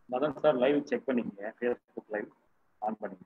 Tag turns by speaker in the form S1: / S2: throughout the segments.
S1: Madan sir live check பண்ணிக்கங்க Facebook live on பண்ணிங்க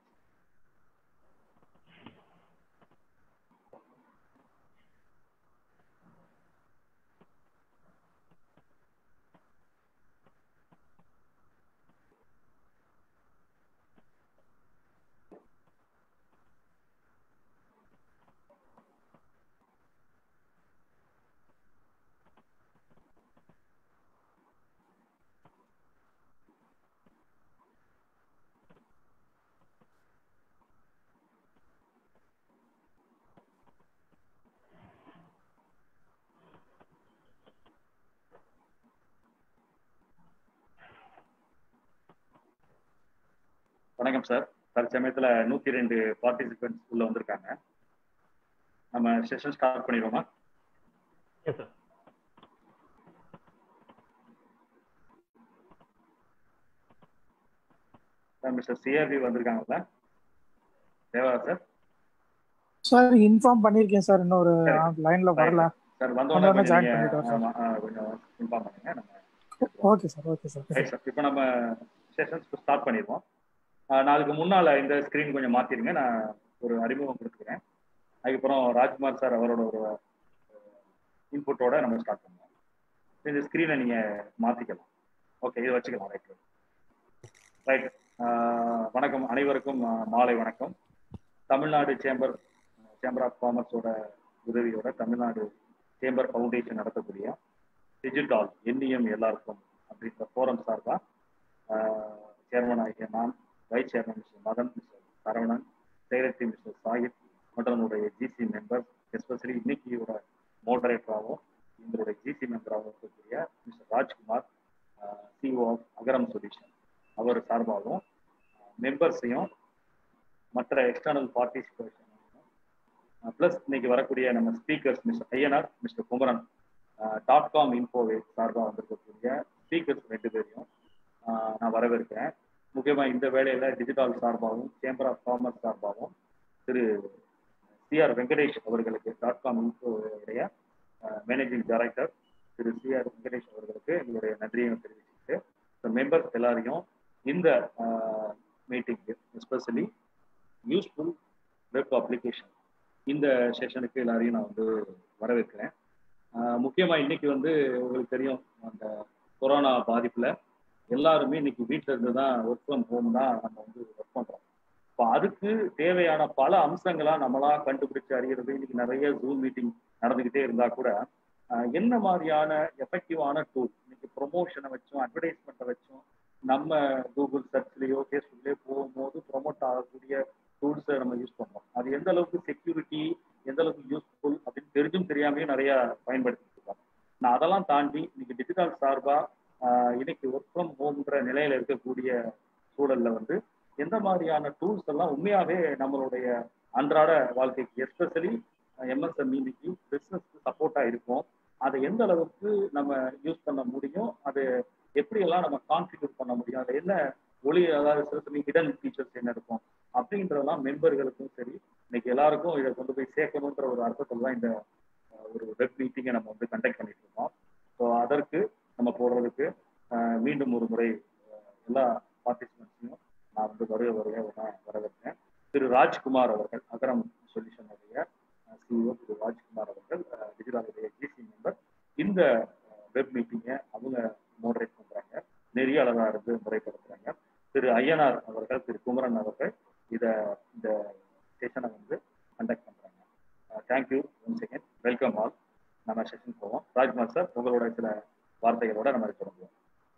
S1: வணக்கம் சார் தற்சமயத்துல நூத்தி ரெண்டு பார்ட்டிசிபென்ட்ஸ் உள்ள வந்திருக்காங்க நம்ம செஷன் ஸ்டார்ட் பண்ணிடுவோமா
S2: yes sir
S1: sir mister CRP வந்திருக்காங்கல்ல தேவா சார்
S3: சார் இன்ஃபார்ம் பண்ணிருக்கேன் சார் இன்னொரு லைன்ல வரல
S1: சார்
S3: வந்த உடனே
S1: வந்தோடனே
S3: join
S1: நீங்க
S3: பண்ணிட்டோம் sir.
S1: ஆமா, ஆ, கொஞ்சம் இன்ஃபார்ம் பண்ணுங்க நம்ம
S3: okay sir okay sir
S1: right sir இப்போ நம்ம செஷன்ஸ் ஸ்டார்ட் பண்ணிடுவோம் ஆ, நாளுக்கு முன்னால இந்த ஸ்க்ரீன் கொஞ்சம் மாத்திருங்க நான் ஒரு அறிமுகம் கொடுத்துக்கிறேன் அதுக்கப்புறம் ராஜ்குமார் சார் அவரோட ஒரு இன்புட்டோட நம்ம ஸ்டார்ட் பண்ணுவோம் இந்த ஸ்க்ரீனை நீங்க மாத்திக்கலாம் ஓகே இதை வச்சுக்கலாம் ரைட் ரைட் வணக்கம் அனைவருக்கும் ஆ, மாலை வணக்கம் தமிழ்நாடு சேம்பர் சேம்பர் ஆஃப் காமர்ஸோட உதவியோட தமிழ்நாடு சேம்பர் ஃபவுண்டேஷன் நடத்தக்கூடிய டிஜிட்டால் எண்ணியம் எல்லாருக்கும் அப்படின்ற ஃபோரம் சார்பா சேர்மன் ஆகிய நான் vice chairman mister Madan mister Saravanan secretary mister Sahib மற்றும் நம்முடைய ஜிசி மெம்பர்ஸ் எஸ்பெஷலி இன்னைக்கியோட மோடரேட்டராகவும் எங்களுடைய ஜிசி மெம்பராகவும் இருக்கக்கூடிய mister Rajkumar CEO of Agaram solution அவர் சார்பாகவும் மெம்பர்ஸையும் மற்ற எக்ஸ்டர்னல் பார்ட்டிசிபேஷன் ப்ளஸ் இன்னைக்கு வரக்கூடிய நம்ம speakers mister Ayyanar mister Kumaran dot com இன்ஃபோவே சார்பாக வந்திருக்கக்கூடிய ஸ்பீக்கர்ஸ் ரெண்டு பேரையும் ஆஹ் நான் வரவேற்கிறேன் முக்கியமாக இந்த வேலையில டிஜிட்டல் சார்பாகவும் சேம்பர் ஆஃப் காமர்ஸ் சார்பாகவும் திரு சிஆர் வெங்கடேஷ் அவர்களுக்கு டாட் காம் இன்ஃபோவுடைய மேனேஜிங் டைரக்டர் திரு சிஆர் வெங்கடேஷ் அவர்களுக்கு எங்களுடைய நன்றியை தெரிவிச்சுட்டு இந்த மெம்பர்ஸ் எல்லாரையும் இந்த மீட்டிங்கு எஸ்பெஷலி யூஸ்ஃபுல் வெப் அப்ளிகேஷன் இந்த செஷனுக்கு எல்லாரையும் நான் வந்து வரவேற்கிறேன் ஆஹ் முக்கியமா இன்னைக்கு வந்து உங்களுக்கு தெரியும் அந்த கொரோனா பாதிப்புல எல்லாருமே இன்னைக்கு வீட்ல இருந்து தான் ஒர்க் ஃப்ரம் ஹோம் தான் நம்ம வந்து ஒர்க் பண்றோம் இப்போ அதுக்கு தேவையான பல அம்சங்களா நம்மளா கண்டுபிடிச்சு அறிகிறது இன்னைக்கு நிறைய ஜூம் மீட்டிங் நடந்துகிட்டே இருந்தா கூட ஆஹ் என்ன மாதிரியான எஃபெக்டிவான டூல் இன்னைக்கு ப்ரொமோஷனை வச்சும் அட்வர்டைஸ்மெண்ட்டை வச்சும் நம்ம கூகுள் சர்ச்லயோ ஃபேஸ்புக்லயோ போகும்போது ப்ரொமோட் ஆகக்கூடிய டூல்ஸை நம்ம யூஸ் பண்றோம் அது எந்த அளவுக்கு செக்யூரிட்டி எந்த அளவுக்கு யூஸ்ஃபுல் அப்படின்னு தெரிஞ்சும் தெரியாமையும் நிறைய பயன்படுத்திட்டு இருக்கோம் நான் அதெல்லாம் தாண்டி இன்னைக்கு டிஜிட்டல் சார்பா ஆஹ் இன்னைக்கு ஒர்க் ஃப்ரம் ஹோம்ன்ற நிலையில இருக்கக்கூடிய சூழல்ல வந்து எந்த மாதிரியான டூல்ஸ் எல்லாம் உண்மையாவே நம்மளுடைய அன்றாட வாழ்க்கைக்கு எஸ்பெஷலி எம்எஸ்எம்இ இன்னைக்கு பிசினஸ்க்கு சப்போர்ட்டா இருக்கும் அதை எந்த அளவுக்கு நம்ம யூஸ் பண்ண முடியும் அது எப்படியெல்லாம் நம்ம கான்ஃபிகர் பண்ண முடியும் அது என்ன ஒளி அதாவது சில சமயம் ஹிடன் ஃபீச்சர்ஸ் என்ன இருக்கும் அப்படின்றதெல்லாம் மெம்பர்களுக்கும் சரி இன்னைக்கு எல்லாருக்கும் இதை கொண்டு போய் சேர்க்கணுன்ற ஒரு அர்த்தத்தில் தான் இந்த அஹ், ஒரு வெப் மீட்டிங்கை நம்ம வந்து கண்டக்ட் பண்ணிட்டு இருக்கோம் ஸோ அதற்கு நம்ம போடுறதுக்கு அஹ், மீண்டும் ஒரு முறை அஹ், எல்லா பார்ட்டிசிபென்ட்ஸையும் நான் வந்து வருக வருக நான் வரவேற்கிறேன் திரு ராஜ்குமார் அவர்கள் அகரம் சொல்யூஷனுடைய சிஇஓ திரு ராஜ்குமார் அவர்கள் டிஜிட்டலுடைய ஜிசி மெம்பர் இந்த வெப் மீட்டிங்கை அவங்க மோடரேட் பண்றாங்க நெறியாளராக இருந்து முறைப்படுத்துறாங்க திரு ஐயனார் அவர்கள் திரு குமரன் அவர்கள் இத இந்த செஷனை வந்து கண்டக்ட் பண்றாங்க thank you one second welcome all நம்ம செஷன் போவோம் ராஜ்குமார் சார் உங்களோட சில வார்த்தைகளோட நம்ம இதை தொடங்குவோம்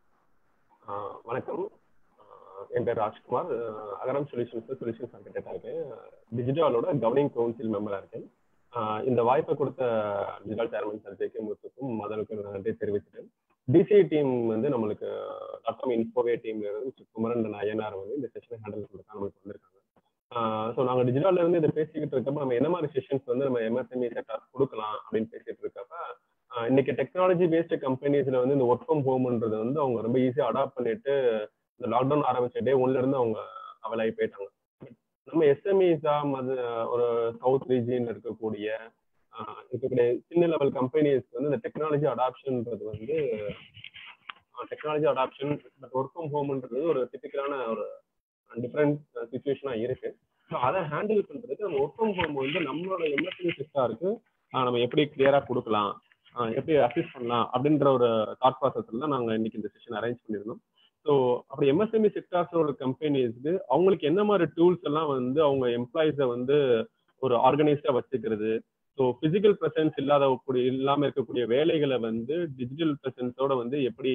S2: ஆஹ் வணக்கம் ஆஹ் என் பேர் ராஜ்குமார் ஆஹ் அகரம் சொல்யூஷன்ஸ் சொல்யூஷன்ஸ் ஆர்கிடெக்டாக இருக்கேன் டிஜிட்டலோட கவர்னிங் கவுன்சில் மெம்பராக இருக்கேன் ஆஹ் இந்த வாய்ப்பை கொடுத்த digital chairman sir J K முத்துக்கும் மதனுக்கும் நன்றி தெரிவிச்சிட்டேன் டிசிஐ டீம் வந்து நம்மளுக்கு டாட் இன்ஃபோவே டீம்ல இருந்து மிஸ்டர் குமரன் and ஐயனார் வந்து இந்த செஷனை ஹேண்டில் பண்ணுறதுக்கு நம்மளுக்கு வந்திருக்காங்க ஸோ நாங்கள் டிஜிட்டல்ல இருந்து இதை பேசிக்கிட்டு இருக்கப்ப நம்ம என்ன மாதிரி செஷன்ஸ் வந்து நம்ம எம்எஸ்எம்இ செக்டார் கொடுக்கலாம் அப்படின்னு பேசிட்டு இருக்கப்ப ஆஹ் இன்னைக்கு டெக்னாலஜி பேஸ்டு கம்பெனிஸ்ல வந்து இந்த ஒர்க் ஃப்ரம் ஹோம்ன்றது வந்து அவங்க ரொம்ப ஈஸியாக அடாப்ட் பண்ணிட்டு இந்த லாக்டவுன் ஆரம்பிச்ச டே ஒன்ல இருந்து அவங்க அவலாகி போயிட்டாங்க நம்ம எஸ்எம்இஸா அது ஒரு சவுத் ரீஜியன்ல இருக்கக்கூடிய ஆஹ் இருக்கக்கூடிய சின்ன லெவல் கம்பெனிஸ்க்கு வந்து இந்த டெக்னாலஜி அடாப்ஷன்ன்றது வந்து technology adoption but work from ஹோம்ன்றது ஒரு டிபிக்கலான ஒரு டிஃப்ரெண்ட் சுச்சுவேஷனாக இருக்கு ஸோ அதை ஹேண்டில் பண்ணுறதுக்கு நம்ம ஒர்க் ஃப்ரம் ஹோம் வந்து நம்மளோட எம்எஸ்சி செக்டாருக்கு நம்ம எப்படி கிளியராக கொடுக்கலாம் எப்படி அசிஸ்ட் பண்ணலாம் அப்படின்ற ஒரு தாட் ப்ராசஸ்ல தான் நாங்கள் இன்னைக்கு இந்த செஷன் அரேஞ்ச் பண்ணியிருந்தோம் ஸோ அப்படி எம்எஸ்எம்இ செக்டார்ஸோட கம்பெனிஸ்க்கு அவங்களுக்கு என்ன மாதிரி டூல்ஸ் எல்லாம் வந்து அவங்க எம்ப்ளாயிஸை வந்து ஒரு ஆர்கனைஸ்டா வச்சுக்கிறது ஸோ பிசிக்கல் ப்ரெசன்ஸ் இல்லாத கூடிய இல்லாம இருக்கக்கூடிய வேலைகளை வந்து டிஜிட்டல் ப்ரெசன்ஸோட வந்து எப்படி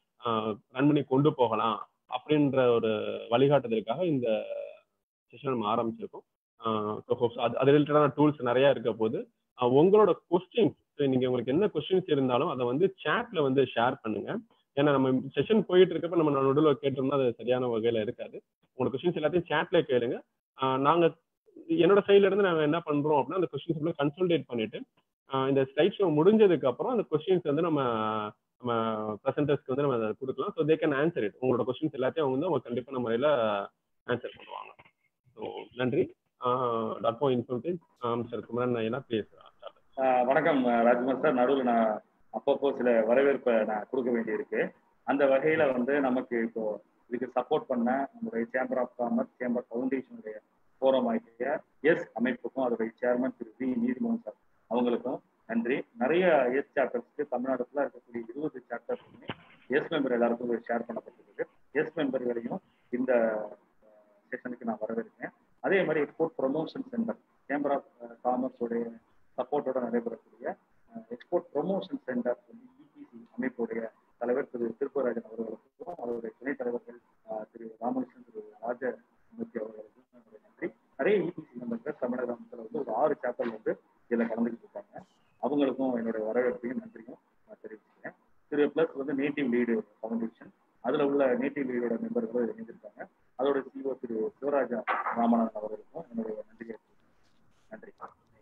S2: ரன் பண்ணி கொண்டு போகலாம் அப்படின்ற ஒரு வழிகாட்டுதலுக்காக இந்த செஷன் நம்ம ஆரம்பிச்சிருக்கோம் அது அது ரிலேட்டடான டூல்ஸ் நிறைய இருக்க போது உங்களோட கொஸ்டின்ஸ் நீங்க உங்களுக்கு என்ன கொஸ்டின்ஸ் இருந்தாலும் அதை வந்து சேட்ல வந்து ஷேர் பண்ணுங்க ஏன்னா நம்ம செஷன் போயிட்டு இருக்கப்ப நம்ம நடுவில் கேட்டோம்னா அது சரியான வகையில இருக்காது உங்களோட கொஸ்டின்ஸ் எல்லாத்தையும் சேட்ல கேளுங்க நாங்க என்னோட சைட்ல இருந்து நாங்க என்ன பண்றோம் அப்படின்னா அந்த கொஸ்டின்ஸ் கன்சல்டேட் பண்ணிட்டு இந்த ஸ்லைட் ஷோ முடிஞ்சதுக்கு அப்புறம் அந்த கொஸ்டின்ஸ் வந்து நம்ம நம்ம ப்ரெசன்டர்ஸ்க்கு வந்து நம்ம அதை கொடுக்கலாம் so they can answer it உங்களோட கொஸ்டின்ஸ் எல்லாத்தையும் அவங்க வந்து அவங்க கண்டிப்பாக நம்ம முறையில் ஆன்சர் பண்ணுவாங்க ஸோ நன்றி டாக்டர் இன்ஃபர்மேட்டிவ் மிஸ்டர் குமரன் ஐயா பேசுகிறேன்
S1: வணக்கம் ராஜ்குமார் சார் நடுவில் நான் அப்பப்போ சில வரவேற்பை நான் கொடுக்க வேண்டியிருக்கு அந்த வகையில வந்து நமக்கு இப்போ இதுக்கு சப்போர்ட் பண்ண நம்முடைய சேம்பர் ஆஃப் காமர்ஸ் சேம்பர் ஃபவுண்டேஷனுடைய ஃபோரம் ஆகிய எஸ் அமைப்புக்கும் அதோடைய சேர்மன் திரு வி நீதிமோகன் சார் அவங்களுக்கும் நன்றி நிறைய எஸ் சாப்டர்ஸ்க்கு தமிழ்நாடு ஃபுல்லாக இருக்கக்கூடிய இருபது சாப்டர்ஸுமே எஸ் மெம்பர் எல்லாருக்கும் ஷேர் பண்ணப்பட்டிருக்கு எஸ் மெம்பர்களையும் இந்த செஷனுக்கு நான் வரவேற்கிறேன் அதே மாதிரி export promotion centre chamber of காமர்ஸோடைய சப்போர்ட்டோட நடைபெறக்கூடிய எக்ஸ்போர்ட் ப்ரொமோஷன் சென்டர் இபிசி அமைப்புடைய தலைவர் திரு திருப்பராஜன் அவர்களுக்கும் அவருடைய துணைத் தலைவர்கள் திரு ராமகிருஷ்ணன் திரு ராஜமூர்த்தி அவர்களுக்கும் என்னுடைய நன்றி நிறைய இபிசி மெம்பர்கள் தமிழகத்தில் வந்து ஒரு ஆறு சாப்டர் வந்து இதில் கலந்துக்கிட்டு இருக்காங்க அவங்களுக்கும் என்னுடைய வரவேற்பையும் நன்றியும் நான் தெரிவிச்சுக்கிறேன் திரு பிளஸ் வந்து நேட்டிவ் லீடு ஃபவுண்டேஷன் அதில் உள்ள நேட்டிவ் லீடோட மெம்பர்களும் இணைந்திருக்காங்க அதோட சிஓ திரு சிவராஜா ராமநாதன் அவர்களுக்கும் என்னுடைய நன்றியை நன்றி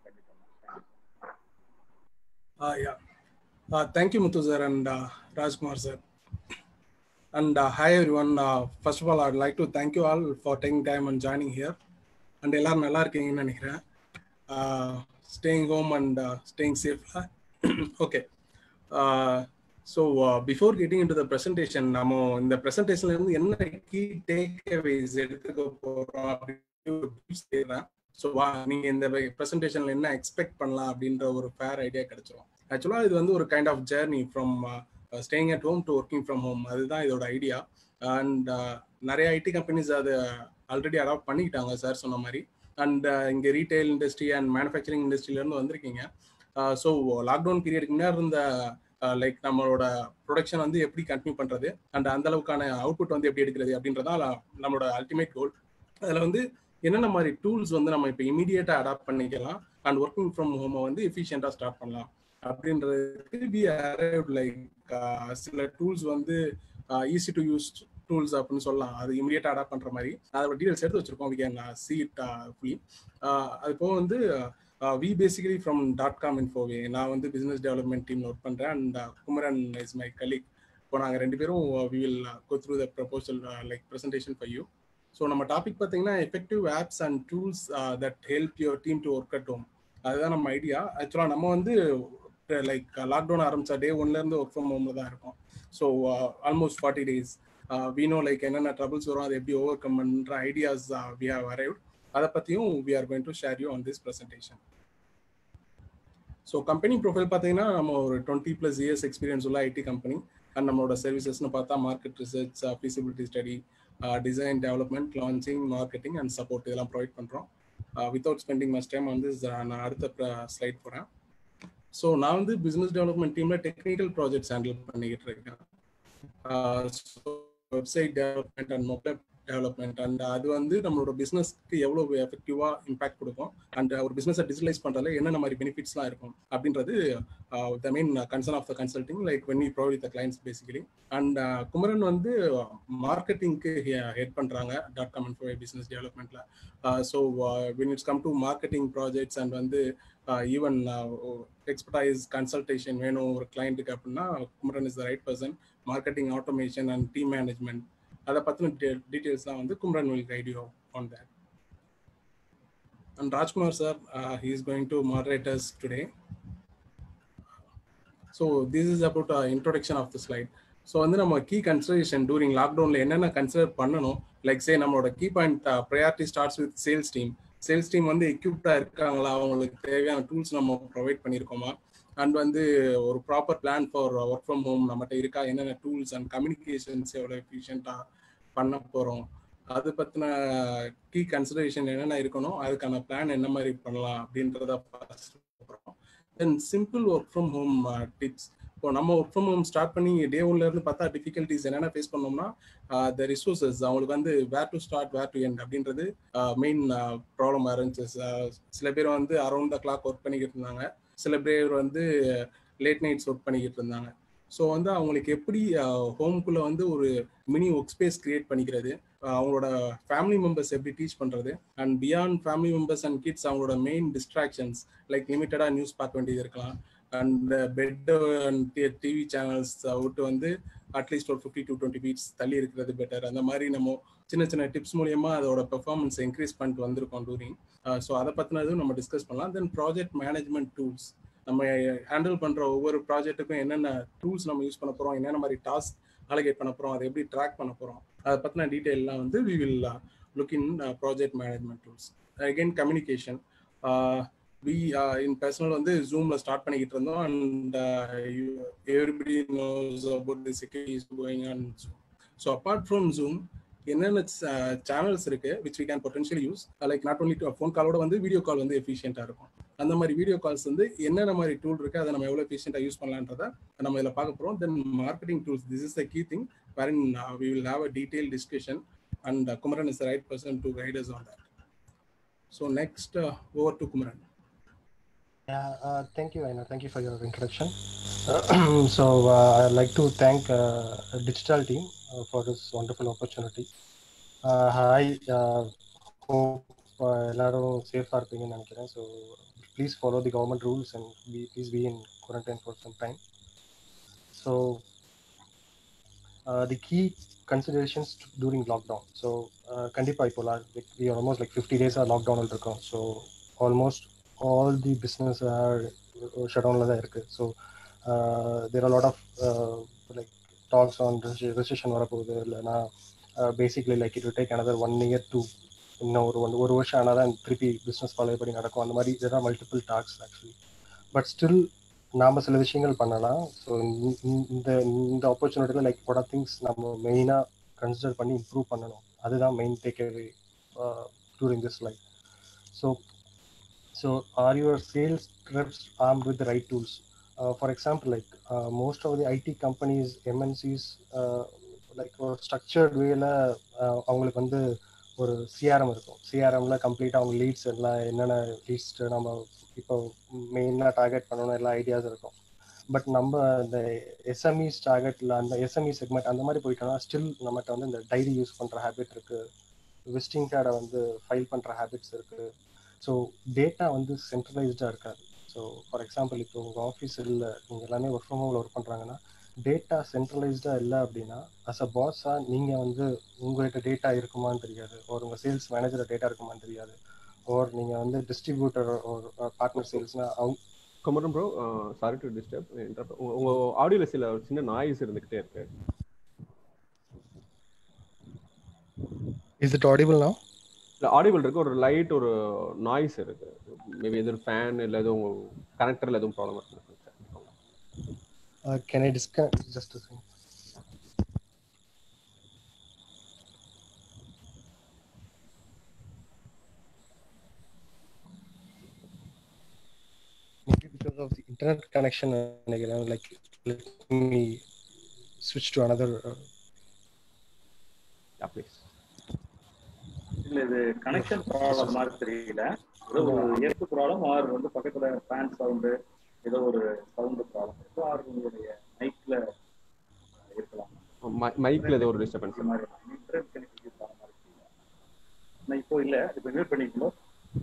S4: Uh, yeah. Uh, thank you, Muthu sir and uh, Rajkumar sir. And uh, hi everyone. Uh, first of all, I'd like to thank you all for taking time and joining here. And எல்லாரும் நல்லா இருக்கீங்கன்னு நினைக்கிறேன் staying home and staying safe okay so before getting into the presentation நம்ம இந்த ப்ரெசன்டேஷன்ல இருந்து என்ன key take அவேஸ் எடுத்துக்க போகிறோம் அப்படின்னு ஸோ வா நீங்க இந்த ப்ரெசன்டேஷன்ல என்ன எக்ஸ்பெக்ட் பண்ணலாம் அப்படின்ற ஒரு ஃபேர் ஐடியா கிடைச்சிரும் ஆக்சுவலாக இது வந்து ஒரு kind of journey from staying at home to working from home அதுதான் இதோட ஐடியா அண்ட் நிறைய ஐடி கம்பெனிஸ் அது ஆல்ரெடி அடாப்ட் பண்ணிக்கிட்டாங்க சார் சொன்ன மாதிரி அண்ட் இங்கே ரீட்டைல் இண்டஸ்ட்ரி அண்ட் மேனுஃபேக்சரிங் இண்டஸ்ட்ரியிலேருந்து வந்திருக்கீங்க ஸோ லாக்டவுன் பீரியடுக்கு முன்னாடி இருந்த லைக் நம்மளோட ப்ரொடக்ஷன் வந்து எப்படி கண்டினியூ பண்ணுறது அண்ட் அந்த அளவுக்கான அவுட்புட் வந்து எப்படி எடுக்கிறது அப்படின்றதா நம்மளோட அல்டிமேட் கோல் அதில் வந்து என்னென்ன மாதிரி டூல்ஸ் வந்து நம்ம இப்போ இமீடியட்டா அடாப்ட் பண்ணிக்கலாம் அண்ட் ஒர்க்கிங் ஃப்ரம் ஹோமை வந்து எஃபிஷியண்டா ஸ்டார்ட் பண்ணலாம் அப்படின்றதுக்கு வி அரைவ் லைக் சில டூல்ஸ் வந்து ஈஸி டு யூஸ் டூல்ஸ் அப்படின்னு சொல்லலாம் அது இமீடியட்டா அடாப்ட் பண்ற மாதிரி அதோட டீடைல்ஸ் எடுத்து வச்சிருக்கோம் we can see it fully அது போக வந்து we basically from dot com இன்ஃபோவே நான் வந்து பிசினஸ் டெவலப்மெண்ட் டீம்ல ஒர்க் பண்றேன் and Kumaran is my colleague இப்போ நாங்கள் ரெண்டு பேரும் we will go through the proposal like presentation for you so நம்ம டாபிக் பார்த்தீங்கன்னா effective apps and tools that help your team to work at home அதுதான் நம்ம ஐடியா ஆக்சுவலாக நம்ம வந்து லைக் லாக்டவுன் ஆரம்பிச்சா டே ஒன்லேருந்து ஒர்க் ஃப்ரம் ஹோமில் தான் இருக்கும் so almost forty days we know like என்னென்ன ட்ரபிள்ஸ் வரும் அதை எப்படி ஓவர் கம் பண்ணுற ஐடியாஸ் வி ஹவ் அரைவ்ட் அதை பற்றியும் we are going to share you on this presentation so company profile பார்த்தீங்கன்னா நம்ம ஒரு டுவெண்ட்டி ப்ளஸ் இயர்ஸ் எக்ஸ்பீரியன்ஸ் உள்ள ஐடி கம்பெனி அண்ட் நம்மளோட சர்வீசஸ்னு பார்த்தா market research feasibility study design development launching marketing and support இதெல்லாம் ப்ரொவைட் பண்ணுறோம் வித்தவுட் ஸ்பெண்டிங் மச் டைம் வந்து நான் அடுத்த ஸ்லைட் போகிறேன் ஸோ நான் வந்து பிஸ்னஸ் டெவலப்மெண்ட் டீமில் டெக்னிக்கல் ப்ராஜெக்ட்ஸ் ஹேண்டில் பண்ணிக்கிட்டு இருக்கேன் website development and mobile development and அது வந்து நம்மளோட பிஸ்னஸ்க்கு எவ்வளோ எஃபெக்டிவாக இம்பாக்ட் கொடுக்கும் அண்ட் ஒரு பிஸ்னஸை டிஜிட்டலைஸ் பண்ணுறதுல என்னென்ன மாதிரி பெனிஃபிட்ஸ்லாம் இருக்கும் அப்படின்றது the main concern of the consulting like when you provide the clients basically and Kumaran வந்து மார்க்கெட்டிங்க்கு ஹெட் பண்ணுறாங்க டாட் காம் இன்ஃபோ பிஸ்னஸ் டெவலப்மெண்ட்டில் so when it's come to marketing projects and வந்து ஈவன் எக்ஸ்பர்டைஸ் கன்சல்டேஷன் வேணும் ஒரு கிளைண்ட்டுக்கு அப்படின்னா Kumaran is the right person marketing automation and team management அதை பற்றின டீட்டெயில்ஸ் தான் வந்து Kumaran will guide you on that and Rajkumar sir he is going to moderators today so this is about introduction of the slide so வந்து நம்ம key consideration touring லாக்டவுனில் என்னென்ன consider பண்ணணும் like say நம்மளோட key point priority starts with sales team sales team வந்து எக்யூப்டா இருக்காங்களா அவங்களுக்கு தேவையான டூல்ஸ் நம்ம ப்ரொவைட் பண்ணியிருக்கோமா அண்ட் வந்து ஒரு proper plan for work from home நம்மகிட்ட இருக்கா என்னென்ன டூல்ஸ் அண்ட் கம்யூனிகேஷன்ஸ் எவ்வளோ எஃபிஷியண்ட்டாக பண்ண போகிறோம் அது பற்றின கீ கன்சிடரேஷன் என்னென்ன இருக்கணும் அதுக்கான பிளான் என்ன மாதிரி பண்ணலாம் அப்படின்றத பார்க்குறோம் then simple work from home tips இப்போ நம்ம ஒர்க் ஃப்ரம் ஹோம் ஸ்டார்ட் பண்ணி டே ஒன்ல இருந்து பார்த்தா டிஃபிகல்ட்டிஸ் என்னென்ன ஃபேஸ் பண்ணோம்னா த ரிசோர்சஸ் அவங்களுக்கு வந்து where to start where to end அப்படின்றது மெயின் ப்ராப்ளம் இருந்துச்சு சில பேர் வந்து அரௌண்ட் த கிளாக் ஒர்க் பண்ணிக்கிட்டு இருந்தாங்க சில பேர் வந்து லேட் நைட்ஸ் ஒர்க் பண்ணிக்கிட்டு இருந்தாங்க ஸோ வந்து அவங்களுக்கு எப்படி ஹோம்குள்ளே வந்து ஒரு மினி ஒர்க் ஸ்பேஸ் கிரியேட் பண்ணிக்கிறது அவங்களோட ஃபேமிலி மெம்பர்ஸ் எப்படி டீச் பண்ணுறது and beyond family members and kids அவங்களோட மெயின் டிஸ்ட்ராக்ஷன்ஸ் லைக் லிமிட்டடாக நியூஸ் பார்க்க வேண்டியது இருக்கலாம் and bed and TV channels விட்டு வந்து அட்லீஸ்ட் ஒரு ஃபிஃப்டி டு டுவெண்ட்டி ஃபீட்ஸ் தள்ளி இருக்கிறது பெட்டர் அந்த மாதிரி நம்ம சின்ன சின்ன டிப்ஸ் மூலியமா அதோட பெர்ஃபார்மன்ஸ் இன்க்ரீஸ் பண்ணிட்டு வந்திருக்கோம் டூரிங் ஸோ அதை பற்றினதும் நம்ம டிஸ்கஸ் பண்ணலாம் தென் ப்ராஜெக்ட் மேனேஜ்மெண்ட் டூல்ஸ் நம்ம ஹேண்டில் பண்ணுற ஒவ்வொரு ப்ராஜெக்ட்டுக்கும் என்னென்ன டூல்ஸ் நம்ம யூஸ் பண்ண போகிறோம் என்னென்ன மாதிரி டாஸ்க் அலகேட் பண்ண போகிறோம் அதை எப்படி ட்ராக் பண்ண போகிறோம் அதை பற்றின டீட்டெயிலாம் வந்து we will look in project management tools again communication we in personal வந்து ஜூம்ல ஸ்டார்ட் பண்ணிக்கிட்டு இருந்தோம் and everybody knows about the security going on so apart from Zoom என்னென்ன சேனல்ஸ் இருக்கு which we can potentially use like not only phone காலோட வந்து video call வந்து எஃபிஷியன்ட்டாக இருக்கும் அந்த மாதிரி வீடியோ கால்ஸ் வந்து என்னென்ன மாதிரி டூல் இருக்கு அதை நம்ம எவ்வளோ எஃபிஷியன்ட்டாக யூஸ் பண்ணலான்றத நம்ம இதில் பார்க்க போகிறோம் then marketing tools this is the key thing where in we will have a detail discussion and Kumaran is the right person to guide us on that so next over to Kumaran
S5: Yeah, uh, thank you, Aina. Thank you for your introduction. Uh, so uh, I'd like to thank uh, digital team uh, for this wonderful opportunity. Uh, I uh, hope uh, எல்லாரும் சேஃபாக இருப்பீங்கன்னு நினைக்கிறேன் so please follow the government rules and be please be in quarantine for some time so the key considerations during lockdown so கண்டிப்பாக இப்போ we almost like fifty டேஸாக லாக்டவுனில் இருக்கோம் so almost all the business are shut down like that. So uh, there are a lot of uh, like talks on recession வரப்போகுது இல்லைனா basically like it take another one year two இன்னும் ஒரு one ஒரு வருஷம் ஆனால் தான் திருப்பி business follow பண்ணி நடக்கும் அந்த மாதிரி இதெல்லாம் multiple tasks actually but still நாம் சில விஷயங்கள் பண்ணலாம் ஸோ இந்த இந்த ஆப்பர்ச்சுனிட்டியில் லைக் what are திங்ஸ் நம்ம மெயினாக கன்சிடர் பண்ணி இம்ப்ரூவ் பண்ணணும் அதுதான் main take away during this like so so are your sales reps armed with the right tools uh, for example like uh, most of the it companies mncs uh, like ஒரு structured வேல அவங்களுக்கு வந்து ஒரு CRM இருக்கும் சிஆர்எம்ல கம்ப்ளீட்டாக அவங்க leads எல்லாம் என்னென்ன லீட்ஸ் நம்ம இப்போ மெயினாக டார்கெட் பண்ணணும் எல்லா ஐடியாஸ் இருக்கும் பட் நம்ம இந்த எஸ்எம்இஸ் டார்கெட்ல அந்த எஸ்எம்இ செக்மெண்ட் அந்த மாதிரி போயிட்டோம்னா ஸ்டில் நம்மகிட்ட வந்து இந்த டைரி யூஸ் பண்ணுற ஹேபிட் இருக்கு விசிட்டிங் கார்டை வந்து ஃபைல் பண்ணுற ஹேபிட்ஸ் இருக்கு ஸோ டேட்டா வந்து சென்ட்ரலைஸ்டாக இருக்காது ஸோ ஃபார் எக்ஸாம்பிள் இப்போ உங்கள் ஆஃபீஸ் இல்லை நீங்கள் எல்லாமே ஒர்க் ஃப்ரம் ஹோமில் ஒர்க் பண்ணுறாங்கன்னா டேட்டா சென்ட்ரலைஸ்டாக இல்லை அப்படின்னா அஸ் அ பாஸாக நீங்கள் வந்து உங்கள்கிட்ட டேட்டா இருக்குமான்னு தெரியாது ஒரு உங்கள் சேல்ஸ் மேனேஜர் டேட்டா இருக்குமான்னு தெரியாது ஓர் நீங்கள் வந்து டிஸ்ட்ரிபியூட்டர் ஒரு பார்ட்னர் சேல்ஸ்னா அவங்க
S2: Kumaran bro sorry to disturb உங்க ஆடியோல சில சின்ன நாய்ஸ் இருந்துகிட்டே இருக்கு
S5: இஸ் இட் ஆடிபிள் now
S2: இல்ல ஆடிபிள் இருக்கு ஒரு லைட் ஒரு நாய்ஸ் இருக்கு மேபி எதுவும் ஃபேன் இல்ல எதுவும் கனெக்டர்ல எதுவும் ப்ராப்ளம் இருக்கு
S5: Uh, can I disconnect? Just a second. Maybe because of the internet connection, uh, like, you know, like let me switch to another. Uh,
S2: yeah please
S1: இல்ல இது connection problem மாதிரி தெரியல ஏதோ ஒரு எர்த்து ப்ராப்ளம் ஆர் வந்து பக்கத்துல fan sound ஏதோ ஒரு சவுண்டு ப்ராப்ளம் இருக்கும் ஆர் உங்களுடைய மைக்ல இருக்கலாம்
S2: மைக்ல ஏதோ ஒரு டிஸ்டர்பன்ஸ்
S1: இந்த மாதிரி இன்டர்நெட் கனெக்டிவிட்டி ப்ராப்ளம் மாதிரி தெரியல நான் இப்போ இல்ல இப்போ மியூட் பண்ணிக்கணும்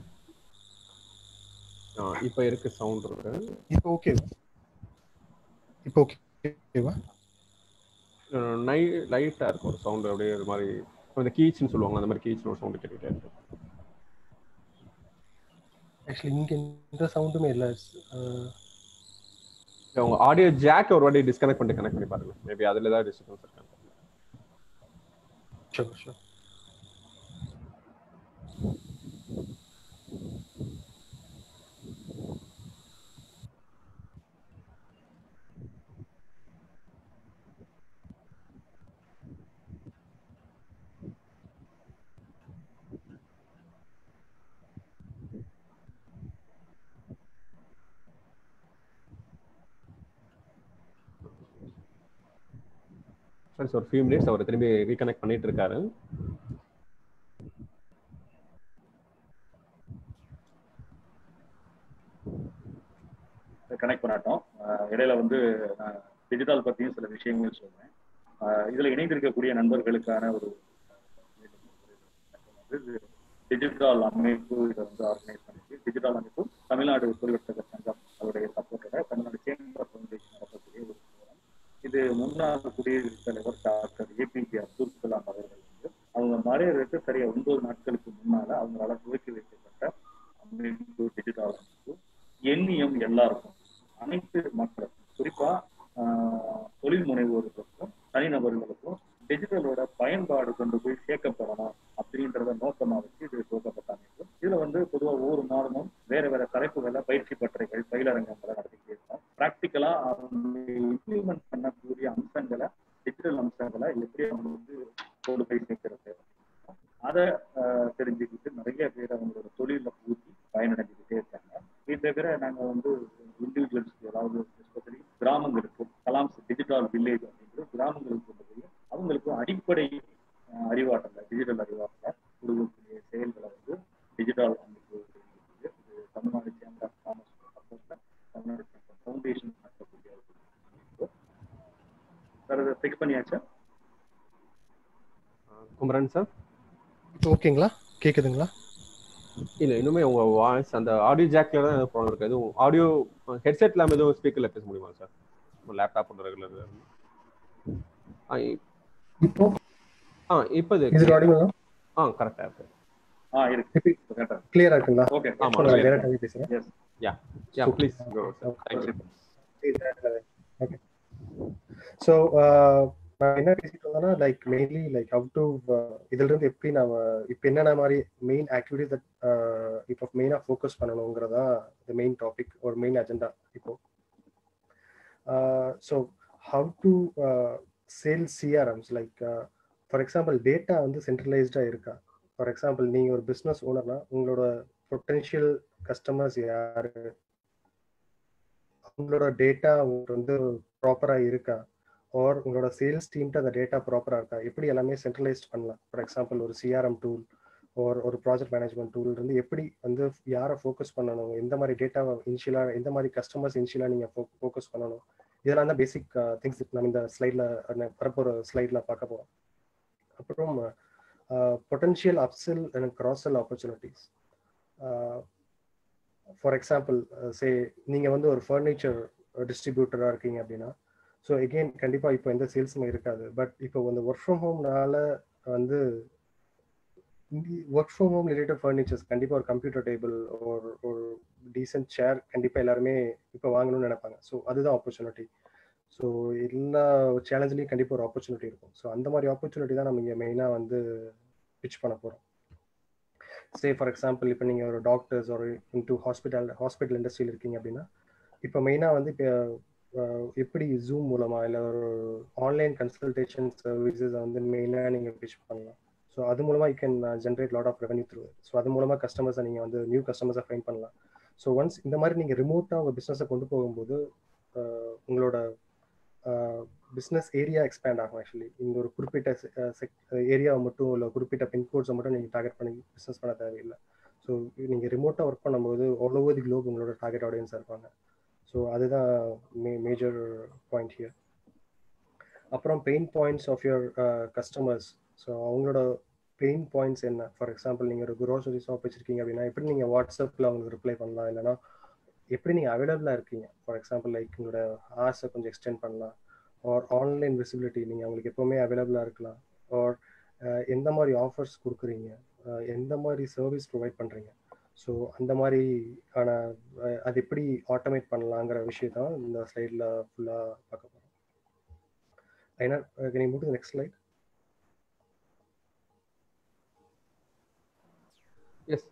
S2: இப்போ இருக்கு சவுண்ட் இருக்கு
S5: இப்போ ஓகேவா இப்போ ஓகேவா
S2: நை லைட்டா இருக்கும் ஒரு சவுண்ட் அப்படியே ஒரு மாதிரி இந்த கீச்னு சொல்லுவாங்க அந்த மாதிரி கீச்னு ஒரு சவுண்ட் கேட்டுக்கிட்டே இருக்கு
S5: ஆக்சுவலி இங்க எந்த சவுண்டுமே இல்லை
S2: உங்க ஆடியோ ஜாக் ஒரு வாட்டி டிஸ்கனெக்ட் பண்ணிட்டு கனெக்ட் பண்ணி பாருங்க மேபி அதுல ஏதாவது டிஸ்டர்பன்ஸ் இருக்காங்க
S5: Sure, sure.
S2: ஃப்ரெண்ட்ஸ் ஒரு ஃபியூ மினிட்ஸ் அவர் திரும்பி ரீகனெக்ட் பண்ணிட்டு இருக்காரு
S1: கனெக்ட் பண்ணாட்டோம் அஹ் இடையில வந்து நான் டிஜிட்டல் பத்தியும் சில விஷயங்கள் சொல்றேன் அஹ் இதுல இணைந்திருக்கக்கூடிய நண்பர்களுக்கான ஒரு டிஜிட்டல் அமைப்பு இதை வந்து ஆர்கனைஸ் பண்ணிச்சு டிஜிட்டல் அமைப்பு தமிழ்நாடு தொழில்வர்த்தக சங்கம் அவருடைய சப்போர்ட்டோட தமிழ்நாடு சேம்பர் ஃபவுண்டேஷன் நடத்தக்கூடிய ஒரு program. இது முன்னாள் குடியரசுத் தலைவர் டாக்டர் ஏபிஜே அப்துல் கலாம் அவர்கள் வந்து அவங்க மறையறதுக்கு சரியா ஒன்பது நாட்களுக்கு முன்னால அவங்களால துவக்கி வைக்கப்பட்ட அமைப்பு டிஜிட்டல் அமைப்பு எண்ணியம் எல்லாருக்கும் அனைத்து மக்களுக்கும் குறிப்பா ஆஹ், தொழில் முனைவோர்களுக்கும் தனிநபர்களுக்கும் டிஜிட்டலோட பயன்பாடு கொண்டு போய் சேர்க்கப்படணும் அப்படின்றத நோக்கமா வச்சு இது துவக்கப்பட்ட அமைப்பு இதுல வந்து பொதுவா ஒவ்வொரு மாதமும் வேற வேற தலைப்புகள்ல பயிற்சி பட்டறைகள் பயிலரங்கங்களை நடத்திக்கிட்டே இருக்கோம் ப்ராக்டிக்கலா அவங்க இம்ப்ளிமெண்ட் பண்ணக்கூடிய அம்சங்களை டிஜிட்டல் அம்சங்களை எப்படி அவங்க வந்து கொண்டு போய் சேர்க்கிறது அதை ஆஹ், தெரிஞ்சுக்கிட்டு நிறைய பேர் அவங்களோட தொழில ஊற்றி பயனடைஞ்சுக்கிட்டே இருக்காங்க இது தவிர நாங்க வந்து இண்டிவிஜுவல்ஸ்க்கு அதாவது எஸ்பெஷலி கிராமங்களுக்கு கலாம்ஸ் டிஜிட்டல் வில்லேஜ் அப்படிங்கிற கிராமங்களுக்கு கொண்டு போய் அவங்களுக்கு அடிப்படை ஆஹ், அறிவாற்றல டிஜிட்டல் அறிவாற்றல கொடுக்கக்கூடிய செயல்களை வந்து டிஜிட்டல் அமைப்பு இருக்குது. இது தமிழ்நாடு சேம்பர் ஆஃப் காமர்ஸ் சப்போர்ட்ல தமிழ்நாடு ஃபவுண்டேஷன் நடத்தக்கூடிய ஒரு அமைப்பு சார் இதை ஃபிக்ஸ் பண்ணியாச்சா
S2: குமரன் சார்
S5: இப்போ ஓகேங்களா கேக்குதுங்களா
S2: இல்ல இன்னுமே உங்க வாய்ஸ் அந்த ஆடியோ ஜாக்ல தான் ஏதோ ப்ராப்ளம் இருக்கு எதுவும் ஆடியோ ஹெட்செட் இல்லாம எதுவும் ஸ்பீக்கர்ல பேச முடியுமா சார் லேப்டாப் ரெகுலர்
S5: இப்போ
S2: ஆ இப்போ இது
S5: இது ஆடிங்களா
S2: ஆ கரெக்டா இருக்கு
S1: ஆ இருக்கு கரெக்டா
S5: கிளியரா இருக்குங்களா
S1: ஓகே
S2: ஆமா
S5: இப்போ நான் டேரக்டாவே பேசுறேன்
S1: yes
S2: yeah yeah please go sir thank you
S5: okay so நான் என்ன பேசிட்டு இருந்தேன்னா like mainly like how to இதுல இருந்து எப்படி நாம இப்போ என்னென்ன மாதிரி மெயின் ஆக்டிவிட்டிஸ் தட் இப்போ மெயினாக ஃபோக்கஸ் பண்ணணுங்கிறதா மெயின் டாபிக் ஒரு மெயின் அஜெண்டா இப்போ so how to sell CRMs like for example data வந்து சென்ட்ரலைஸ்டாக இருக்கா ஃபார் எக்ஸாம்பிள் நீங்கள் ஒரு பிஸ்னஸ் ஓனர்னா உங்களோட பொட்டென்ஷியல் கஸ்டமர்ஸ் யாரு உங்களோட டேட்டா வந்து ப்ராப்பராக இருக்கா ஆர் உங்களோட சேல்ஸ் டீம்கிட்ட அந்த டேட்டா ப்ராப்பராக இருக்கா எப்படி எல்லாமே சென்ட்ரலைஸ்ட் பண்ணலாம் ஃபார் எக்ஸாம்பிள் ஒரு சிஆர்எம் டூல் ஒரு ஒரு ப்ராஜெக்ட் மேனேஜ்மெண்ட் டூல் இருந்து எப்படி வந்து யாரை ஃபோக்கஸ் பண்ணணும் எந்த மாதிரி டேட்டாவை இனிஷியலாக எந்த மாதிரி கஸ்டமர்ஸ் இனிஷியலாக நீங்கள் ஃபோக்கஸ் பண்ணணும் இதெல்லாம் தான் பேசிக் திங்ஸ் நம்ம இந்த ஸ்லைடில் வரப்போகிற ஸ்லைடில் பார்க்க போகிறோம் அப்புறம் potential upsell and cross sell opportunities for example say நீங்கள் வந்து ஒரு ஃபர்னிச்சர் டிஸ்ட்ரிபியூட்டராக இருக்கீங்க அப்படின்னா ஸோ எகெயின் கண்டிப்பாக இப்போ எந்த சேல்ஸுமே இருக்காது பட் இப்போ வந்து ஒர்க் ஃப்ரம் ஹோம்னால வந்து work from home related furnitures கண்டிப்பாக ஒரு கம்ப்யூட்டர் டேபிள் ஒரு ஒரு டீசென்ட் சேர் கண்டிப்பாக எல்லாருமே இப்போ வாங்கணும்னு நினைப்பாங்க ஸோ அதுதான் ஆப்பர்ச்சுனிட்டி ஸோ எல்லா சேலஞ்சிலையும் கண்டிப்பாக ஒரு ஆப்பர்ச்சுனிட்டி இருக்கும் ஸோ அந்த மாதிரி ஆப்பர்ச்சுனிட்டி தான் நம்ம இங்கே மெயினாக வந்து பிச் பண்ண போகிறோம் சே ஃபார் எக்ஸாம்பிள் இப்போ நீங்கள் ஒரு டாக்டர்ஸ் ஒரு இன்டூ ஹாஸ்பிட்டல் ஹாஸ்பிட்டல் இண்டஸ்ட்ரியில் இருக்கீங்க அப்படின்னா இப்போ மெயினாக வந்து இப்போ எப்படி ஜூம் மூலமாக இல்லை ஒரு ஆன்லைன் கன்சல்டேஷன் சர்வீசஸ் வந்து மெயினாக நீங்கள் பிச் பண்ணலாம் ஸோ அது மூலமாக you can generate lot of revenue through so அது மூலமாக கஸ்டமர்ஸை நீங்கள் வந்து நியூ கஸ்டமர்ஸை ஃபைன் பண்ணலாம் ஸோ ஒன்ஸ் இந்த மாதிரி நீங்கள் ரிமோட்டாக உங்கள் பிஸ்னஸை கொண்டு போகும்போது உங்களோட பிஸ்னஸ் ஏரியா எக்ஸ்பேண்ட் ஆகும் ஆக்சுவலி இந்த ஒரு குறிப்பிட்ட ஏரியாவை மட்டும் இல்லை குறிப்பிட்ட பின்கோட்ஸை மட்டும் நீங்கள் டார்கெட் பண்ணி பிஸ்னஸ் பண்ண தேவையில்லை ஸோ நீங்கள் ரிமோட்டாக ஒர்க் பண்ணும்போது ஆல் ஓவர் தி குளோப் உங்களோட டார்கெட் ஆடியன்ஸாக இருப்பாங்க ஸோ அதுதான் மே மேஜர் பாயிண்ட் ஹியர் அப்புறம் pain points of your customers so அவங்களோட பெயின் பாயிண்ட்ஸ் என்ன ஃபார் எக்ஸாம்பிள் நீங்கள் ஒரு குரோசரி ஷாப் வச்சுருக்கீங்க அப்படின்னா எப்படி நீங்கள் வாட்ஸ்அப்பில் அவங்களுக்கு ரிப்ளை பண்ணலாம் இல்லைனா எப்படி நீங்கள் அவைலபிளாக இருக்கீங்க ஃபார் எக்ஸாம்பிள் லைக் உங்களோட ஹார்ஸை கொஞ்சம் எக்ஸ்டெண்ட் பண்ணலாம் ஆர் ஆன்லைன் விசிபிலிட்டி நீங்கள் அவங்களுக்கு எப்போவுமே அவைலபிளாக இருக்கலாம் ஆர் எந்த மாதிரி ஆஃபர்ஸ் கொடுக்குறீங்க எந்த மாதிரி சர்வீஸ் ப்ரொவைட் பண்ணுறீங்க ஸோ அந்த மாதிரியான அஹ், அது எப்படி ஆட்டோமேட் பண்ணலாங்கிற விஷயம் தான் இந்த ஸ்லைடில் ஃபுல்லாக பார்க்க போகிறோம் Aina can you move to the next slide
S2: yes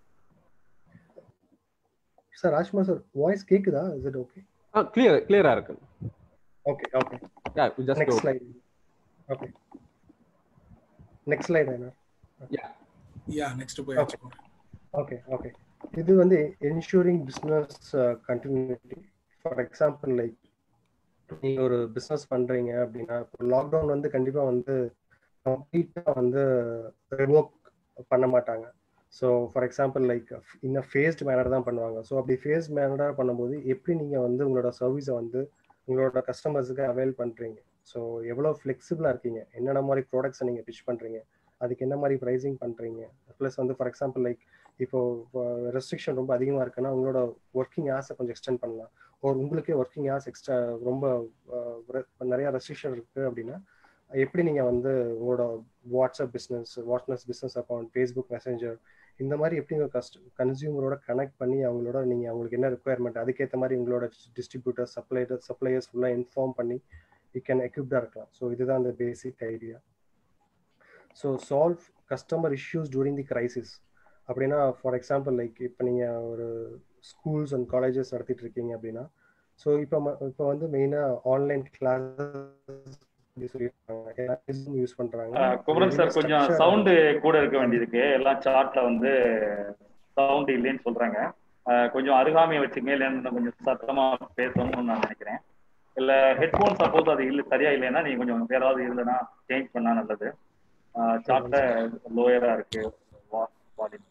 S5: sir Rajkumar sir voice கேக்குதா இஸ் இட் ஓகே
S2: ஆ கிளியர் கிளியரா இருக்கு
S5: okay okay
S2: yeah just
S5: next slide okay next slide Aina
S4: yeah next போயாச்சு
S5: ஓகே ஓகே இது வந்து ensuring business continuity for example like நீங்க ஒரு business பண்றீங்க அப்படின்னா லாக்டவுன் வந்து கண்டிப்பா வந்து கம்ப்ளீட்டா வந்து ரிவோக் பண்ண மாட்டாங்க ஸோ ஃபார் எக்ஸாம்பிள் லைக் இன்னும் ஃபேஸ்ட் மேனர் தான் பண்ணுவாங்க ஸோ அப்படி ஃபேஸ்ட் மேனராக பண்ணும்போது எப்படி நீங்கள் வந்து உங்களோட சர்வீஸை வந்து உங்களோட கஸ்டமர்ஸுக்கு அவைல் பண்ணுறீங்க ஸோ எவ்வளோ ஃப்ளெக்சிபிளாக இருக்கீங்க என்னென்ன மாதிரி ப்ராடக்ட்ஸை நீங்கள் பிச் பண்ணுறீங்க அதுக்கு என்ன மாதிரி ப்ரைஸிங் பண்ணுறீங்க ப்ளஸ் வந்து ஃபார் எக்ஸாம்பிள் லைக் இப்போ ரெஸ்ட்ரிக்ஷன் ரொம்ப அதிகமாக இருக்குன்னா உங்களோட ஒர்க்கிங் ஹார்ஸை கொஞ்சம் எக்ஸ்டெண்ட் பண்ணலாம் ஒரு உங்களுக்கே ஒர்க்கிங் ஹார்ஸ் எக்ஸ்ட்ரா ரொம்ப அஹ், re- நிறைய ரெஸ்ட்ரிக்ஷன் இருக்குது அப்படின்னா எப்படி நீங்கள் வந்து உங்களோட WhatsApp business WhatsApp business account Facebook messenger இந்த மாதிரி எப்படி உங்கள் கஸ்ட் கன்சியூமரோட கனெக்ட் பண்ணி அவங்களோட நீங்கள் அவங்களுக்கு என்ன ரெக்குயர்மெண்ட் அதுக்கேற்ற மாதிரி உங்களோட டிஸ்ட்ரிபியூட்டர் சப்ளைடர் சப்ளையர்ஸ் ஃபுல்லாக இன்ஃபார்ம் பண்ணி யூ கேன் எக்யூப்டாக இருக்கலாம் ஸோ இதுதான் அந்த basic idea so solve customer issues during the crisis அப்படின்னா ஃபார் எக்ஸாம்பிள் லைக் இப்போ நீங்கள் ஒரு ஸ்கூல்ஸ் அண்ட் காலேஜஸ் நடத்திட்டு இருக்கீங்க அப்படின்னா ஸோ இப்போ இப்போ வந்து மெயினாக ஆன்லைன் கிளாஸஸ் சொல்லியிருக்காங்க யூஸ் பண்ணுறாங்க
S1: குமரன் சார் கொஞ்சம் சவுண்டு கூட இருக்க வேண்டியிருக்கு எல்லாம் சார்ட்ல வந்து சவுண்ட் இல்லைன்னு சொல்றாங்க அஹ் கொஞ்சம் அருகாமையை வச்சுங்க இல்லைன்னு கொஞ்சம் சத்தமா பேசணும்னு நான் நினைக்கிறேன் இல்ல ஹெட்போன் சப்போஸ் அது இல்லை சரியா இல்லைன்னா நீங்க கொஞ்சம் வேற ஏதாவது இருந்ததுன்னா சேஞ்ச் பண்ணா நல்லது சார்ட்ல லோயரா இருக்கு வால்யூம்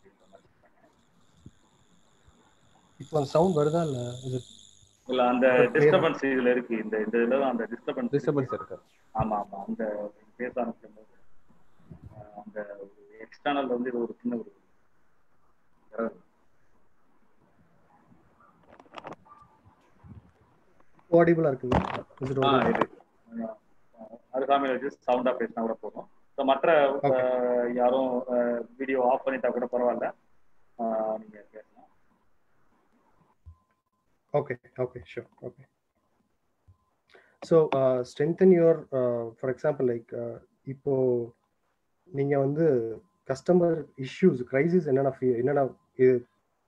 S5: இப்போ அந்த சவுண்ட் வருதா இல்லை இது
S1: இல்ல அந்த டிஸ்டர்பன்ஸ் இதுல இருக்கு இந்த இந்த இதுல தான் அந்த டிஸ்டர்பன்ஸ்
S2: டிஸ்டர்பன்ஸ் இருக்கு
S1: ஆமா ஆமா அந்த பேச ஆரம்பிக்கும் போது அஹ் அந்த எக்ஸ்டர்னல் வந்து இது ஒரு சின்ன ஒரு error.
S5: ஆடிபிளாக இருக்குங்க Is it
S1: ஆ,
S5: audible?
S1: இது கொஞ்சம், அஹ், அருகாமையில வச்சு சவுண்டா பேசினா கூட போதும் ஸோ மற்ற அஹ், யாரும் வீடியோ ஆஃப் பண்ணிட்டா கூட பரவாயில்ல அஹ், நீங்க பேசலாம்
S5: Okay, okay, sure, okay. So, uh, strengthen your, uh, for example, like, uh, இப்போ நீங்க வந்து கஸ்டமர் இஷ்யூஸ் கிரைசிஸ் என்னென்ன fe- என்னென்ன இது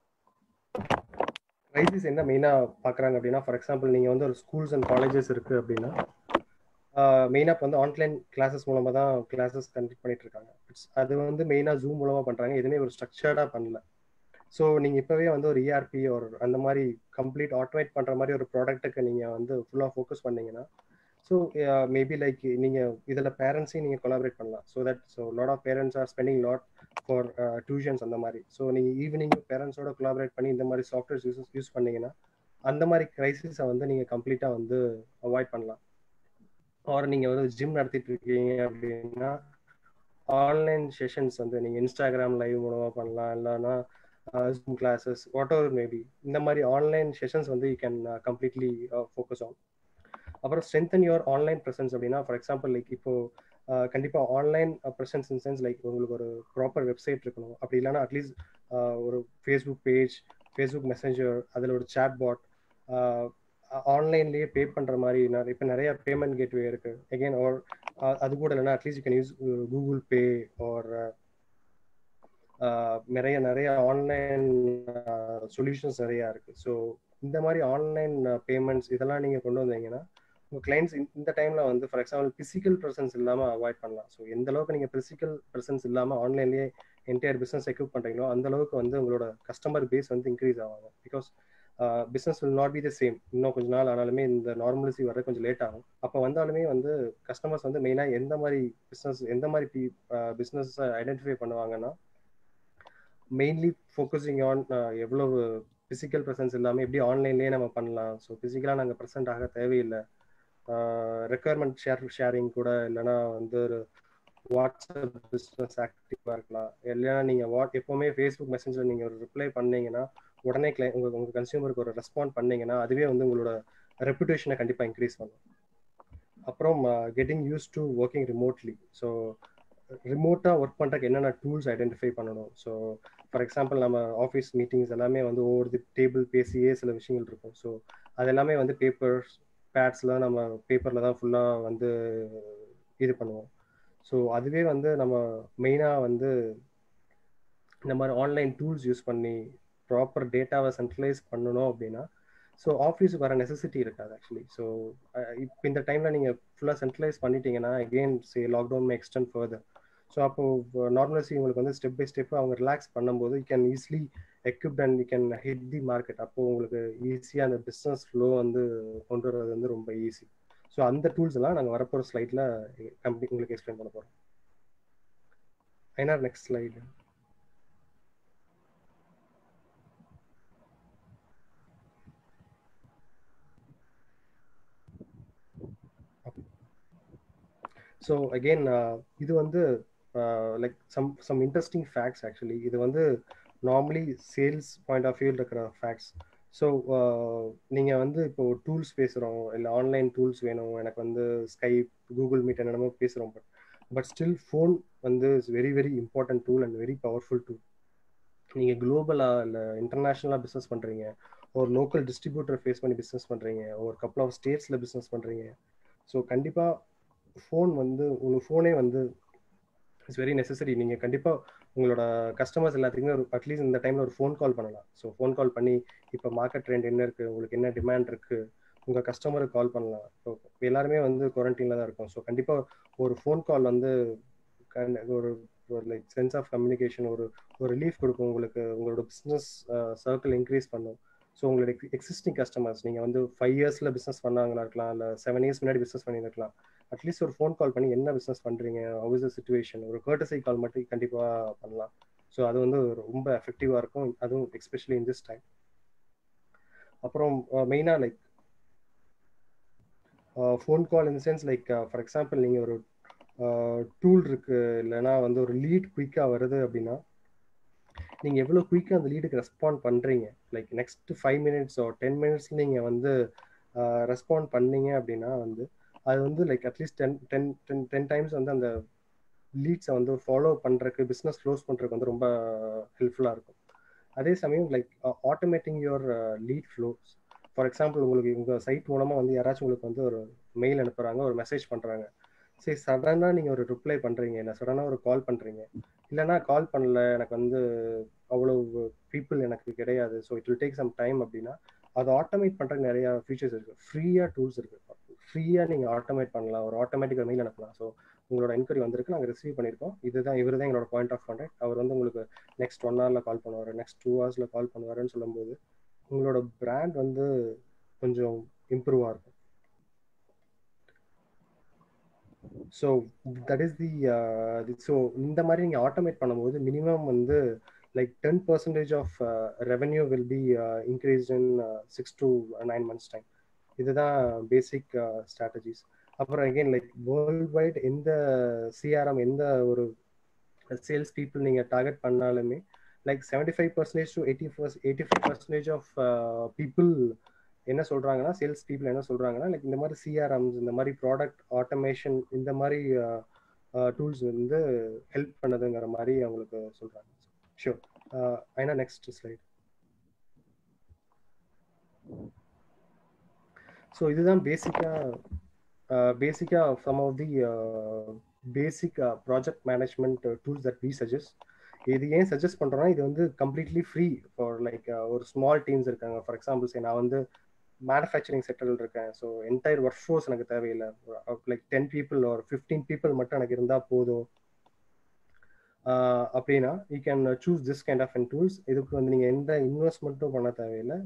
S5: கிரைசிஸ் என்ன மெயினாக பார்க்குறாங்க அப்படின்னா ஃபார் எக்ஸாம்பிள் நீங்கள் வந்து ஒரு ஸ்கூல்ஸ் அண்ட் காலேஜஸ் இருக்குது அப்படின்னா மெயினாக இப்போ வந்து ஆன்லைன் கிளாஸஸ் மூலமாக தான் கிளாஸஸ் கண்டக்ட் பண்ணிட்டு இருக்காங்க It's- அது வந்து மெயினாக ஜூம் மூலமாக பண்ணுறாங்க எதுவுமே ஒரு ஸ்ட்ரக்சர்டாக பண்ணல ஸோ நீங்கள் இப்போவே வந்து ஒரு இஆர்பி ஒரு அந்த மாதிரி கம்ப்ளீட் ஆட்டோமேட் பண்ணுற மாதிரி ஒரு ப்ராடக்ட்டுக்கு நீங்கள் வந்து ஃபுல்லாக ஃபோக்கஸ் பண்ணீங்கன்னா ஸோ மேபி லைக் நீங்கள் இதில் பேரண்ட்ஸையும் நீங்கள் கொலாபரேட் பண்ணலாம் so that so lot of parents are spending lot for tuitions அந்த மாதிரி ஸோ நீங்கள் ஈவினிங் பேரண்ட்ஸோட கொலாபரேட் பண்ணி இந்த மாதிரி சாஃப்ட்வேர்ஸ் யூஸ் யூஸ் பண்ணீங்கன்னா அந்த மாதிரி கிரைசிஸை வந்து நீங்கள் கம்ப்ளீட்டாக வந்து அவாய்ட் பண்ணலாம் ஆர் நீங்கள் வந்து ஜிம் நடத்திட்டு இருக்கீங்க அப்படின்னா ஆன்லைன் செஷன்ஸ் வந்து நீங்கள் இன்ஸ்டாகிராம் லைவ் மூலமாக பண்ணலாம் இல்லைன்னா Zoom classes whatever maybe இந்த மாதிரி ஆன்லைன் செஷன்ஸ் வந்து you can completely focus on அப்புறம் ஸ்ட்ரென்தன் யுவர் ஆன்லைன் ப்ரெசன்ஸ் அப்படின்னா ஃபார் எக்ஸாம்பிள் லைக் இப்போ அஹ், கண்டிப்பா online presence in sense like உங்களுக்கு ஒரு ப்ராப்பர் வெப்சைட் இருக்கணும் அப்படி இல்லைன்னா அட்லீஸ்ட் ஒரு ஃபேஸ்புக் பேஜ் ஃபேஸ்புக் மெசேஞ்சர் அதில் ஒரு சேட் பாட் ஆன்லைன்லேயே பே பண்ணுற மாதிரி நிறைய இப்போ நிறைய பேமெண்ட் கேட்வே இருக்கு அகெயின் ஆர் அது கூட இல்லைன்னா at least you can use Google Pay or நிறைய நிறைய ஆன்லைன் சொல்யூஷன்ஸ் நிறைய இருக்கு ஸோ இந்த மாதிரி ஆன்லைன் பேமெண்ட்ஸ் இதெல்லாம் நீங்க கொண்டு வந்தீங்கன்னா உங்க கிளைண்ட்ஸ் இந்த டைம்ல வந்து ஃபார் எக்ஸாம்பிள் பிசிக்கல் ப்ரெசன்ஸ் இல்லாம அவாய்ட் பண்ணலாம் ஸோ எந்த அளவுக்கு நீங்க பிசிக்கல் ப்ரெசன்ஸ் இல்லாம ஆன்லைன்லயே என்டையர் பிசினஸ் எக்யூப் பண்றீங்களோ அந்த அளவுக்கு வந்து உங்களோட கஸ்டமர் பேஸ் வந்து இன்க்ரீஸ் ஆவாங்க because business will not be the same இன்னும் கொஞ்ச நாள் ஆனாலுமே இந்த நார்மலிசி வர கொஞ்சம் லேட் ஆகும் அப்போ வந்தாலுமே வந்து கஸ்டமர்ஸ் வந்து மெயினாக எந்த மாதிரி பிஸ்னஸ் எந்த மாதிரி பிஸ்னஸ் ஐடென்டிஃபை பண்ணுவாங்கன்னா மெயின்லி ஃபோக்கஸிங் ஆன் எவ்வளவு ஃபிசிக்கல் ப்ரெசன்ஸ் இல்லாமல் எப்படி ஆன்லைன்லேயே நம்ம பண்ணலாம் ஸோ ஃபிசிக்கலாக நாங்கள் ப்ரெசென்ட் ஆக தேவையில்லை ரெக்குயர்மெண்ட் ஷேர் ஷேரிங் கூட இல்லைன்னா வந்து ஒரு வாட்ஸ்அப் பிஸ்னஸ் ஆக்டிவாக இருக்கலாம் இல்லைன்னா நீங்கள் வாட் எப்போவுமே ஃபேஸ்புக் மெசேஜில் நீங்கள் ஒரு ரிப்ளை பண்ணீங்கன்னா உடனே கிளை உங்கள் உங்கள் கன்சியூமருக்கு ஒரு ரெஸ்பாண்ட் பண்ணீங்கன்னா அதுவே வந்து உங்களோட ரெப்புடேஷனை கண்டிப்பாக இன்க்ரீஸ் பண்ணும் அப்புறம் getting use to working remotely so ரிமோட்டாக ஒர்க் பண்ணுறதுக்கு என்னென்ன டூல்ஸ் ஐடென்டிஃபை பண்ணணும் ஸோ ஃபார் எக்ஸாம்பிள் நம்ம ஆஃபீஸ் மீட்டிங்ஸ் எல்லாமே வந்து ஒவ்வொரு டேபிள் பேசியே சில விஷயங்கள் இருக்கும் ஸோ அது எல்லாமே வந்து பேப்பர்ஸ் பேட்ஸ்லாம் நம்ம பேப்பரில் தான் ஃபுல்லாக வந்து இது பண்ணுவோம் ஸோ அதுவே வந்து நம்ம மெயினாக வந்து இந்த மாதிரி ஆன்லைன் டூல்ஸ் யூஸ் பண்ணி ப்ராப்பர் டேட்டாவை சென்ட்ரலைஸ் பண்ணணும் அப்படின்னா ஸோ ஆஃபீஸுக்கு வர நெசசிட்டி இருக்காது ஆக்சுவலி ஸோ இப்போ இந்த டைமில் நீங்கள் ஃபுல்லாக சென்ட்ரலைஸ் பண்ணிட்டீங்கன்னா again say lockdown may extend further so அப்போ நார்மலசி உங்களுக்கு வந்து ஸ்டெப் பை ஸ்டெப் அவங்க ரிலாக்ஸ் பண்ணும்போது you can easily equipped and you can hit the market அப்போ உங்களுக்கு ஈஸியாக அந்த பிஸ்னஸ் ஃப்ளோ வந்து கொண்டு வர்றது வந்து ரொம்ப ஈஸி ஸோ அந்த டூல்ஸ் எல்லாம் நாங்கள் வரப்போகிற ஸ்லைடில் கம்பெனி உங்களுக்கு எக்ஸ்பிளைன் பண்ண போகிறோம் ஐநா நெக்ஸ்ட் ஸ்லைடு ஸோ அகெயின் இது வந்து like some some interesting facts actually இது வந்து நார்மலி சேல்ஸ் பாயிண்ட் ஆஃப் வியூவில் இருக்கிற ஃபேக்ட்ஸ் ஸோ நீங்கள் வந்து இப்போ டூல்ஸ் பேசுகிறோம் இல்லை ஆன்லைன் டூல்ஸ் வேணும் எனக்கு வந்து ஸ்கைப் கூகுள் மீட் என்னென்னமோ பேசுகிறோம் பட் பட் ஸ்டில் ஃபோன் வந்து is very very important tool and very powerful tool நீங்கள் குளோபலாக இல்லை இன்டர்நேஷ்னலாக பிஸ்னஸ் பண்ணுறீங்க ஒரு லோக்கல் டிஸ்ட்ரிபியூட்டர் ஃபேஸ் பண்ணி பிஸ்னஸ் பண்ணுறீங்க ஒரு கப்பல் ஆஃப் ஸ்டேட்ஸில் பிஸ்னஸ் பண்ணுறீங்க ஸோ கண்டிப்பாக ஃபோன் வந்து உங்களுக்கு ஃபோனே வந்து இட்ஸ் வெரி நெசசரி நீங்கள் கண்டிப்பாக உங்களோட கஸ்டமர்ஸ் எல்லாத்துக்குமே ஒரு அட்லீஸ்ட் இந்த டைமில் ஒரு ஃபோன் கால் பண்ணலாம் ஸோ ஃபோன் கால் பண்ணி இப்போ மார்க்கெட் ட்ரெண்ட் என்ன இருக்குது உங்களுக்கு என்ன டிமாண்ட் இருக்குது உங்கள் கஸ்டமருக்கு கால் பண்ணலாம் ஸோ எல்லாருமே வந்து குவாரண்டைனில் தான் இருக்கும் ஸோ கண்டிப்பாக ஒரு ஃபோன் கால் வந்து ஒரு ஒரு லைக் சென்ஸ் ஆஃப் கம்யூனிகேஷன் ஒரு ஒரு ரிலீஃப் கொடுக்கும் உங்களுக்கு உங்களோட பிஸ்னஸ் சர்க்கிள் இன்க்ரீஸ் பண்ணும் ஸோ உங்களோட எக்ஸிஸ்டிங் கஸ்டமர்ஸ் நீங்கள் வந்து ஃபைவ் இயர்ஸில் பிஸ்னஸ் பண்ணாங்களா இருக்கலாம் இல்லை செவன் இயர்ஸ் முன்னாடி பிஸ்னஸ் பண்ணியிருக்கலாம் அட்லீஸ்ட் ஒரு ஃபோன் கால் பண்ணி என்ன பிஸ்னஸ் பண்ணுறீங்க ஹவு இஸ் த சுச்சுவேஷன் ஒரு கேர்டசி கால் மட்டும் கண்டிப்பாக பண்ணலாம் ஸோ அது வந்து ரொம்ப எஃபெக்டிவாக இருக்கும் அதுவும் எஸ்பெஷலி இன் திஸ் டைம் அப்புறம் மெயினாக like phone call in sense like for example நீங்கள் ஒரு டூல் இருக்கு இல்லைன்னா வந்து ஒரு லீட் குயிக்காக வருது அப்படின்னா நீங்கள் எவ்வளோ குயிக்காக அந்த லீடுக்கு ரெஸ்பாண்ட் பண்ணுறீங்க லைக் நெக்ஸ்ட் ஃபைவ் மினிட்ஸ் ஒரு டென் மினிட்ஸ் நீங்கள் வந்து ரெஸ்பாண்ட் பண்ணீங்க அப்படின்னா வந்து அது வந்து like at least ten ten ten ten times வந்து அந்த லீட்ஸை வந்து ஃபாலோ பண்ணுறதுக்கு பிஸ்னஸ் க்ளோஸ் பண்ணுறதுக்கு வந்து ரொம்ப ஹெல்ப்ஃபுல்லாக இருக்கும் அதே சமயம் like automating your lead flows for example உங்களுக்கு உங்கள் சைட் மூலமாக வந்து யாராச்சும் உங்களுக்கு வந்து ஒரு மெயில் அனுப்புகிறாங்க ஒரு மெசேஜ் பண்ணுறாங்க சரி சடனாக நீங்கள் ஒரு ரிப்ளை பண்ணுறீங்க இல்லை சடனாக ஒரு கால் பண்ணுறீங்க இல்லைனா கால் பண்ணல எனக்கு வந்து அவ்வளோ பீப்புள் எனக்கு கிடையாது so it will take some time அப்படின்னா அதை ஆட்டோமேட் பண்ணுறதுக்கு நிறையா ஃபீச்சர்ஸ் இருக்குது ஃப்ரீயாக டூல்ஸ் இருக்குது ஃப்ரீயாக நீங்கள் ஆட்டோமேட் பண்ணலாம் ஒரு ஆட்டோமேட்டிக் மெயில் அனுப்பலாம் ஸோ உங்களோட என்கொயரி வந்திருக்கு நாங்கள் ரிசீவ் பண்ணியிருக்கோம் இதுதான் இவர் தான் எங்களோட பாயிண்ட் ஆஃப் கான்டாக்ட் அவர் வந்து உங்களுக்கு நெக்ஸ்ட் ஒன் ஹவரில் கால் பண்ணுவார் நெக்ஸ்ட் டூ ஹவர்ஸில் கால் பண்ணுவாருன்னு சொல்லும்போது உங்களோட பிராண்ட் வந்து கொஞ்சம் இம்ப்ரூவாக இருக்கும் so that is the so இந்த மாதிரி நீங்கள் ஆட்டோமேட் பண்ணும்போது மினிமம் வந்து like ten percentage of revenue will be increase in six to nine months time இதுதான் பேசிக் ஸ்ட்ராட்டஜிஸ் அப்புறம் அகெயின் லைக் வேர்ல்ட் வைட் எந்த சிஆர்எம் எந்த ஒரு சேல்ஸ் பீப்புள் நீங்கள் டார்கெட் பண்ணாலுமே like seventy five percentage to eighty first eighty five percentage of people என்ன சொல்றாங்கன்னா sales people என்ன சொல்றாங்கன்னா லைக் இந்த மாதிரி சிஆர்எம்ஸ் இந்த மாதிரி ப்ராடக்ட் ஆட்டோமேஷன் இந்த மாதிரி டூல்ஸ் வந்து ஹெல்ப் பண்ணதுங்கிற மாதிரி அவங்களுக்கு சொல்றாங்க ஷூர் ஐனா நெக்ஸ்ட் ஸ்லைட் ஸோ இதுதான் பேசிக்கா பேசிக்கா some of the basic project management tools that we suggest இது ஏன் சஜஸ்ட் பண்றோம்னா இது வந்து கம்ப்ளீட்லி ஃப்ரீ ஃபார் லைக் ஒரு ஸ்மால் டீம்ஸ் இருக்காங்க ஃபார் எக்ஸாம்பிள் சே நான் வந்து மேனுஃபேக்சரிங் செக்டரில் இருக்கேன் ஸோ என்டையர் ஒர்க் ஃபோர்ஸ் எனக்கு தேவையில்லை லைக் டென் பீப்புள் ஒரு ஃபிஃப்டீன் பீப்புள் மட்டும் எனக்கு இருந்தால் போதும் அப்படின்னா you can choose this kind of and tools இதுக்கு வந்து நீங்கள் எந்த இன்வெஸ்ட்மெண்ட்டும் பண்ண தேவையில்லை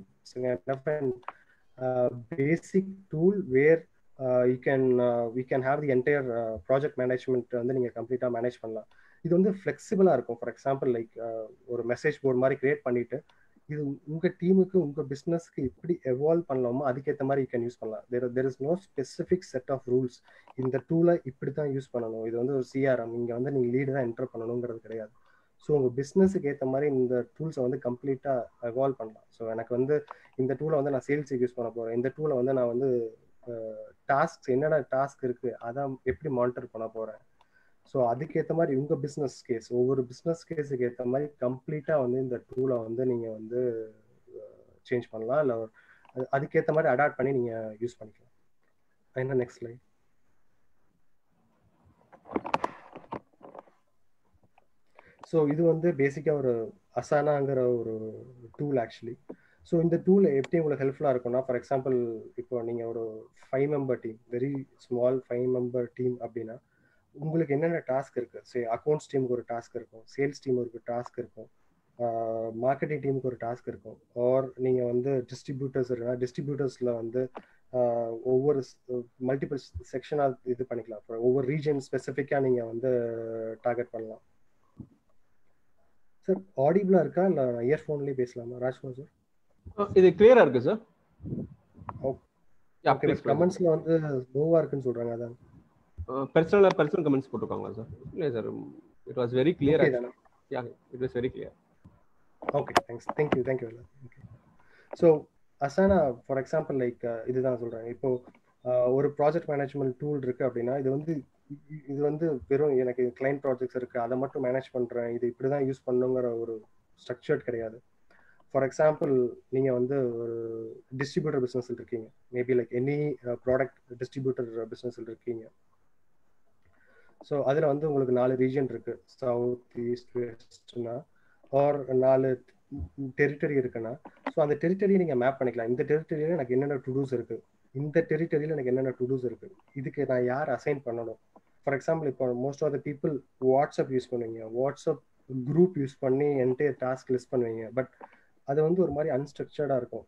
S5: basic tool where you can we can have the entire project management வந்து நீங்கள் கம்ப்ளீட்டாக மேனேஜ் பண்ணலாம் இது வந்து ஃப்ளெக்சிபிளாக இருக்கும் ஃபார் எக்ஸாம்பிள் லைக் ஒரு மெசேஜ் போர்டு மாதிரி கிரியேட் பண்ணிட்டு இது உங்கள் டீமுக்கு உங்கள் பிஸ்னஸ்க்கு எப்படி எவால்வ் பண்ணலாமோ அதுக்கேற்ற மாதிரி யூ கேன் யூஸ் பண்ணலாம் there there is no specific set of rules இந்த டூலை இப்படி தான் யூஸ் பண்ணணும் இது வந்து ஒரு சிஆர்எம் இங்கே வந்து நீங்கள் லீடு தான் என்டர் பண்ணணுங்கிறது கிடையாது ஸோ உங்கள் பிஸ்னஸுக்கு ஏற்ற மாதிரி இந்த டூல்ஸை வந்து கம்ப்ளீட்டாக எவால்வ் பண்ணலாம் ஸோ எனக்கு வந்து இந்த டூலை வந்து நான் சேல்ஸுக்கு யூஸ் பண்ண போகிறேன் இந்த டூலை வந்து நான் வந்து டாஸ்க் என்னென்ன டாஸ்க் இருக்குது அதை எப்படி மானிட்டர் பண்ண போகிறேன் ஸோ அதுக்கேற்ற மாதிரி உங்க பிஸ்னஸ் கேஸ் ஒவ்வொரு பிஸ்னஸ் கேஸுக்கு ஏற்ற மாதிரி கம்ப்ளீட்டா வந்து இந்த டூலை வந்து நீங்க வந்து சேஞ்ச் பண்ணலாம் இல்லை அதுக்கேற்ற மாதிரி அடாப்ட் பண்ணி நீங்க யூஸ் பண்ணிக்கலாம் என்ன நெக்ஸ்ட் லைன் ஸோ இது வந்து பேசிக்காக ஒரு அசானாங்கிற ஒரு டூல் ஆக்சுவலி ஸோ இந்த டூல் எப்படி உங்களுக்கு ஹெல்ப்ஃபுல்லாக இருக்கும்னா ஃபார் எக்ஸாம்பிள் இப்போ நீங்கள் ஒரு five member team very small five member team அப்படின்னா உங்களுக்கு என்னென்ன டாஸ்க் இருக்குது சரி அக்கௌண்ட்ஸ் டீமுக்கு ஒரு டாஸ்க் இருக்கும் சேல்ஸ் டீமுக்கு ஒரு டாஸ்க் இருக்கும் மார்க்கெட்டிங் டீமுக்கு ஒரு டாஸ்க் இருக்கும் ஆர் நீங்கள் வந்து டிஸ்ட்ரிபியூட்டர்ஸ் இருக்குன்னா டிஸ்ட்ரிபியூட்டர்ஸில் வந்து ஒவ்வொரு மல்டிபிள் செக்ஷனாக இது பண்ணிக்கலாம் ஒவ்வொரு ரீஜன் ஸ்பெசிஃபிக்காக நீங்கள் வந்து டார்கெட் பண்ணலாம் சார் ஆடிபிளா இருக்கா இல்லை இயர்ஃபோன்லேயே பேசலாமா ராஜ்குமார் சார்
S2: இது கிளியரா இருக்கு சார்
S5: ஓகே கமெண்ட்ஸ்ல வந்து லோவா இருக்குன்னு சொல்றாங்க அதான்
S2: பர்சனலா பர்சனல் கமெண்ட்ஸ் போட்டுருக்காங்களா சார் இல்லை sir it was very clear ya it was very clear
S5: okay thanks thank you thank you okay so Asana for example like இதுதான் சொல்றேன் இப்போ ஒரு ப்ராஜெக்ட் மேனேஜ்மெண்ட் டூல் இருக்கு அப்படின்னா இது வந்து இது வந்து வெறும் எனக்கு கிளைண்ட் ப்ராஜெக்ட்ஸ் இருக்கு அதை மட்டும் மேனேஜ் பண்றேன் இது இப்படிதான் யூஸ் பண்ணுங்கிற ஒரு ஸ்ட்ரக்சர்ட் கிடையாது ஃபார் எக்ஸாம்பிள் நீங்கள் வந்து ஒரு டிஸ்ட்ரிபியூட்டர் பிஸ்னஸ் இருக்கீங்க maybe like any product distributor business இருக்கீங்க ஸோ அதில் வந்து உங்களுக்கு நாலு ரீஜன் இருக்கு சவுத் ஈஸ்ட் வெஸ்ட்னா ஆர் நாலு டெரிட்டரி இருக்குன்னா ஸோ அந்த டெரிட்டரியை நீங்கள் மேப் பண்ணிக்கலாம் இந்த டெரிட்டரியில் எனக்கு என்னென்ன டுடூஸ் இருக்கு இந்த டெரிட்டரியில் எனக்கு என்னென்ன டுடூஸ் இருக்கு இதுக்கு நான் யார் அசைன் பண்ணணும் ஃபார் எக்ஸாம்பிள் இப்போ most of the people WhatsApp use பண்ணுவீங்க வாட்ஸ்அப் குரூப் யூஸ் பண்ணி என்டையர் டாஸ்க் லிஸ்ட் பண்ணுவீங்க பட் அது வந்து ஒரு மாதிரி அன்ஸ்ட்ரக்சர்டாக இருக்கும்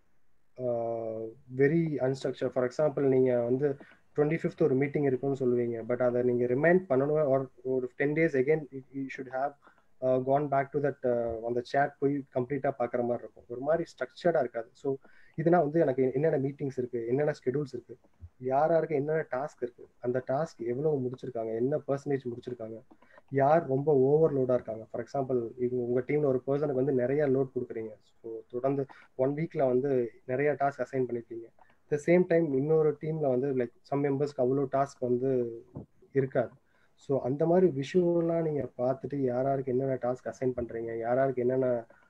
S5: வெரி அன்ஸ்ட்ரக்சர் ஃபார் எக்ஸாம்பிள் நீங்கள் வந்து டுவெண்ட்டி ஃபிஃப்த் ஒரு மீட்டிங் இருக்குன்னு சொல்லுவீங்க பட் அதை நீங்கள் ரிமைண்ட் பண்ணணும் ஒரு ஒரு ten days again you should have gone back to that அந்த சேட் போய் கம்ப்ளீட்டாக பார்க்குற மாதிரி இருக்கும் ஒரு மாதிரி ஸ்ட்ரக்சர்டாக இருக்காது ஸோ இதுனா வந்து எனக்கு என்னென்ன மீட்டிங்ஸ் இருக்குது என்னென்ன ஸ்கெடியூல்ஸ் இருக்குது யார் யாருக்கு என்னென்ன டாஸ்க் இருக்குது அந்த டாஸ்க் எவ்வளோ முடிச்சிருக்காங்க என்ன பர்சன்டேஜ் முடிச்சிருக்காங்க யார் ரொம்ப ஓவர்லோடாக இருக்காங்க ஃபார் எக்ஸாம்பிள் இவங்க உங்கள் டீமில் ஒரு பர்சனுக்கு வந்து நிறைய லோட் கொடுக்குறீங்க ஸோ தொடர்ந்து ஒன் வீக்கில் வந்து நிறைய டாஸ்க் அசைன் பண்ணியிருக்கீங்க த சேம் டைம் இன்னொரு டீமில் வந்து லைக் சம் மெம்பர்ஸ்க்கு அவ்வளோ டாஸ்க் வந்து இருக்காது ஸோ அந்த மாதிரி விஷுவலாக நீங்கள் பார்த்துட்டு யார் யாருக்கு என்னென்ன டாஸ்க் அசைன் பண்ணுறீங்க யார் யாருக்கு என்னென்ன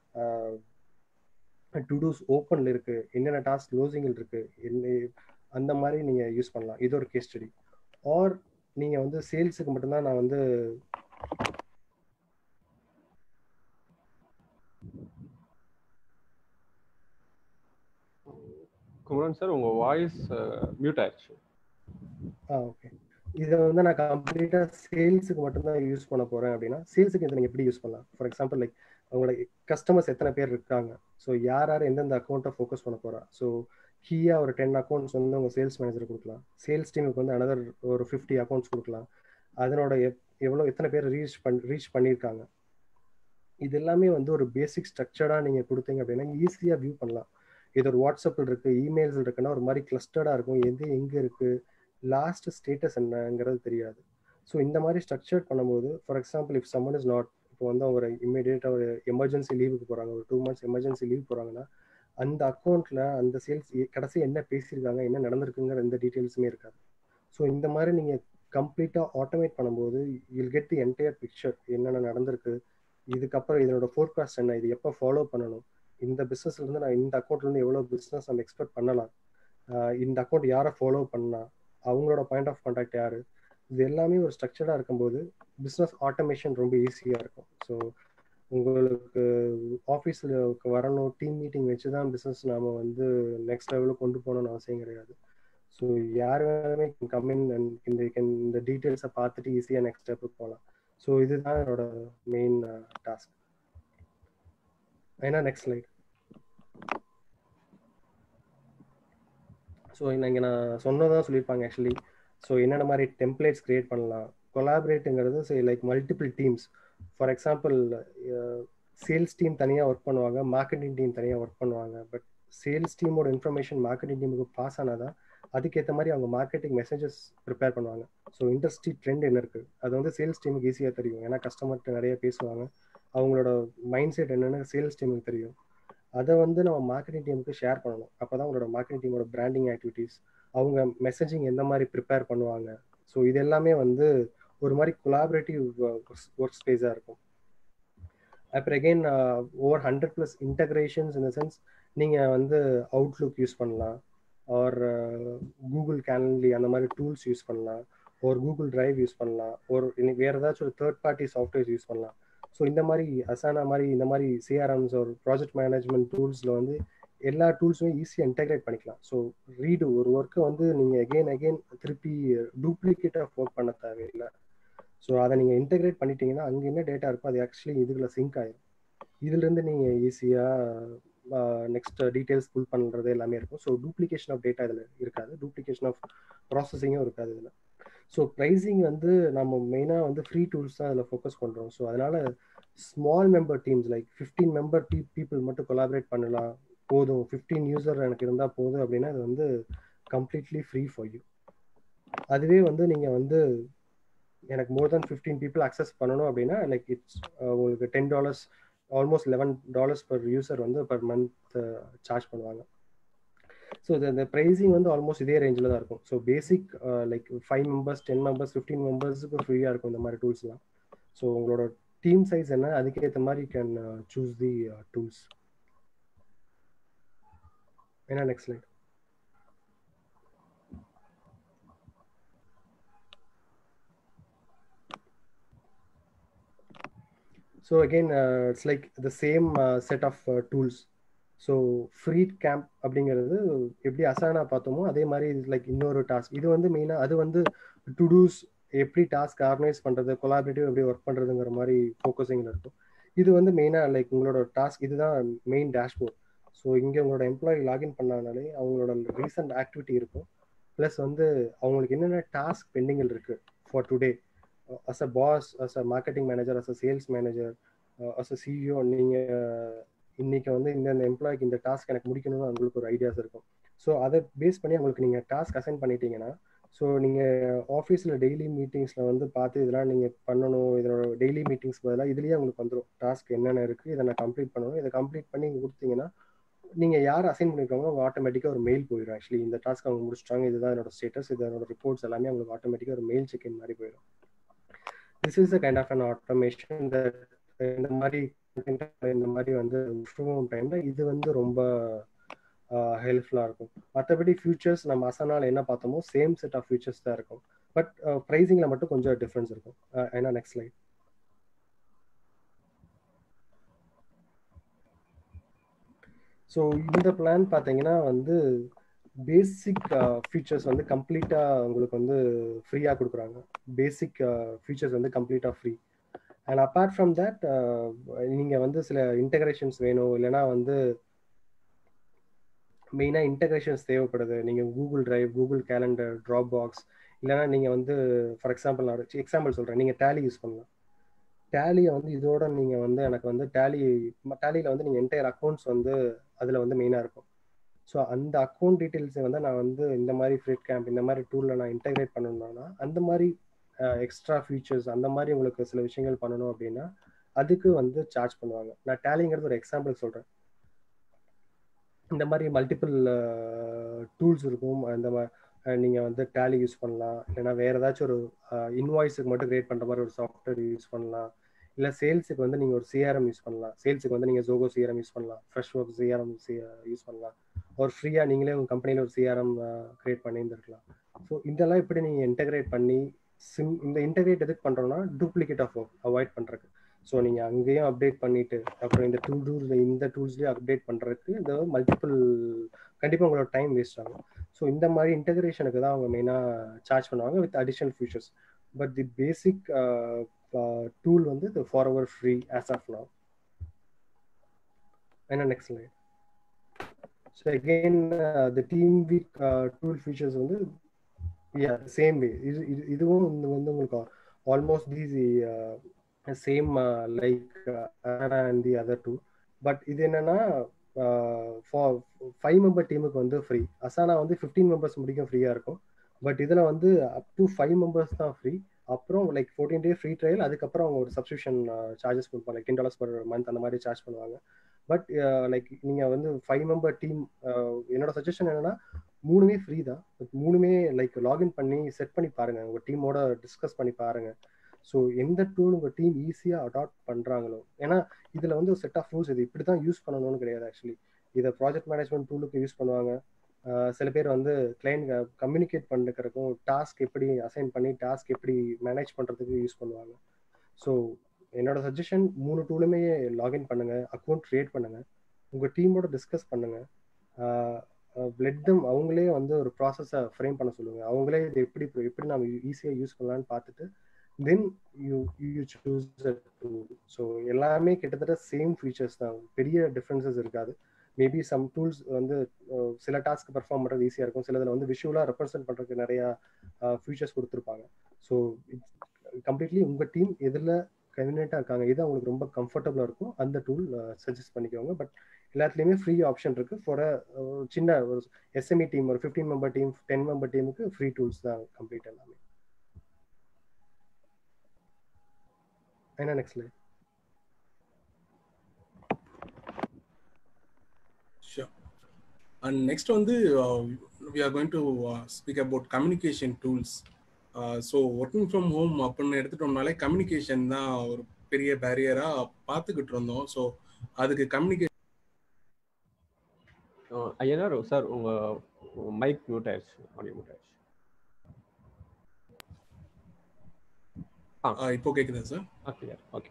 S5: டு டூஸ் ஓப்பனில் இருக்கு என்னென்ன டாஸ்க் க்ளோசிங்கில் இருக்கு என்ன அந்த மாதிரி நீங்கள் யூஸ் பண்ணலாம் இது ஒரு கேஸ் ஸ்டடி ஆர் நீங்கள் வந்து சேல்ஸுக்கு மட்டும்தான் நான் வந்து
S2: குமரன் சார் உங்க வாய்ஸ் மியூட் ஆயிடுச்சு
S5: ஆ ஓகே இதை வந்து நான் கம்ப்ளீட்டாக சேல்ஸுக்கு மட்டும்தான் யூஸ் பண்ண போகிறேன் அப்படின்னா சேல்ஸுக்கு இதை நீங்கள் எப்படி யூஸ் பண்ணலாம் ஃபார் எக்ஸாம்பிள் லைக் அவங்களோட கஸ்டமர்ஸ் எத்தனை பேர் இருக்காங்க ஸோ யார் யார் எந்தெந்த அக்கௌண்ட்டை ஃபோக்கஸ் பண்ண போகிறா ஸோ கீயா ஒரு டென் அக்கௌண்ட்ஸ் வந்து உங்கள் சேல்ஸ் மேனேஜர் கொடுக்கலாம் சேல்ஸ் டீமுக்கு வந்து அனதர் ஒரு ஃபிஃப்டி அக்கௌண்ட்ஸ் கொடுக்கலாம் அதனோட எவ்வளோ எத்தனை பேர் ரீச் பண் ரீச் பண்ணியிருக்காங்க இது எல்லாமே வந்து ஒரு பேசிக் ஸ்ட்ரக்சர்டாக நீங்கள் கொடுத்தீங்க அப்படின்னா ஈஸியாக வியூ பண்ணலாம் இது ஒரு வாட்ஸ்அப்பில் இருக்குது இமெயில்ஸ் இருக்குன்னா ஒரு மாதிரி கிளஸ்டர்டாக இருக்கும் எது எங்கே இருக்குது லாஸ்ட் ஸ்டேட்டஸ் என்னங்கிறது தெரியாது ஸோ இந்த மாதிரி ஸ்ட்ரக்சர் பண்ணும்போது for example if someone is not இப்போ வந்து ஒரு இம்மிடியேட்டாக ஒரு எமர்ஜென்சி லீவுக்கு போகிறாங்க ஒரு டூ மந்த்ஸ் எமர்ஜென்சி லீவ் போகிறாங்கன்னா அந்த அக்கௌண்ட்டில் அந்த சேல்ஸ் கடைசி என்ன பேசியிருக்காங்க என்ன நடந்திருக்குங்கிற எந்த டீட்டெயில்ஸுமே இருக்காது ஸோ இந்த மாதிரி நீங்கள் கம்ப்ளீட்டாக ஆட்டோமேட் பண்ணும்போது யில் கெட் தி என்டையர் பிக்சர் என்னென்ன நடந்திருக்கு இதுக்கப்புறம் இதனோட ஃபோர்காஸ்ட் என்ன இது எப்போ ஃபாலோ பண்ணணும் இந்த பிஸ்னஸ்லேருந்து நான் இந்த அக்கௌண்ட்லேருந்து எவ்வளோ பிஸ்னஸ் நம்ம எக்ஸ்பெக்ட் பண்ணலாம் இந்த அக்கௌண்ட் யாரை ஃபாலோ பண்ணலாம் அவங்களோட பாயிண்ட் ஆஃப் கான்டாக்ட் யாரு இது எல்லாமே ஒரு ஸ்ட்ரக்சர்டாக இருக்கும்போது பிஸ்னஸ் ஆட்டோமேஷன் ரொம்ப ஈஸியாக இருக்கும் ஸோ உங்களுக்கு ஆஃபீஸில் வரணும் டீம் மீட்டிங் வச்சு தான் பிஸ்னஸ் நாம் வந்து நெக்ஸ்ட் லெவலுக்கு கொண்டு போகணும்னு அவசியம் கிடையாது ஸோ யார் வேணாலுமே கம்மின் அண்ட் இந்த இந்த டீட்டெயில்ஸை பார்த்துட்டு ஈஸியாக நெக்ஸ்ட் ஸ்டெப்புக்கு போகலாம் ஸோ இதுதான் என்னோட மெயின் டாஸ்க் ஏன்னா நெக்ஸ்ட் லைட் ஸோ இங்கே நான் சொன்னதான் சொல்லியிருப்பாங்க ஆக்சுவலி ஸோ என்னென்ன மாதிரி டெம்ப்ளேட்ஸ் கிரியேட் பண்ணலாம் கொலாபரேட்டுங்கிறது சரி like multiple teams for example sales team தனியாக ஒர்க் பண்ணுவாங்க மார்க்கெட்டிங் டீம் தனியாக ஒர்க் பண்ணுவாங்க பட் சேல்ஸ் டீமோட இன்ஃபர்மேஷன் மார்க்கெட்டிங் டீமுக்கு பாஸ் ஆனாதான் அதுக்கேற்ற மாதிரி அவங்க மார்க்கெட்டிங் மெசேஜஸ் ப்ரிப்பேர் பண்ணுவாங்க ஸோ இண்டஸ்ட்ரி ட்ரெண்ட் என்ன இருக்குது அது வந்து சேல்ஸ் டீமுக்கு ஈஸியாக தெரியும் ஏன்னா கஸ்டமர்கிட்ட நிறைய பேசுவாங்க அவங்களோட மைண்ட் செட் என்னென்னு சேல்ஸ் டீமுக்கு தெரியும் அதை வந்து நம்ம மார்க்கெட்டிங் டீமுக்கு ஷேர் பண்ணணும் அப்போ தான் உங்களோட மார்க்கெட்டிங் டீமோட பிராண்டிங் ஆக்டிவிட்டீஸ் அவங்க மெசேஜிங் எந்த மாதிரி ப்ரிப்பேர் பண்ணுவாங்க ஸோ இது எல்லாமே வந்து ஒரு மாதிரி கொலாபரேட்டிவ் ஒர்க் ஸ்பேஸாக இருக்கும் அப்புறம் again over hundred plus integrations in the sense நீங்கள் வந்து அவுட்லுக் யூஸ் பண்ணலாம் ஆர் கூகுள் கேலண்ட்லி அந்த மாதிரி டூல்ஸ் யூஸ் பண்ணலாம் ஒரு கூகுள் டிரைவ் யூஸ் பண்ணலாம் ஒரு வேறு ஏதாச்சும் ஒரு தேர்ட் பார்ட்டி சாஃப்ட்வேர்ஸ் யூஸ் பண்ணலாம் ஸோ இந்த மாதிரி அசானா மாதிரி இந்த மாதிரி சிஆர்எம்ஸ் ஒரு ப்ராஜெக்ட் மேனேஜ்மெண்ட் டூல்ஸில் வந்து எல்லா டூல்ஸுமே ஈஸியாக இன்டெகிரேட் பண்ணிக்கலாம் ஸோ ரீடு ஒரு ஒர்க்கை வந்து நீங்கள் எகெயின் அகெயின் திருப்பி டூப்ளிகேட்டாக ஒர்க் பண்ண தேவையில்லை ஸோ அதை நீங்கள் இன்டெகிரேட் பண்ணிட்டீங்கன்னா அங்கே என்ன டேட்டா இருக்கோ அது ஆக்சுவலி இதுக்குள்ள சிங்க் ஆயிடும் இதுலேருந்து நீங்கள் ஈஸியாக நெக்ஸ்ட் டீட்டெயில்ஸ் புல் பண்ணுறது எல்லாமே இருக்கும் ஸோ டூப்ளிகேஷன் ஆஃப் டேட்டா இதில் இருக்காது டூப்ளிகேஷன் ஆஃப் ப்ராசஸிங்கும் இருக்காது இதில் ஸோ ப்ரைஸிங் வந்து நம்ம மெயினாக வந்து ஃப்ரீ டூல்ஸ் தான் அதில் ஃபோக்கஸ் பண்ணுறோம் ஸோ அதனால small member teams like fifteen member டீ பீப்புள் மட்டும் கொலாபரேட் பண்ணலாம் போதும் ஃபிஃப்டீன் யூசர் எனக்கு இருந்தால் போதும் அப்படின்னா அது வந்து கம்ப்ளீட்லி ஃப்ரீ ஃபார் யூ அதுவே வந்து நீங்கள் வந்து எனக்கு more than fifteen people access பண்ணணும் அப்படின்னா லைக் இட்ஸ் உங்களுக்கு ten dollars almost eleven dollars per user வந்து பர் மந்த் சார்ஜ் பண்ணுவாங்க ஸோ இது இந்த ப்ரைஸிங் வந்து ஆல்மோஸ்ட் இதே ரேஞ்சில் தான் இருக்கும் so basic like five members ten members fifteen மெம்பர்ஸுக்கு ஃப்ரீயாக இருக்கும் இந்த மாதிரி டூல்ஸ்லாம் ஸோ உங்களோட டீம் சைஸ் என்ன அதுக்கேற்ற மாதிரி கேன் சூஸ் தி டூல்ஸ் ஏன்னா next slide so again it's like the same set of tools so Freecamp அப்படிங்கிறது எப்படி அசானா பார்த்தோமோ அதே மாதிரி லைக் இன்னொரு டாஸ்க் இது வந்து மெயினாக அது வந்து டு டூஸ் எப்படி டாஸ்க் ஆர்கனைஸ் பண்ணுறது கொலாபரேட்டிவ் எப்படி ஒர்க் பண்ணுறதுங்கிற மாதிரி ஃபோக்கஸிங்கில் இருக்கும் இது வந்து மெயினாக லைக் உங்களோட டாஸ்க் இதுதான் மெயின் டேஷ்போர்ட் ஸோ இங்கே உங்களோட எம்ப்ளாயி லாகின் பண்ணாலே அவங்களோட ரீசன்ட் ஆக்டிவிட்டி இருக்கும் ப்ளஸ் வந்து அவங்களுக்கு என்னென்ன டாஸ்க் பெண்டிங்கில் இருக்குது for today as a boss as a marketing manager as a sales manager as a CEO நீங்கள் இன்னைக்கு வந்து இந்த எம்ப்ளாய்க்கு இந்த டாஸ்க் எனக்கு முடிக்கணும்னு உங்களுக்கு ஒரு ஐடியாஸ் இருக்கும் ஸோ அதை பேஸ் பண்ணி உங்களுக்கு நீங்கள் டாஸ்க் அசைன் பண்ணிட்டீங்கன்னா ஸோ நீங்கள் ஆஃபீஸில் டெய்லி மீட்டிங்ஸில் வந்து பார்த்து இதெல்லாம் நீங்கள் பண்ணணும் இதோட டெய்லி மீட்டிங்ஸ் பதிலாக இதுலேயே உங்களுக்கு வந்துடும் டாஸ்க் என்னென்ன இருக்குது இதை நான் கம்ப்ளீட் பண்ணணும் இதை கம்ப்ளீட் பண்ணி கொடுத்தீங்கன்னா நீங்கள் யார் அசைன் பண்ணிருக்காங்களோ அவங்க ஆட்டோமேட்டிக்காக ஒரு மெயில் போயிடும் ஆக்சுவலி இந்த டாஸ்க் அவங்க முடிச்சிட்டாங்க இதுதான் என்னோட ஸ்டேட்டஸ் இதனோட ரிப்போர்ட்ஸ் எல்லாமே அவங்களுக்கு ஆட்டோமேட்டிக்காக ஒரு மெயில் செக்இன் மாதிரி போயிடும் this is a kind of an automation இந்த மாதிரி இந்த மாதிரி வந்து டைம்ல இது வந்து ரொம்ப ஹெல்ப்ஃபுல்லாக இருக்கும் மற்றபடி ஃபியூச்சர்ஸ் நம்ம அசனால் என்ன பார்த்தோமோ சேம் செட் ஆஃப் ஃபியூச்சர்ஸ் தான் இருக்கும் பட் ப்ரைஸிங்கில் மட்டும் கொஞ்சம் டிஃப்ரென்ஸ் இருக்கும் ஏன்னா நெக்ஸ்ட் லைட் ஸோ இந்த பிளான் பார்த்தீங்கன்னா வந்து பேசிக் ஃபீச்சர்ஸ் வந்து கம்ப்ளீட்டாக உங்களுக்கு வந்து ஃப்ரீயாக கொடுக்குறாங்க பேசிக் ஃபீச்சர்ஸ் வந்து கம்ப்ளீட்டாக free and apart from that நீங்கள் வந்து சில இன்டகிரேஷன்ஸ் வேணும் இல்லைனா வந்து மெயினாக இன்டகிரேஷன்ஸ் தேவைப்படுது நீங்கள் Google Drive Google Calendar Dropbox இல்லைனா நீங்கள் வந்து ஃபார் எக்ஸாம்பிள் நான் எக்ஸாம்பிள் சொல்கிறேன் நீங்கள் டேலி யூஸ் பண்ணலாம் டேலியை வந்து இதோட நீங்கள் வந்து எனக்கு வந்து டேலி டேலியில் வந்து நீங்கள் என்டையர் அக்கௌண்ட்ஸ் வந்து அதில் வந்து மெயினாக இருக்கும் ஸோ அந்த அக்கௌண்ட் டீட்டெயில்ஸை வந்து நான் வந்து இந்த மாதிரி ஃப்ரீட் கேம்ப் இந்த மாதிரி டூலில் நான் இன்டகிரேட் பண்ணணும்னா அந்த மாதிரி எக்ஸ்ட்ரா ஃபீச்சர்ஸ் அந்த மாதிரி உங்களுக்கு சில விஷயங்கள் பண்ணணும் அப்படின்னா அதுக்கு வந்து சார்ஜ் பண்ணுவாங்க நான் டேலிங்கிறது ஒரு எக்ஸாம்பிள் சொல்கிறேன் இந்த மாதிரி மல்டிபிள் டூல்ஸ் இருக்கும் இந்த மாதிரி நீங்கள் வந்து டேலி யூஸ் பண்ணலாம் இல்லைனா வேறு ஏதாச்சும் ஒரு இன்வாய்ஸுக்கு மட்டும் கிரியேட் பண்ணுற மாதிரி ஒரு சாஃப்ட்வேர் யூஸ் பண்ணலாம் இல்லை சேல்ஸுக்கு வந்து நீங்கள் ஒரு சிஆர்எம் யூஸ் பண்ணலாம் சேல்ஸுக்கு வந்து நீங்கள் ஜோகோ சிஆர்எம் யூஸ் பண்ணலாம் ஃப்ரெஷ் ஒர்க் சிஆர்எம் யூஸ் பண்ணலாம் ஒரு ஃப்ரீயாக நீங்களே உங்கள் கம்பெனியில் ஒரு சிஆர்எம் கிரியேட் பண்ணியிருந்துருக்கலாம் ஸோ இதெல்லாம் இப்படி நீங்கள் இன்டகிரேட் பண்ணி சிம் இந்த இன்டகிரேட் எதுக்கு பண்ணுறோம்னா டூப்ளிகேட் ஆஃப் ஒர்க் அவாய்ட் பண்ணுறதுக்கு ஸோ நீங்கள் அங்கேயும் அப்டேட் பண்ணிட்டு அப்புறம் இந்த டூ டூல் இந்த டூல்ஸ்லேயும் அப்டேட் பண்ணுறதுக்கு இந்த மல்டிபிள் கண்டிப்பாக உங்களோட டைம் வேஸ்ட் ஆகும் ஸோ இந்த மாதிரி இன்டகிரேஷனுக்கு தான் அவங்க மெயினாக சார்ஜ் பண்ணுவாங்க with additional features but the basic tool வந்து இது for our free as of now என்ன next slide so again the Teamweek tool features வந்து யா சேம் வே இது இது இதுவும் வந்து உங்களுக்கு almost these same like and the other two but இது என்னன்னா ஃபார் ஃபைவ் மெம்பர் டீமுக்கு வந்து ஃப்ரீ அசானா வந்து ஃபிஃப்டீன் மெம்பர்ஸ் முடிக்கும் ஃப்ரீயாக இருக்கும் பட் இதில் வந்து அப் டு ஃபைவ் மெம்பர்ஸ் தான் ஃப்ரீ அப்புறம் like fourteen day free trial அதுக்கப்புறம் அவங்க ஒரு சப்ஸ்கிரிப்ஷன் சார்ஜஸ் கொடுப்பாங்க like ten dollars per month அந்த மாதிரி சார்ஜ் பண்ணுவாங்க பட் லைக் நீங்கள் வந்து ஃபைவ் மெம்பர் டீம் என்னோட சஜஷன் என்னன்னா மூணுமே ஃப்ரீ தான் பட் மூணுமே லைக் லாகின் பண்ணி செட் பண்ணி பாருங்க உங்க டீமோட டிஸ்கஸ் பண்ணி பாருங்க ஸோ எந்த டூல் உங்க டீம் ஈஸியாக அடாப்ட் பண்றாங்களோ ஏன்னா இதுல வந்து ஒரு செட் ஆஃப் ரூல்ஸ் இது இப்படி தான் யூஸ் பண்ணணும்னு கிடையாது ஆக்சுவலி இதை ப்ராஜெக்ட் மேனேஜ்மெண்ட் டூலுக்கு யூஸ் பண்ணுவாங்க ஆஹ் சில பேர் வந்து கிளைண்ட் கம்யூனிகேட் பண்ணுறதுக்கும் டாஸ்க் எப்படி அசைன் பண்ணி டாஸ்க் எப்படி மேனேஜ் பண்ணுறதுக்கு யூஸ் பண்ணுவாங்க ஸோ என்னோட சஜஷன் மூணு டூலுமே லாகின் பண்ணுங்க அக்கௌண்ட் க்ரியேட் பண்ணுங்க உங்க டீமோட டிஸ்கஸ் பண்ணுங்க லெட் தம் அவங்களே வந்து ஒரு ப்ராசஸை ஃப்ரேம் பண்ண சொல்லுங்க அவங்களே இது எப்படி எப்படி நம்ம ஈஸியாக யூஸ் பண்ணலாம்னு பார்த்துட்டு then you you choose tool so எல்லாமே கிட்டத்தட்ட சேம் ஃபீச்சர்ஸ் தான் பெரிய டிஃப்ரென்சஸ் இருக்காது மேபி சம் டூல்ஸ் வந்து அஹ், சில டாஸ்க் பெர்ஃபார்ம் பண்ணுறது ஈஸியாக இருக்கும் சிலதில் வந்து விஷுவலாக ரெப்ரசென்ட் பண்ணுறதுக்கு நிறையா ஃபீச்சர்ஸ் கொடுத்துருப்பாங்க ஸோ கம்ப்ளீட்லி உங்கள் டீம் எதில் கன்வீனியண்ட்டாக இருக்காங்க இது அவங்களுக்கு ரொம்ப கம்ஃபர்டபுளாக இருக்கும் அந்த டூல் சஜஸ்ட் பண்ணிக்கோங்க பட் எல்லாத்துலேயுமே ஃப்ரீ ஆப்ஷன் இருக்கு ஃபார் சின்ன ஒரு எஸ்எம்இ டீம் ஒரு fifteen member team ten member டீமுக்கு ஃப்ரீ டூல்ஸ் தான் கம்ப்ளீட் எல்லாமே என்ன next line
S4: Sure. And next வந்து uh, we are going to uh, speak about communication tools. Uh, so working from home அப்படின்னு எடுத்துட்டோம்னாலே communication தான் ஒரு பெரிய பேரியரா பார்த்துக்கிட்டு இருந்தோம் ஸோ அதுக்கு கம்யூனிகேஷன்
S2: ஐயனார் சார் உங்க மைக் மியூட் ஆயிடுச்சு ஆடியோ மியூட் ஆயிடுச்சு
S4: இப்போ கேக்குதா சார்
S2: ஓகே ஓகே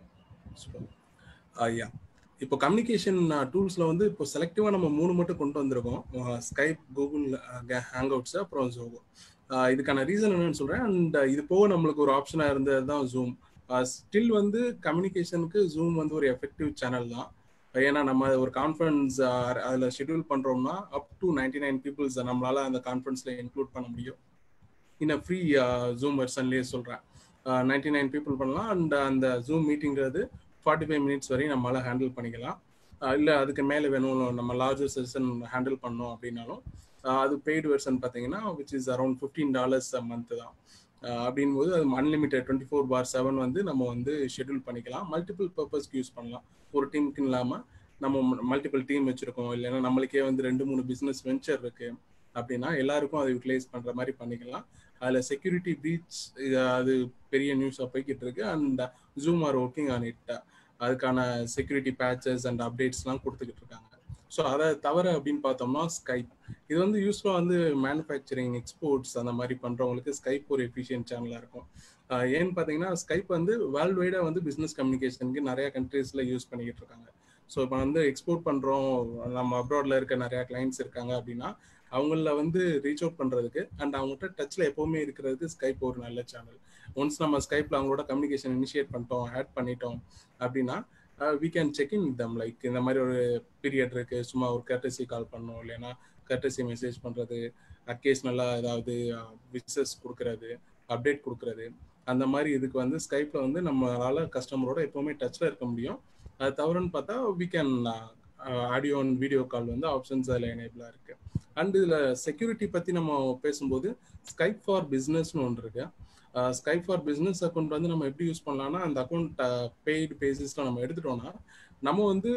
S4: ஐயா இப்போ கம்யூனிகேஷன் டூல்ஸ்ல வந்து இப்போ செலக்டிவா நம்ம மூணு மட்டும் கொண்டு வந்திருக்கோம் ஸ்கைப் கூகுள் ஹேங் அவுட்ஸ் அப்புறம் ஜோகோ இதுக்கான ரீசன் என்னன்னு சொல்றேன் அண்ட் இது போக நம்மளுக்கு ஒரு ஆப்ஷனா இருந்தது தான் ஜூம் ஸ்டில் வந்து கம்யூனிகேஷனுக்கு ஜூம் வந்து ஒரு எஃபெக்டிவ் சேனல் தான் ஏன்னா நம்ம ஒரு கான்ஃபரன்ஸ் அதில் ஷெட்யூல் பண்றோம்னா up to ninety nine peoples நம்மளால அந்த கான்ஃபரன்ஸ்ல இன்க்ளூட் பண்ண முடியும் இன்னும் ஃப்ரீ ஜூம் வெர்ஷன்லேயே சொல்றேன் நைன்டி நைன் பீப்புள் பண்ணலாம் அண்ட் அந்த ஜூம் மீட்டிங்கிறது ஃபார்ட்டி ஃபைவ் மினிட்ஸ் வரையும் நம்மளால ஹேண்டில் பண்ணிக்கலாம் இல்லை அதுக்கு மேலே வேணும் நம்ம லார்ஜர் செஷன் ஹேண்டில் பண்ணோம் அப்படின்னாலும் அது பெய்டு வெர்ஷன் பார்த்தீங்கன்னா which is around fifteen dollars month தான் அப்படின் போது அது unlimited twenty four by seven வந்து நம்ம வந்து ஷெட்யூல் பண்ணிக்கலாம் மல்டிபிள் பர்பஸ்க்கு யூஸ் பண்ணலாம் ஒரு டீமுக்கு இல்லாமல் நம்ம மல்டிபிள் டீம் வச்சிருக்கோம் இல்லைன்னா நம்மளுக்கே வந்து ரெண்டு மூணு பிஸ்னஸ் வெஞ்சர் இருக்கு அப்படின்னா எல்லாருக்கும் அதை யூட்டிலைஸ் பண்ணுற மாதிரி பண்ணிக்கலாம் அதில் செக்யூரிட்டி ப்ரீச் அது பெரிய நியூஸாக போய்கிட்டு இருக்கு and Zoom are working on it அதுக்கான செக்யூரிட்டி பேச்சஸ் அண்ட் அப்டேட்ஸ்லாம் கொடுத்துக்கிட்டு இருக்காங்க ஸோ அதை தவிர அப்படின்னு பார்த்தோம்னா ஸ்கைப் இது வந்து யூஸ்ஃபுல்லாக வந்து மேனுஃபேக்சரிங் எக்ஸ்போர்ட்ஸ் அந்த மாதிரி பண்ணுறவங்களுக்கு ஸ்கைப் ஒரு எஃபிஷியன்ட் சேனலாக இருக்கும் ஏன்னு பார்த்தீங்கன்னா ஸ்கைப் வந்து வேர்ல்டு வைடாக வந்து பிஸ்னஸ் கம்யூனிகேஷனுக்கு நிறைய கண்ட்ரீஸில் யூஸ் பண்ணிக்கிட்டு இருக்காங்க ஸோ இப்போ வந்து எக்ஸ்போர்ட் பண்ணுறோம் நம்ம அப்ராட்ல இருக்க நிறையா கிளைண்ட்ஸ் இருக்காங்க அப்படின்னா அவங்கள வந்து ரீச் அவுட் பண்ணுறதுக்கு அண்ட் அவங்ககிட்ட டச்சில் எப்போவுமே இருக்கிறதுக்கு ஸ்கைப் ஒரு நல்ல சேனல் ஒன்ஸ் நம்ம ஸ்கைப்பில் அவங்களோட கம்யூனிகேஷன் இனிஷியேட் பண்ணிட்டோம் ஆட் பண்ணிட்டோம் அப்படின்னா we can check in them like இந்த மாதிரி ஒரு பீரியட் இருக்கு சும்மா ஒரு கர்டசி கால் பண்ணோம் இல்லைன்னா கர்டசி மெசேஜ் பண்ணுறது அக்கேஷ்னலாக ஏதாவது விசஸ் கொடுக்கறது அப்டேட் கொடுக்கறது அந்த மாதிரி இதுக்கு வந்து ஸ்கைப்பில் வந்து நம்மளால கஸ்டமரோட எப்போவுமே டச்சில் இருக்க முடியும் அது தவிரன்னு பார்த்தா we can audio and video call வந்து ஆப்ஷன்ஸ் அதில் எனேபிளாக இருக்கு அண்ட் இதில் செக்யூரிட்டி பற்றி நம்ம பேசும்போது ஸ்கைப் ஃபார் பிஸ்னஸ்னு ஒன்று இருக்கு ஸ்கைப் ஃபார் பிஸ்னஸ் அக்கௌண்ட் வந்து நம்ம எப்படி யூஸ் பண்ணலாம்னா அந்த அக்கௌண்ட் பெய்டு பேசிஸில் நம்ம எடுத்துட்டோம்னா நம்ம வந்து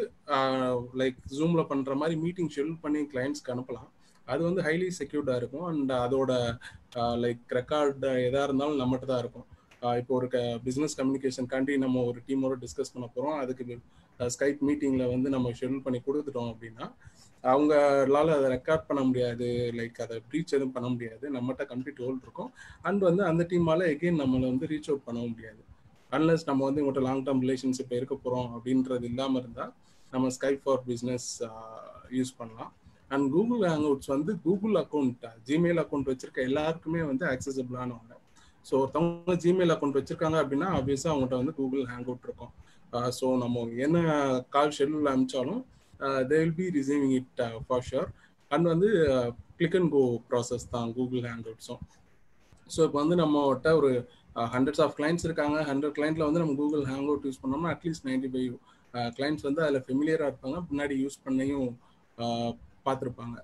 S4: லைக் ஜூமில் பண்ணுற மாதிரி மீட்டிங் ஷெடியூல் பண்ணி கிளைண்ட்ஸ்க்கு அனுப்பலாம் அது வந்து ஹைலி செக்யூர்டாக இருக்கும் அண்ட் அதோட லைக் ரெக்கார்டு எதாக இருந்தாலும் நம்மகிட்ட தான் இருக்கும் இப்போ ஒரு க பிஸ்னஸ் கம்யூனிகேஷன் நம்ம ஒரு டீமோட டிஸ்கஸ் பண்ண போகிறோம் அதுக்கு ஸ்கைப் மீட்டிங்கில் வந்து நம்ம ஷெடியூல் பண்ணி கொடுத்துட்டோம் அப்படின்னா அவங்களால அதை ரெக்கார்ட் பண்ண முடியாது லைக் அதை ப்ரீச் எதுவும் பண்ண முடியாது நம்மகிட்ட கம்ப்ளீட் ஹோல்ட் இருக்கும் அண்ட் வந்து அந்த டீமால எகெயின் நம்மளை வந்து ரீச் அவுட் பண்ண முடியாது அன்லஸ் நம்ம வந்து இவங்கள்ட்ட லாங் டேர்ம் ரிலேஷன்ஷிப் இருக்க போகிறோம் அப்படின்றது இல்லாமல் இருந்தால் நம்ம ஸ்கைப் ஃபார் பிஸ்னஸ் யூஸ் பண்ணலாம் அண்ட் கூகுள் ஹேங் அவுட்ஸ் வந்து கூகுள் அக்கௌண்ட் ஜிமெயில் அக்கௌண்ட் வச்சிருக்க எல்லாருக்குமே வந்து ஆக்சசபிளான ஒன்று ஸோ ஒருத்தவங்க ஜிமெயில் அக்கௌண்ட் வச்சிருக்காங்க அப்படின்னா ஆப்வியஸாக அவங்கள்ட்ட வந்து கூகுள் ஹேங் அவுட் இருக்கும் ஸோ நம்ம என்ன கால் ஷெடியூல் அனுப்பிச்சாலும் they will be receiving it for sure and வந்து கிளிக் அண்ட் கோ ப்ராசஸ் தான் கூகுள் ஹேங் அவுட்ஸும் ஸோ இப்போ வந்து நம்மகிட்ட ஒரு ஹண்ட்ரட்ஸ் ஆஃப் கிளைண்ட்ஸ் இருக்காங்க ஹண்ட்ரட் கிளைண்ட்ல வந்து நம்ம கூகுள் ஹேங் அவுட் யூஸ் பண்ணோம்னா அட்லீஸ்ட் நைன்டி ஃபைவ் கிளைண்ட்ஸ் வந்து அதில் ஃபெமிலியராக இருப்பாங்க பின்னாடி யூஸ் பண்ணியும் பார்த்துருப்பாங்க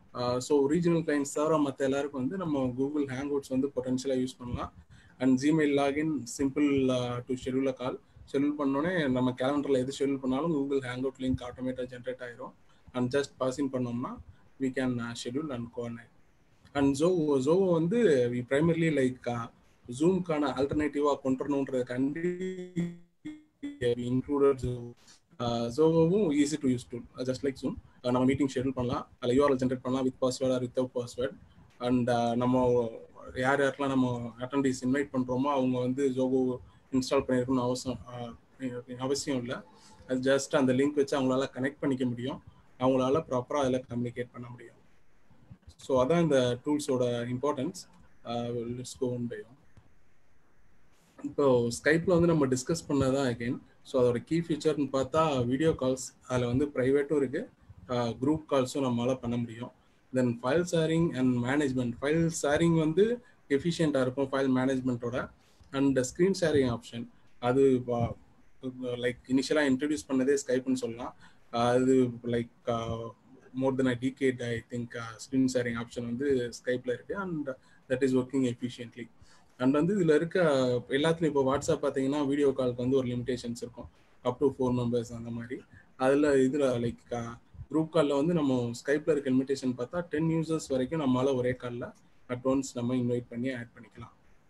S4: ஸோ ரீஜனல் கிளைண்ட்ஸ் தவிர மற்ற எல்லாருக்கும் வந்து நம்ம கூகுள் ஹேங் அவுட்ஸ் வந்து பொட்டன்ஷியலாக யூஸ் பண்ணலாம் and Gmail login simple to schedule call schedule பண்ணோடனே நம்ம கேலண்டரில் எது ஷெடியூல் பண்ணாலும் கூகுள் ஹேங் அவுட் லிங்க் ஆட்டோமேட்டாக ஜென்ரேட் ஆயிரும் அண்ட் ஜஸ்ட் பாசிங் பண்ணோம்னா we can schedule and coordinate and Zoho Zoho வந்து வி பிரைமர்லி லைக் ஜூம்க்கான ஆல்டர்னேட்டிவாக கொண்டு வரணுன்றதுக்காண்டி இன்க்ளூடட் ஜோவோவும் easy to use tool just like Zoom நம்ம மீட்டிங் ஷெடியூல் பண்ணலாம் அதில் யூஆர்எல் ஜென்ரேட் பண்ணலாம் with password or without password and நம்ம யார் யாருக்கெல்லாம் நம்ம அட்டன்டிஸ் இன்வைட் பண்ணுறோமோ அவங்க வந்து ஜோகோ இன்ஸ்டால் பண்ணியிருக்கணும்னு அவசியம் அவசியம் இல்லை அது ஜஸ்ட் அந்த லிங்க் வச்சு அவங்களால கனெக்ட் பண்ணிக்க முடியும் அவங்களால ப்ராப்பராக அதில் கம்யூனிகேட் பண்ண முடியும் ஸோ அதான் இந்த டூல்ஸோட importance let's go one by இப்போ ஸ்கைப்பில் வந்து நம்ம டிஸ்கஸ் பண்ணதான் அகைன் ஸோ அதோட கீ ஃபீச்சர்னு பார்த்தா வீடியோ கால்ஸ் அதில் வந்து ப்ரைவேட்டும் இருக்குது குரூப் கால்ஸும் நம்மளால் பண்ண முடியும் then file sharing and management file sharing வந்து எஃபிஷியண்ட்டாக இருக்கும் ஃபைல் மேனேஜ்மெண்ட்டோட அண்ட் ஸ்க்ரீன் ஷேரிங் ஆப்ஷன் அது லைக் இனிஷியலாக இன்ட்ரடியூஸ் பண்ணதே ஸ்கைப்னு சொல்லலாம் அது like more than a decade I think screen sharing option வந்து ஸ்கைப்பில் இருக்குது and that is working efficiently and வந்து இதில் இருக்க எல்லாத்துலையும் இப்போ வாட்ஸ்அப் பார்த்தீங்கன்னா வீடியோ காலுக்கு வந்து ஒரு லிமிடேஷன்ஸ் இருக்கும் அப் டு ஃபோர் மெம்பர்ஸ் அந்த மாதிரி அதில் இதில் லைக் குரூப் காலில் வந்து நம்ம ஸ்கைப்பில் இருக்க லிமிடேஷன் பார்த்தா டென் யூசர்ஸ் வரைக்கும் நம்மளால ஒரே காலில் அட்வான்ஸ் நம்ம இன்வைட் பண்ணி ஆட் பண்ணிக்கலாம்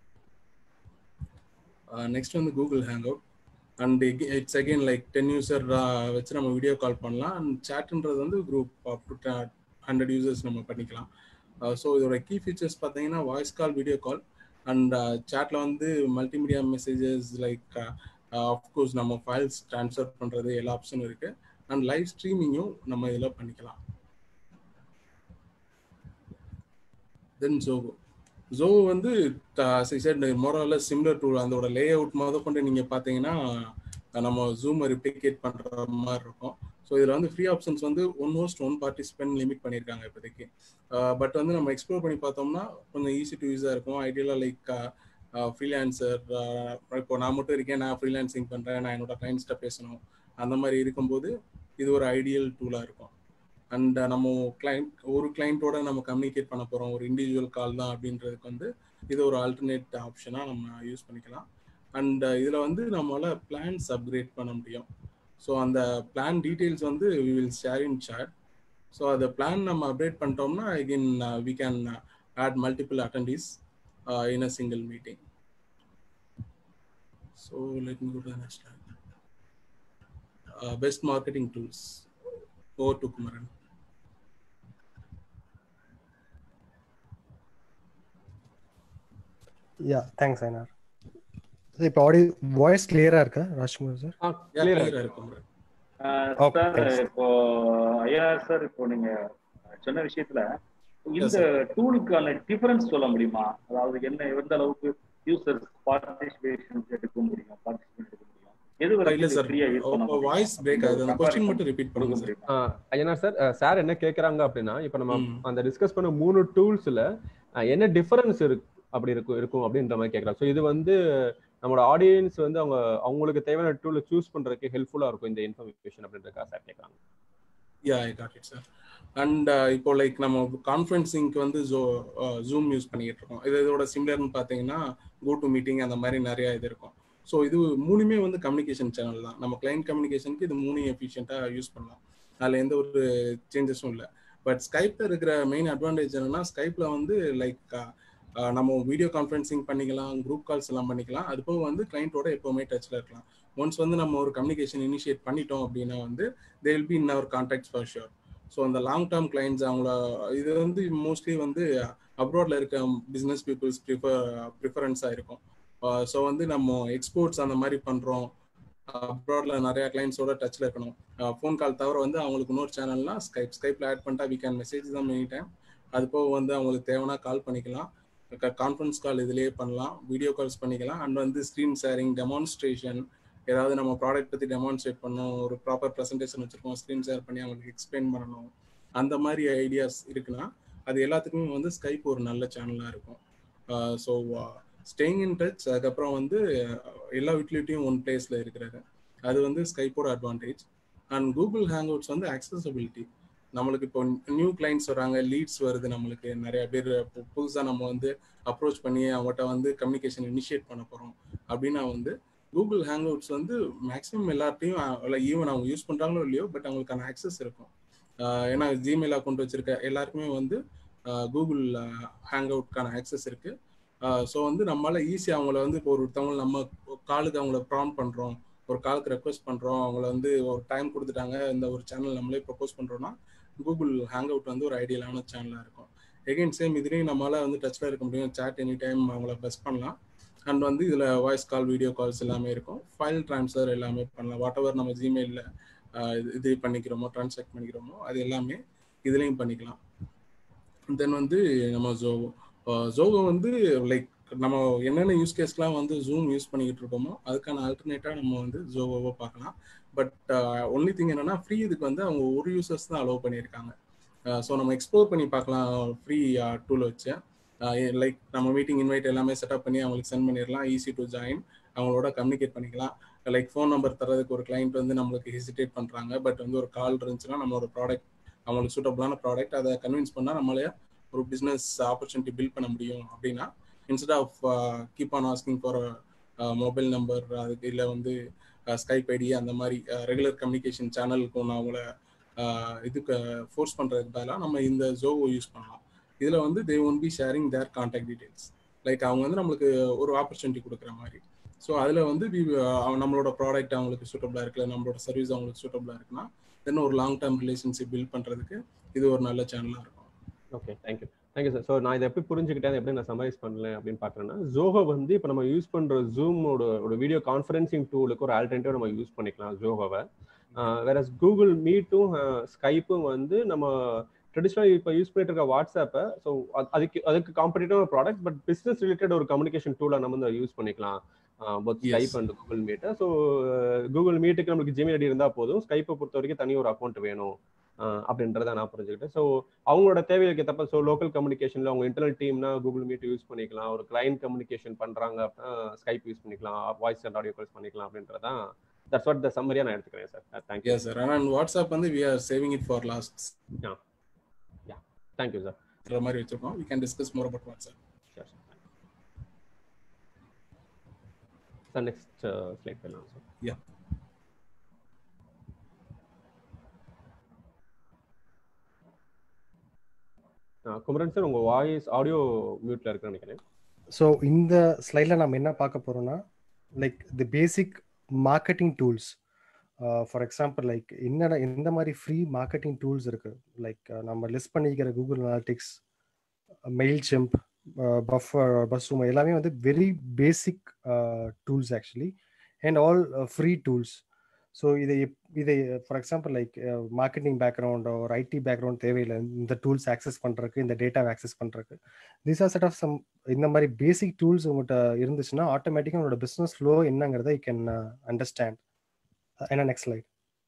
S4: நெக்ஸ்ட் வந்து Google Hangout and it's again like ten user வச்சு நம்ம வீடியோ கால் பண்ணலாம் அண்ட் சேட்டுன்றது வந்து group up to hundred users நம்ம பண்ணிக்கலாம் ஸோ இதோட கீ ஃபீச்சர்ஸ் பார்த்தீங்கன்னா voice call video call and சேட்டில் வந்து மல்டிமீடியா மெசேஜஸ் லைக் ஆஃப்கோர்ஸ் நம்ம ஃபைல்ஸ் ட்ரான்ஸ்ஃபர் பண்ணுறது எல்லா ஆப்ஷனும் இருக்குது அண்ட் லைவ் ஸ்ட்ரீமிங்கும் நம்ம இதில் பண்ணிக்கலாம் தென் ஜோகோ ஜோகோ வந்து மோரல சிம்லர் டூல் அதோட லே அவுட் முத கொண்டு நீங்கள் பார்த்தீங்கன்னா நம்ம ஜூமை ரிப்ளிகேட் பண்ணுற மாதிரி இருக்கும் ஸோ இதில் வந்து ஃப்ரீ ஆப்ஷன்ஸ் வந்து one host one participant limit பண்ணியிருக்காங்க இப்போதைக்கு பட் வந்து நம்ம எக்ஸ்ப்ளோர் பண்ணி பார்த்தோம்னா கொஞ்சம் ஈஸி டு யூஸாக இருக்கும் ஐடியலாக லைக் ஃப்ரீலான்சர் இப்போ நான் மட்டும் இருக்கேன் நான் ஃப்ரீலான்சிங் பண்ணுறேன் நான் என்னோட கிளைண்ட்ஸ்கிட்ட பேசணும் அந்த மாதிரி இருக்கும்போது இது ஒரு ஐடியல் டூலாக இருக்கும் அண்ட் நம்ம கிளைண்ட் ஒரு கிளைண்ட்டோட நம்ம கம்யூனிகேட் பண்ண போகிறோம் ஒரு இண்டிவிஜுவல் கால் தான் அப்படின்றதுக்கு வந்து இது ஒரு ஆல்டர்னேட் ஆப்ஷனாக நம்ம யூஸ் பண்ணிக்கலாம் அண்ட் இதில் வந்து நம்மளால் பிளான்ஸ் அப்கிரேட் பண்ண முடியும் ஸோ அந்த பிளான் டீட்டெயில்ஸ் வந்து we will share in chat so அந்த பிளான் நம்ம அப்டேட் பண்ணிட்டோம்னா again we can add multiple attendees in a single meeting so let me go to next slide best marketing tools over to Kumaran
S5: yeah thanks Ainar இப்போ audio voice கிளியரா இருக்கா Rajkumar sir
S4: கிளியரா இருக்கும்
S1: sir இப்போ ஐயா சார் இப்போ நீங்க சொன்ன விஷயத்துல இந்த டூலுக்கான டிஃபரன்ஸ் சொல்ல முடியுமா அதாவது என்ன எந்த அளவுக்கு யூசர்ஸ் பார்ட்டிசிபேஷன் எடுக்க முடியும் பார்ட்டிசிபேட் எடுக்க முடியும் எது
S4: இல்ல சார் வாய்ஸ் பிரேக் ஆகுது அந்த क्वेश्चन மட்டும் ரிப்பீட் பண்ணுங்க சார்
S2: ஐயனா சார் சார் என்ன கேக்குறாங்க அப்படின்னா இப்போ நம்ம அந்த டிஸ்கஸ் பண்ண மூணு டூல்ஸ்ல என்ன டிஃபரன்ஸ் இருக்கு அப்படி இருக்கும் இருக்கும் அப்படின்ற மாதிரி கேட்கலாம் ஸோ இது வந்து நம்மளோட ஆடியன்ஸ் வந்து அவங்க அவங்களுக்கு தேவையான டூலை சூஸ் பண்றதுக்கு ஹெல்ப்ஃபுல்லா இருக்கும் இந்த இன்ஃபர்மேஷன் அப்படின்றதுக்காக சார் கேட்கறாங்க
S4: yeah I got it sir and இப்போ லைக் நம்ம கான்ஃபரன்சிங்க்கு வந்து ஜோ ஜூம் யூஸ் பண்ணிக்கிட்டு இருக்கோம் இது இதோட சிம்லர்னு பார்த்தீங்கன்னா கோ டு மீட்டிங் அந்த மாதிரி நிறைய இது இருக்கும் ஸோ இது மூணுமே வந்து கம்யூனிகேஷன் சேனல் தான் நம்ம கிளைண்ட் கம்யூனிகேஷனுக்கு இது மூணு எஃபிஷியண்ட்டாக யூஸ் பண்ணலாம் அதில் எந்த ஒரு சேஞ்சஸும் இல்லை பட் ஸ்கைப்பில் இருக்கிற மெயின் அட்வான்டேஜ் என்னன்னா ஸ்கைப்பில் வந்து லைக் நம்ம வீடியோ கான்ஃபரன்சிங் பண்ணிக்கலாம் குரூப் கால்ஸ் எல்லாம் பண்ணிக்கலாம் அது போக வந்து கிளைண்ட்டோட எப்போவுமே டச்சில் இருக்கலாம் ஒன்ஸ் வந்து நம்ம ஒரு கம்யூனிகேஷன் இனிஷியேட் பண்ணிட்டோம் அப்படின்னா வந்து they will be in our contact for sure so அந்த லாங் டேர்ம் கிளைண்ட்ஸ் அவங்கள இது வந்து மோஸ்ட்லி வந்து அப்ராட்ல இருக்க பிஸ்னஸ் பீப்புள்ஸ் ப்ரிஃபர் ப்ரிஃபரன்ஸாக இருக்கும் ஸோ வந்து நம்ம எக்ஸ்போர்ட்ஸ் அந்த மாதிரி பண்ணுறோம் அப்ராட்ல நிறைய கிளைண்ட்ஸோட டச்சில் இருக்கணும் ஃபோன் கால் தவிர வந்து அவங்களுக்கு இன்னொரு சேனல்னா ஸ்கைப் ஸ்கைப்பில் ஆட் பண்ணிட்டா வி கேன் மெசேஜ் தான் எனி டைம் அது போக வந்து அவங்களுக்கு தேவைன்னா கால் பண்ணிக்கலாம் கான்ஃபரன்ஸ் கால் இதுலேயே பண்ணலாம் வீடியோ கால்ஸ் பண்ணிக்கலாம் அண்ட் வந்து ஸ்க்ரீன் ஷேரிங் டெமான்ஸ்ட்ரேஷன் ஏதாவது நம்ம ப்ராடக்ட் பற்றி டெமான்ஸ்ட்ரேட் பண்ணணும் ஒரு ப்ராப்பர் ப்ரெசன்டேஷன் வச்சுருக்கோம் ஸ்க்ரீன் ஷேர் பண்ணி அவங்களுக்கு எக்ஸ்பிளைன் பண்ணணும் அந்த மாதிரி ஐடியாஸ் இருக்குன்னா அது எல்லாத்துக்குமே வந்து ஸ்கைப் ஒரு நல்ல சேனலாக இருக்கும் ஸோ ஸ்டேயிங் இன் டச் அதுக்கப்புறம் வந்து எல்லா யூட்டிலிட்டியும் ஒன் பிளேஸில் இருக்கிறது அது வந்து ஸ்கைப்போட advantage and Google Hangouts வந்து அக்சசபிலிட்டி நம்மளுக்கு இப்போ நியூ கிளைண்ட்ஸ் வராங்க லீட்ஸ் வருது நம்மளுக்கு நிறைய பேர் புதுசாக நம்ம வந்து அப்ரோச் பண்ணி அவங்ககிட்ட வந்து கம்யூனிகேஷன் இனிஷியேட் பண்ண போகிறோம் அப்படின்னா வந்து கூகுள் ஹேங் அவுட்ஸ் வந்து மேக்ஸிமம் எல்லார்ட்டையும் ஈவன் அவங்க யூஸ் பண்ணுறாங்களோ இல்லையோ பட் அவங்களுக்கான ஆக்சஸ் இருக்கும் ஏன்னா ஜிமெயில் அக்கௌண்ட் வச்சிருக்க எல்லாருக்குமே வந்து கூகுள் ஹேங் அவுட்கான ஆக்சஸ் இருக்கு ஸோ வந்து நம்மளால ஈஸியாக அவங்கள வந்து இப்போ ஒருத்தவங்க நம்ம காலுக்கு அவங்கள ப்ராம் பண்ணுறோம் ஒரு காலுக்கு ரெக்வஸ்ட் பண்ணுறோம் அவங்கள வந்து ஒரு டைம் கொடுத்துட்டாங்க இந்த ஒரு சேனல் நம்மளே ப்ரப்போஸ் பண்ணுறோம்னா கூகுள் ஹேங் அவுட் வந்து ஒரு ஐடியலான சேனலாக இருக்கும் எகைன் சேம் இதுலேயும் நம்மளால வந்து டச்சில் இருக்க முடியும் சேட் எனி டைம் அவங்கள பெஸ்ட் பண்ணலாம் அண்ட் வந்து இதில் வாய்ஸ் கால் வீடியோ கால்ஸ் எல்லாமே இருக்கும் ஃபைல் ட்ரான்ஸ்ஃபர் எல்லாமே பண்ணலாம் வாட் எவர் நம்ம ஜிமெயிலில் இது பண்ணிக்கிறோமோ ட்ரான்ஸ்லேட் பண்ணிக்கிறோமோ அது எல்லாமே இதுலேயும் பண்ணிக்கலாம் தென் வந்து நம்ம ஜோகோ ஜோகோ வந்து லைக் நம்ம என்னென்ன யூஸ் கேஸ்லாம் வந்து ஜூம் யூஸ் பண்ணிக்கிட்டு இருக்கோமோ அதுக்கான ஆல்டர்னேட்டாக நம்ம வந்து ஜோகோவை பார்க்கலாம் பட் ஒன்லி திங் என்னன்னா ஃப்ரீ இதுக்கு வந்து அவங்க ஒரு யூசர்ஸ் தான் அலோவ் பண்ணியிருக்காங்க ஸோ நம்ம எக்ஸ்ப்ளோர் பண்ணி பார்க்கலாம் ஃப்ரீ டூல் வச்சு லைக் நம்ம மீட்டிங் இன்வைட் எல்லாமே செட்டப் பண்ணி அவங்களுக்கு சென்ட் பண்ணிடலாம் ஈஸி டு ஜாயின் அவங்களோட கம்யூனிகேட் பண்ணிக்கலாம் லைக் ஃபோன் நம்பர் தரதுக்கு ஒரு கிளைண்ட் வந்து நம்மளுக்கு ஹெசிடேட் பண்ணுறாங்க பட் வந்து ஒரு கால் இருந்துச்சுன்னா நம்மளோட ப்ராடக்ட் அவங்களுக்கு சூட்டபிளான ப்ராடக்ட் அதை கன்வின்ஸ் பண்ணால் நம்மளே ஒரு பிஸ்னஸ் ஆப்பர்ச்சுனிட்டி பில்ட் பண்ண முடியும் அப்படின்னா instead of keep on asking for mobile number அதுக்கு இல்லை வந்து ஸ்கைப் ஐடி அந்த மாதிரி ரெகுலர் கம்யூனிகேஷன் சேனலுக்கு ஒன்று அவங்கள இதுக்கு ஃபோர்ஸ் பண்ணுறதுக்கு பதிலாக நம்ம இந்த ஜோவோ யூஸ் பண்ணலாம் இதில் வந்து they won't be sharing their contact details like அவங்க வந்து நம்மளுக்கு ஒரு ஆப்பர்ச்சுனிட்டி கொடுக்குற மாதிரி ஸோ அதில் வந்து நம்மளோட ப்ராடக்ட் அவங்களுக்கு சூட்டபிளாக இருக்குல்ல நம்மளோட சர்வீஸ் அவங்களுக்கு சூட்டபிளாக இருக்குன்னா தென் ஒரு லாங் டேர்ம் ரிலேஷன்ஷிப் பில்ட் பண்ணுறதுக்கு இது ஒரு நல்ல சேனலாக இருக்கும்
S2: okay thank you thank you sir so நான் இதை எப்படி புரிஞ்சுக்கிட்டேன் எப்படி நான் சமரைஸ் பண்ணல அப்படின்னு பார்க்குறேன்னா ஜோஹோ வந்து இப்போ நம்ம யூஸ் பண்ணுற ஜூமோட ஒரு வீடியோ கான்ஃபரன்சிங் டூலுக்கு ஒரு ஆல்டர்னேட்டிவ் நம்ம யூஸ் பண்ணிக்கலாம் ஜோஹோவை வேற கூகுள் மீட்டும் ஸ்கைப்பும் வந்து நம்ம ட்ரெடிஷ்னலாக இப்போ யூஸ் பண்ணிட்டு இருக்க வாட்ஸ்அப்பை ஸோ அதுக்கு அதுக்கு competitive product but business related ஒரு கம்யூனிகேஷன் டூலை நம்ம வந்து யூஸ் பண்ணிக்கலாம் பொத் ஸ்கைப் அண்ட் கூகுள் மீட்டை ஸோ கூகுள் மீட்டுக்கு நம்மளுக்கு ஜிமெயில் ஐடி இருந்தால் போதும் ஸ்கைப்பை பொறுத்த வரைக்கும் தனி ஒரு அக்கௌண்ட் வேணும் அப்படின்றத நான் புரிஞ்சுக்கிட்டேன் ஸோ அவங்களோட தேவைகளுக்கு ஏற்றப்ப ஸோ லோக்கல் கம்யூனிகேஷனில் அவங்க இன்டர்னல் டீம்னா கூகுள் மீட் யூஸ் பண்ணிக்கலாம் ஒரு கிளைண்ட் கம்யூனிகேஷன் பண்ணுறாங்க அப்படின்னா ஸ்கைப் யூஸ் பண்ணிக்கலாம் வாய்ஸ் அண்ட் ஆடியோ கால்ஸ் பண்ணிக்கலாம் அப்படின்றதான் தட்ஸ் வாட் த சம்மரியா நான் எடுத்துக்கிறேன் சார் தேங்க்யூ
S4: யா சார் ஆனால் வாட்ஸ்அப் வந்து we are saving it for last
S2: yeah yeah thank you sir
S4: மாதிரி வச்சிருக்கோம் we can discuss more about WhatsApp
S2: sir sir next slide பண்ணலாம் சார்
S4: யா
S2: குமரன் சார் உங்க voice audio மியூட்ல இருக்குன்னு நினைக்கிறேன்
S5: ஸோ இந்த ஸ்லைடில் நம்ம என்ன பார்க்க போறோம்னா like the basic marketing tools for example like என்னென்ன எந்த மாதிரி ஃப்ரீ மார்க்கெட்டிங் டூல்ஸ் இருக்கு லைக் நம்ம லிஸ்ட் பண்ணிக்கிற Google Analytics Mailchimp Buffer BuzzSumo எல்லாமே வந்து very basic tools actually and all free tools so இதை இதை for example like marketing background ஒரு ஐடி பேக்ரவுண்ட் தேவையில்லை இந்த டூல்ஸ் ஆக்சஸ் பண்ணுறதுக்கு இந்த டேட்டாவை ஆக்சஸ் பண்ணுறதுக்கு this are set of some இந்த மாதிரி பேசிக் டூல்ஸ் உங்கள்கிட்ட இருந்துச்சுன்னா ஆட்டோமேட்டிக்காக உங்களோட பிஸ்னஸ் ஃப்ளோ என்னங்கிறத யூ கேன் அண்டர்ஸ்டாண்ட் என்ன next slide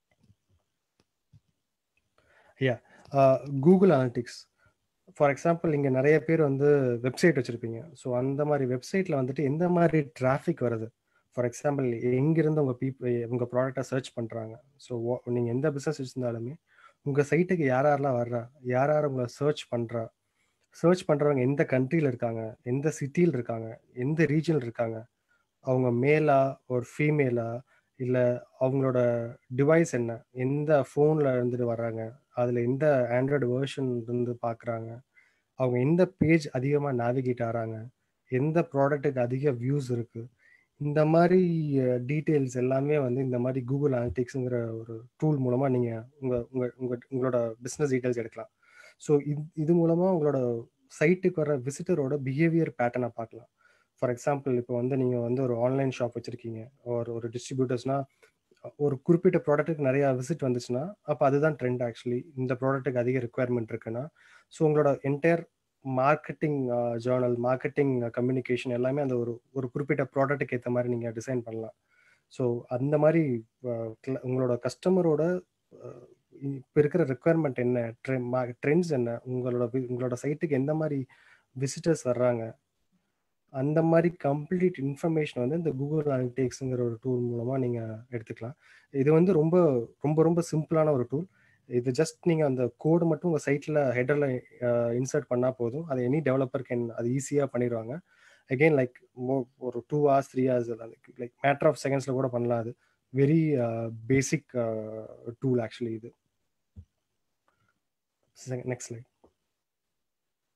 S5: yeah Google Analytics for example இங்கே நிறைய பேர் வந்து வெப்சைட் வச்சுருப்பீங்க ஸோ அந்த மாதிரி வெப்சைட்டில் வந்துட்டு எந்த மாதிரி டிராஃபிக் வருது ஃபார் எக்ஸாம்பிள் எங்கிருந்து உங்கள் பீப் உங்கள் ப்ராடக்டை சர்ச் பண்ணுறாங்க ஸோ நீங்கள் எந்த பிஸ்னஸ் வச்சுருந்தாலுமே உங்கள் சைட்டுக்கு யார் யாரெல்லாம் வர்றா யார் யார் உங்களை சர்ச் பண்ணுறா சர்ச் பண்ணுறவங்க எந்த கண்ட்ரியில் இருக்காங்க எந்த சிட்டியில் இருக்காங்க எந்த ரீஜனில் இருக்காங்க அவங்க மேலா ஒரு ஃபீமேலா இல்லை அவங்களோட டிவைஸ் என்ன எந்த ஃபோனில் இருந்துட்டு வர்றாங்க அதில் எந்த ஆண்ட்ராய்டு வேர்ஷன் இருந்து பார்க்குறாங்க அவங்க எந்த பேஜ் அதிகமாக நேவிகேட் ஆகிறாங்க எந்த ப்ராடக்ட்டுக்கு அதிக வியூஸ் இருக்குது இந்த மாதிரி டீட்டெயில்ஸ் எல்லாமே வந்து இந்த மாதிரி கூகுள் அனலிட்டிக்ஸுங்கிற ஒரு டூல் மூலமாக நீங்கள் உங்கள் உங்கள் உங்கள் உங்களோட பிஸ்னஸ் டீட்டெயில்ஸ் எடுக்கலாம் ஸோ இது இது மூலமாக உங்களோட சைட்டுக்கு வர விசிட்டரோட பிஹேவியர் பேட்டர்னை பார்க்கலாம் ஃபார் எக்ஸாம்பிள் இப்போ வந்து நீங்கள் வந்து ஒரு ஆன்லைன் ஷாப் வச்சுருக்கீங்க ஒரு ஒரு டிஸ்ட்ரிபியூட்டர்ஸ்னால் ஒரு குறிப்பிட்ட ப்ராடக்ட்டுக்கு நிறையா விசிட் வந்துச்சுன்னா அப்போ அதுதான் ட்ரெண்ட் ஆக்சுவலி இந்த ப்ராடக்ட்டுக்கு அதிக ரெக்குவயர்மெண்ட் இருக்குன்னா ஸோ உங்களோட entire marketing journal marketing communication எல்லாமே அந்த ஒரு ஒரு குறிப்பிட்ட ப்ராடக்ட்டுக்கு ஏற்ற மாதிரி நீங்கள் டிசைன் பண்ணலாம் ஸோ அந்த மாதிரி உங்களோட கஸ்டமரோட இப்போ இருக்கிற ரெக்குவயர்மெண்ட் என்ன ட்ரெண்ட்ஸ் என்ன உங்களோட உங்களோட சைட்டுக்கு எந்த மாதிரி விசிட்டர்ஸ் வர்றாங்க அந்த மாதிரி கம்ப்ளீட் இன்ஃபர்மேஷன் வந்து இந்த கூகுள் அனலிட்டிக்ஸுங்கிற ஒரு டூல் மூலமாக நீங்கள் எடுத்துக்கலாம் இது வந்து ரொம்ப ரொம்ப ரொம்ப சிம்பிளான ஒரு டூல் இது ஜஸ்ட் நீங்கள் அந்த கோடு மட்டும் உங்கள் சைட்டில் ஹெடரில் இன்சர்ட் பண்ணால் போதும் அது எனி டெவலப்பர் கேன் அது ஈஸியாக பண்ணிடுவாங்க அகெயின் லைக் மோ ஒரு two hours three hours like matter of செகண்ட்ஸில் கூட பண்ணலாம் அது வெரி பேசிக் டூல் ஆக்சுவலி இது நெக்ஸ்ட் லைக்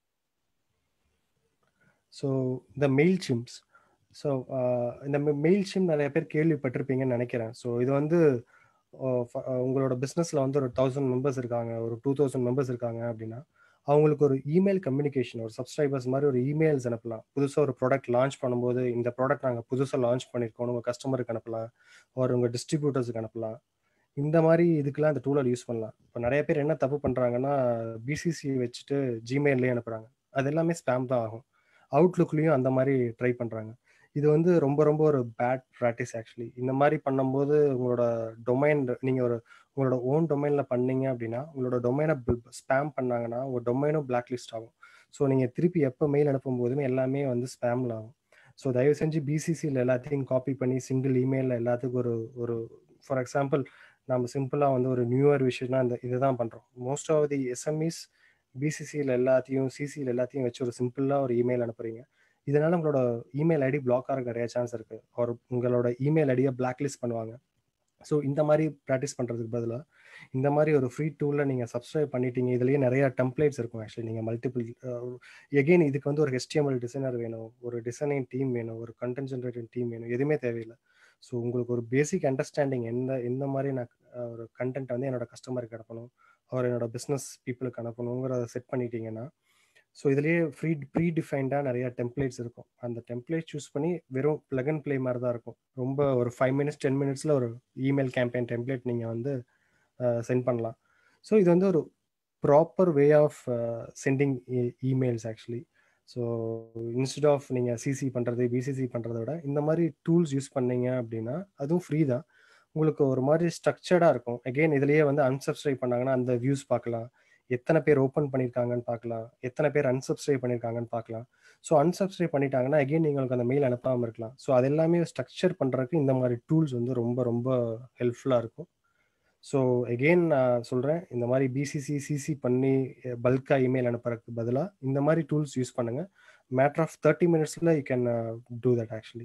S5: ஸோ இந்த மெயில் சிம்ஸ் ஸோ இந்த மெயில் சிம் நிறைய பேர் கேள்விப்பட்டிருப்பீங்கன்னு நினைக்கிறேன் ஸோ இது வந்து அஹ், ஃப- அஹ், உங்களோட பிஸ்னஸில் வந்து ஒரு தௌசண்ட் மெம்பர்ஸ் இருக்காங்க ஒரு டூ தௌசண்ட் மெம்பர்ஸ் இருக்காங்க அப்படின்னா அவங்களுக்கு ஒரு இமெயில் கம்யூனிகேஷன் ஒரு சப்ஸ்கிரைபர்ஸ் மாதிரி ஒரு இமெயில்ஸ் அனுப்பலாம் புதுசாக ஒரு ப்ராடக்ட் லான்ச் பண்ணும்போது இந்த ப்ராடக்ட் நாங்கள் புதுசாக லான்ச் பண்ணியிருக்கோம் உங்கள் கஸ்டமருக்கு அனுப்பலாம் ஒரு உங்கள் டிஸ்ட்ரிபியூட்டர்ஸுக்கு அனுப்பலாம் இந்த மாதிரி இதுக்கெல்லாம் இந்த டூலை யூஸ் பண்ணலாம் இப்போ நிறைய பேர் என்ன தப்பு பண்ணுறாங்கன்னா பிசிசி வச்சுட்டு ஜிமெயிலே அனுப்புகிறாங்க அது எல்லாமே ஸ்பேம் தான் ஆகும் அவுட்லுக்லேயும் அந்த மாதிரி ட்ரை பண்ணுறாங்க இது வந்து ரொம்ப ரொம்ப ஒரு பேட் ப்ராக்டிஸ் ஆக்சுவலி இந்த மாதிரி பண்ணும்போது உங்களோட டொமைன் நீங்கள் ஒரு உங்களோட ஓன் டொமைனில் பண்ணீங்க அப்படின்னா உங்களோட டொமைனை ஸ்பேம் பண்ணாங்கன்னா உங்கள் டொமைனும் பிளாக் லிஸ்ட் ஆகும் ஸோ நீங்கள் திருப்பி எப்போ மெயில் அனுப்பும் போதுமே எல்லாமே வந்து ஸ்பேமில் ஆகும் ஸோ தயவு செஞ்சு பிசிசியில் எல்லாத்தையும் காப்பி பண்ணி சிங்கிள் இமெயிலில் எல்லாத்துக்கும் ஒரு ஒரு ஃபார் எக்ஸாம்பிள் நம்ம சிம்பிளாக வந்து ஒரு நியூ இயர் விஷயம்னா இந்த இதுதான் பண்ணுறோம் மோஸ்ட் ஆஃப் தி எஸ்எம்இஸ் பிசிசியில் எல்லாத்தையும் சிசியில் எல்லாத்தையும் வச்சு ஒரு சிம்பிளாக ஒரு இமெயில் அனுப்புறீங்க இதனால உங்களோட இமெயில் ஐடி பிளாக் ஆக நிறைய சான்ஸ் இருக்கு ஒரு உங்களோட இமெயில் ஐடியை பிளாக் லிஸ்ட் பண்ணுவாங்க ஸோ இந்த மாதிரி ப்ராக்டிஸ் பண்ணுறதுக்கு பதிலாக இந்த மாதிரி ஒரு ஃப்ரீ டூலில் நீங்கள் சப்ஸ்கிரைப் பண்ணிட்டீங்க இதுலேயே நிறைய டெம்ப்ளேட்ஸ் இருக்கும் ஆக்சுவலி நீங்கள் மல்டிபிள் எகெயின் இதுக்கு வந்து ஒரு HTML டிசைனர் வேணும் ஒரு டிசைனிங் டீம் வேணும் ஒரு கண்டென்ட் ஜென்ரேட்டிங் டீம் வேணும் எதுவுமே தேவையில்லை ஸோ உங்களுக்கு ஒரு பேசிக் அண்டர்ஸ்டாண்டிங் எந்த எந்த மாதிரி நான் அஹ், ஒரு கண்டென்ட் வந்து என்னோட கஸ்டமருக்கு அனுப்பணும் அவர் என்னோட பிஸ்னஸ் பீப்புளுக்கு அனுப்பணுங்கிறத செட் பண்ணிட்டீங்கன்னா ஸோ இதுலேயே ஃப்ரீ ப்ரீ டிஃபைன்டாக நிறைய டெம்ப்ளேட்ஸ் இருக்கும் அந்த டெம்ப்ளேட் சூஸ் பண்ணி வெறும் plug அண்ட் ப்ளே மாதிரி தான் இருக்கும் ரொம்ப ஒரு ஃபைவ் மினிட்ஸ் டென் மினிட்ஸில் ஒரு இமெயில் கேம்பெயின் டெம்ப்ளேட் நீங்கள் வந்து சென்ட் பண்ணலாம் ஸோ இது வந்து ஒரு proper way of sending emails actually so instead of நீங்கள் சிசி பண்ணுறது பிசிசி பண்ணுறத விட இந்த மாதிரி டூல்ஸ் யூஸ் பண்ணீங்க அப்படின்னா அதுவும் ஃப்ரீ தான் உங்களுக்கு ஒரு மாதிரி ஸ்ட்ரக்சர்டாக இருக்கும் அகெயின் இதுலேயே வந்து அன்சப்ஸ்கிரைப் பண்ணாங்கன்னா அந்த வியூஸ் பார்க்கலாம் எத்தனை பேர் ஓப்பன் பண்ணியிருக்காங்கன்னு பார்க்கலாம் எத்தனை பேர் unsubscribe பண்ணியிருக்காங்கன்னு பார்க்கலாம் ஸோ unsubscribe பண்ணிட்டாங்கன்னா அகெயின் உங்களுக்கு அந்த மெயில் அனுப்பாமல் இருக்கலாம் ஸோ அது எல்லாமே ஸ்ட்ரக்சர் பண்ணுறதுக்கு இந்த மாதிரி டூல்ஸ் வந்து ரொம்ப ரொம்ப ஹெல்ப்ஃபுல்லாக இருக்கும் ஸோ எகெயின் நான் சொல்கிறேன் இந்த மாதிரி பிசிசி சிசி பண்ணி பல்காக இமெயில் அனுப்புறதுக்கு பதிலாக இந்த மாதிரி டூல்ஸ் யூஸ் பண்ணுங்கள் மேட்ரு ஆஃப் தேர்ட்டி மினிட்ஸில் you can do that actually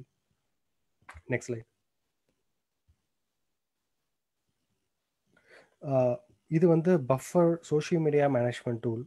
S5: next slide இது வந்து Buffer social media management tool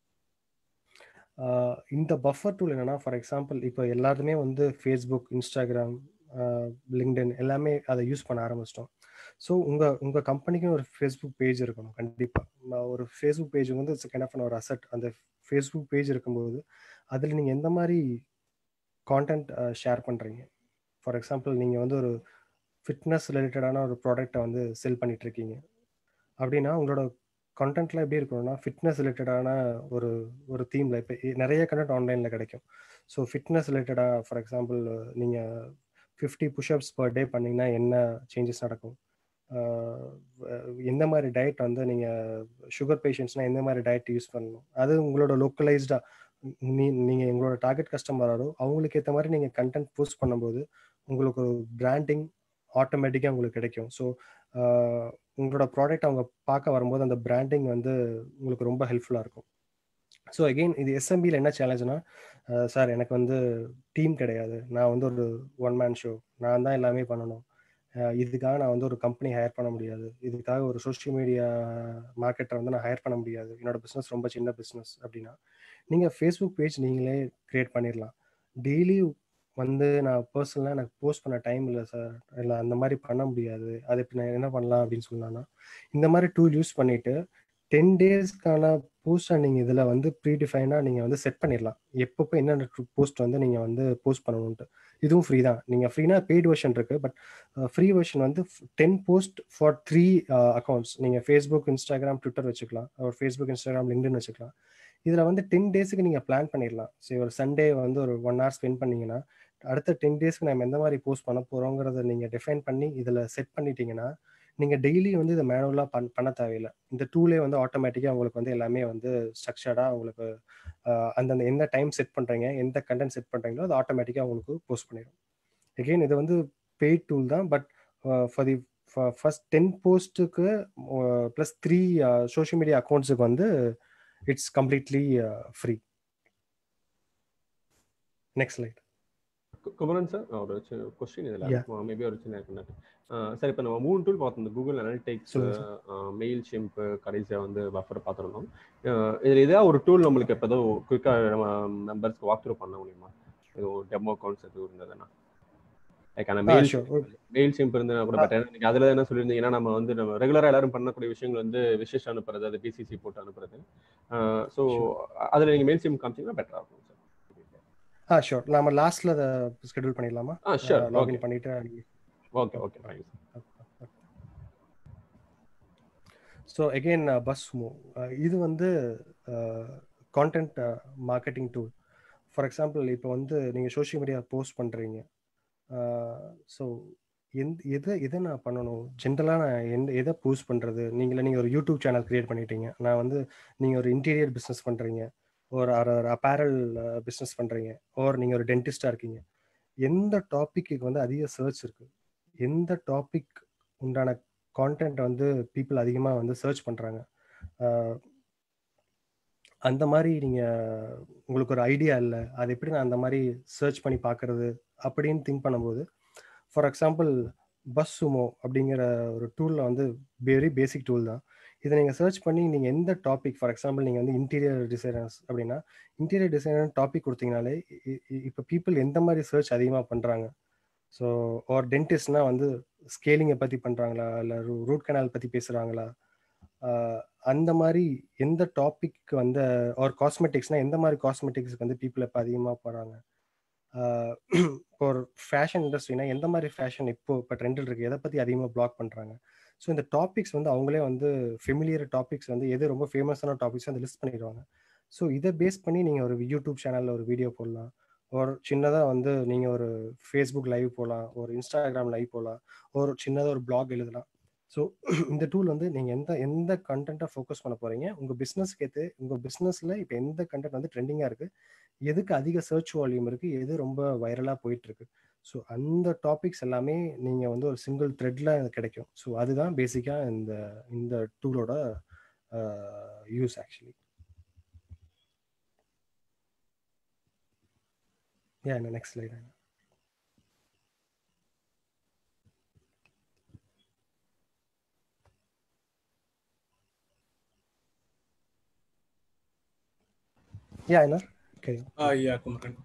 S5: இந்த பஃபர் டூல் என்னன்னா ஃபார் எக்ஸாம்பிள் இப்போ எல்லாருமே வந்து ஃபேஸ்புக் இன்ஸ்டாகிராம் லிங்க்டின் எல்லாமே அதை யூஸ் பண்ண ஆரம்பிச்சிட்டோம் ஸோ உங்கள் உங்கள் கம்பெனிக்கு ஒரு ஃபேஸ்புக் பேஜ் இருக்கணும் கண்டிப்பாக ஒரு ஃபேஸ்புக் பேஜ் வந்து இட்ஸ் கைண்ட் ஆஃப் ஒரு அசட் அந்த ஃபேஸ்புக் பேஜ் இருக்கும்போது அதில் நீங்கள் எந்த மாதிரி கான்டென்ட் ஷேர் பண்ணுறீங்க ஃபார் எக்ஸாம்பிள் நீங்கள் வந்து ஒரு ஃபிட்னஸ் ரிலேட்டடான ஒரு ப்ராடக்டை வந்து செல் பண்ணிட்டு இருக்கீங்க அப்படின்னா உங்களோட கண்டென்ட்லாம் எப்படி இருக்கணும்னா ஃபிட்னஸ் ரிலேட்டடான ஒரு ஒரு தீமில் இப்போ நிறைய கண்டென்ட் ஆன்லைனில் கிடைக்கும் ஸோ ஃபிட்னஸ் ரிலேட்டடாக ஃபார் எக்ஸாம்பிள் நீங்கள் ஃபிஃப்டி புஷ்அப்ஸ் பர் டே பண்ணிங்கன்னா என்ன சேஞ்சஸ் நடக்கும் எந்த மாதிரி டயட் வந்து நீங்கள் சுகர் பேஷண்ட்ஸ்னால் எந்த மாதிரி டயட் யூஸ் பண்ணணும் அது உங்களோட லோக்கலைஸ்டாக நீ நீங்கள் எங்களோட டார்கெட் கஸ்டமராரோ அவங்களுக்கு ஏற்ற மாதிரி நீங்கள் கண்டென்ட் போஸ்ட் பண்ணும்போது உங்களுக்கு ஒரு பிராண்டிங் ஆட்டோமேட்டிக்காக உங்களுக்கு கிடைக்கும் ஸோ உங்களோட ப்ராடக்ட் அவங்க பார்க்க வரும்போது அந்த பிராண்டிங் வந்து உங்களுக்கு ரொம்ப ஹெல்ப்ஃபுல்லாக இருக்கும் ஸோ அகெயின் இது எஸ்எம்பியில் என்ன சேலஞ்சுனா சார் எனக்கு வந்து டீம் கிடையாது நான் வந்து ஒரு ஒன் மேன் ஷோ நான் தான் எல்லாமே பண்ணணும் இதுக்காக நான் வந்து ஒரு கம்பெனி ஹையர் பண்ண முடியாது இதுக்காக ஒரு சோஷியல் மீடியா மார்க்கெட்டை வந்து நான் ஹையர் பண்ண முடியாது என்னோட பிஸ்னஸ் ரொம்ப சின்ன பிஸ்னஸ் அப்படின்னா நீங்கள் ஃபேஸ்புக் பேஜ் நீங்களே க்ரியேட் பண்ணிடலாம் டெய்லி வந்து நான் பர்சனலாக எனக்கு போஸ்ட் பண்ண டைம் இல்லை சார் இல்லை அந்த மாதிரி பண்ண முடியாது அது இப்போ நான் என்ன பண்ணலாம் அப்படின்னு சொன்னான்னா இந்த மாதிரி டூல் யூஸ் பண்ணிவிட்டு டென் டேஸ்க்கான போஸ்ட்டை நீங்கள் இதில் வந்து ப்ரீடிஃபைனாக நீங்கள் வந்து செட் பண்ணிடலாம் எப்பப்போ என்னென்ன போஸ்ட் வந்து நீங்கள் வந்து போஸ்ட் பண்ணணுன்ட்டு இதுவும் ஃப்ரீ தான் நீங்கள் ஃப்ரீனா பெய்ட் வெர்ஷன் இருக்குது பட் ஃப்ரீ வெர்ஷன் வந்து ten post for three accounts நீங்கள் ஃபேஸ்புக் இன்ஸ்டாகிராம் ட்விட்டர் வச்சுக்கலாம் ஒரு ஃபேஸ்புக் இன்ஸ்டாகிராம் லிங்க்டின் வச்சுக்கலாம் இதில் வந்து டென் டேஸுக்கு நீங்கள் பிளான் பண்ணிடலாம் சரி ஒரு சண்டே வந்து ஒரு ஒன் ஹவர் ஸ்பெண்ட் பண்ணிங்கன்னா அடுத்த டென் டேஸ்க்கு நம்ம எந்த மாதிரி போஸ்ட் பண்ண போகிறோங்கிறத நீங்கள் டிஃபைன் பண்ணி இதில் செட் பண்ணிட்டீங்கன்னா நீங்கள் டெய்லி வந்து இதை மேனுவலாக பண் பண்ண தேவையில்லை இந்த டூலே வந்து ஆட்டோமேட்டிக்காக உங்களுக்கு வந்து எல்லாமே வந்து ஸ்ட்ரக்சர்டாக உங்களுக்கு அந்தந்த எந்த டைம் செட் பண்ணுறீங்க எந்த கண்டென்ட் செட் பண்ணுறீங்களோ அது ஆட்டோமேட்டிக்காக உங்களுக்கு போஸ்ட் பண்ணிடும் எகெயின் இது வந்து பெய்ட் டூல் தான் but for the first ten போஸ்ட்டுக்கு ப்ளஸ் த்ரீ சோஷியல் மீடியா அக்கௌண்ட்ஸுக்கு வந்து it's completely free next slide
S2: Kumaran sir ஒரு கொஸ்டின் இதில் மேபி ஒரு சின்ன இருக்குன்னு சார் இப்போ நம்ம மூணு டூல் பார்த்தோம் இந்த கூகுள் அனலிட்டிக்ஸ் மெயில் ஷிம்ப் கடைசியாக வந்து பஃபர் பார்த்துருந்தோம் இதில் ஏதாவது ஒரு டூல் நம்மளுக்கு இப்போ ஏதோ குயிக்காக நம்ம மெம்பர்ஸ்க்கு வாக் த்ரூ பண்ண முடியுமா டெமோ அக்கௌண்ட்ஸ் எதுவும் இருந்ததுன்னா லைக் அந்த
S5: ah
S2: mail
S5: sure
S2: Mailchimp இருந்ததுன்னா கூட பட் நீங்க அதுல என்ன சொல்லியிருந்தீங்கன்னா நம்ம வந்து நம்ம ரெகுலரா எல்லாரும் பண்ணக்கூடிய விஷயங்கள் வந்து விஷஸ் அனுப்புறது அது பிசிசி போட்டு அனுப்புறது ஸோ அதுல நீங்க மெயில் சிம் காமிச்சீங்கன்னா பெட்டரா இருக்கும் சார்
S5: ஆ ஷூர் நாம லாஸ்ட்ல அதை ஸ்கெடியூல் பண்ணிடலாமா
S2: ஆ ஷூர் ஓகே
S5: லாகின் பண்ணிட்டு
S2: okay okay fine
S5: so again பஸ் மூவ் இது வந்து content marketing tool for example இப்போ வந்து நீங்கள் சோஷியல் மீடியா போஸ்ட் பண்ணுறீங்க ஸோ எந்த எதை எதை நான் பண்ணணும் ஜென்ரலாக நான் எந்த எதை போஸ்ட் பண்ணுறது நீங்களே நீங்கள் ஒரு யூடியூப் சேனல் க்ரியேட் பண்ணிட்டீங்க நான் வந்து நீங்கள் ஒரு இன்டீரியர் பிஸ்னஸ் பண்ணுறீங்க ஒரு ஒரு அப்பேரல் பிஸ்னஸ் பண்ணுறீங்க ஓர் நீங்கள் ஒரு டென்டிஸ்டாக இருக்கீங்க எந்த டாப்பிக்கு வந்து அதிக சர்ச் இருக்குது எந்த டாபிக் உண்டான கான்டென்ட் வந்து பீப்புள் அதிகமாக வந்து சர்ச் பண்ணுறாங்க அந்த மாதிரி நீங்கள் உங்களுக்கு ஒரு ஐடியா இல்லை அது எப்படி நான் அந்த மாதிரி சர்ச் பண்ணி பார்க்குறது அப்படின்னு திங்க் பண்ணும்போது ஃபார் எக்ஸாம்பிள் பஸ் சுமோ அப்படிங்கிற ஒரு டூலில் வந்து வெரி பேசிக் டூல் தான் இதை நீங்கள் சர்ச் பண்ணி நீங்கள் எந்த டாபிக் ஃபார் எக்ஸாம்பிள் நீங்கள் வந்து இன்டீரியர் டிசைனர்ஸ் அப்படின்னா இன்டீரியர் டிசைனர் டாபிக் கொடுத்தீங்கனாலே இப்போ பீப்புள் எந்த மாதிரி சர்ச் அதிகமாக பண்ணுறாங்க ஸோ ஒரு டென்டிஸ்ட்னா வந்து ஸ்கேலிங்கை பற்றி பண்ணுறாங்களா இல்லை ரூட் கனால் பற்றி பேசுகிறாங்களா அந்த மாதிரி எந்த டாபிக் வந்து ஒரு காஸ்மெட்டிக்ஸ்னால் எந்த மாதிரி காஸ்மெட்டிக்ஸ்க்கு வந்து பீப்புள் இப்போ அதிகமாக போகிறாங்க இப்போ ஒரு ஃபேஷன் இண்டஸ்ட்ரினா எந்த மாதிரி ஃபேஷன் இப்போ இப்போ ட்ரெண்டில் இருக்குது எதை பற்றி அதிகமாக பிளாக் பண்ணுறாங்க ஸோ இந்த டாபிக்ஸ் வந்து அவங்களே வந்து ஃபெமிலியர் டாபிக்ஸ் வந்து எது ரொம்ப ஃபேமஸான டாபிக்ஸ் வந்து லிஸ்ட் பண்ணிடுவாங்க ஸோ இதை பேஸ் பண்ணி நீங்கள் ஒரு யூடியூப் சேனலில் ஒரு வீடியோ போடலாம் ஒரு சின்னதாக வந்து நீங்கள் ஒரு ஃபேஸ்புக் லைவ் போகலாம் ஒரு இன்ஸ்டாகிராம் லைவ் போகலாம் ஒரு சின்னதாக ஒரு பிளாக் எழுதலாம் ஸோ இந்த டூல் வந்து நீங்கள் எந்த எந்த கண்டென்ட்டை ஃபோக்கஸ் பண்ண போகிறீங்க உங்கள் பிஸ்னஸ்க்கு ஏற்று உங்கள் பிஸ்னஸில் இப்போ எந்த கண்டென்ட் வந்து ட்ரெண்டிங்காக இருக்குது எதுக்கு அதிக சர்ச் வால்யூம் இருக்குது எது ரொம்ப வைரலாக போயிட்டுருக்கு ஸோ அந்த டாபிக்ஸ் எல்லாமே நீங்கள் வந்து ஒரு சிங்கிள் த்ரெட்டில் கிடைக்கும் ஸோ அதுதான் பேசிக்காக இந்த இந்த டூலோட use actually Yeah, in the next slide. Yeah, Einar. Okay.
S4: Yeah Kumaran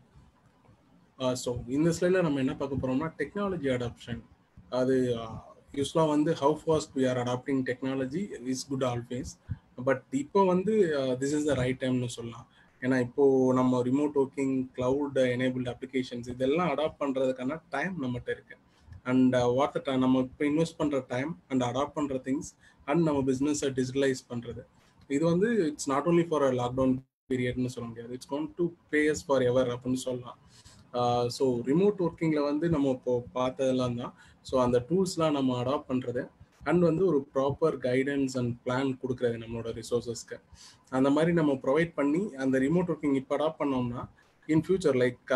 S4: so இந்த ஸ்லைடில் நம்ம என்ன பார்க்க போகிறோம்னா டெக்னாலஜி அடாப்ஷன் அது யூஸ்வலாக வந்து how fast we are adapting technology is good always but இப்போ வந்து திஸ் இஸ் த ரைட் டைம்னு சொல்லலாம் ஏன்னா இப்போ நம்ம remote working cloud enabled applications இதெல்லாம் அடாப்ட் பண்ணுறதுக்கான டைம் நம்மகிட்ட இருக்கு அண்ட் வாட் த நம்ம இப்போ இன்வெஸ்ட் பண்ணுற டைம் அண்ட் அடாப்ட் பண்ணுற திங்ஸ் அண்ட் நம்ம பிஸ்னஸை டிஜிட்டலைஸ் பண்ணுறது இது வந்து it's not only for lockdown பீரியட்னு சொல்ல முடியாது it's gone to pace for ever அப்படின்னு சொல்லலாம் ஸோ ரிமோட் ஒர்க்கிங்கில் வந்து நம்ம இப்போ பார்த்ததெல்லாம் தான் ஸோ அந்த டூல்ஸ்லாம் நம்ம அடாப்ட் பண்ணுறது அண்ட் வந்து ஒரு ப்ராப்பர் கைடன்ஸ் அண்ட் பிளான் கொடுக்குறது நம்மளோட ரிசோர்ஸஸ்க்கு அந்த மாதிரி நம்ம ப்ரொவைட் பண்ணி அந்த ரிமோட் ஒர்க்கிங் இப்போ அடாப்ட் பண்ணோம்னா இன் ஃபியூச்சர் லைக்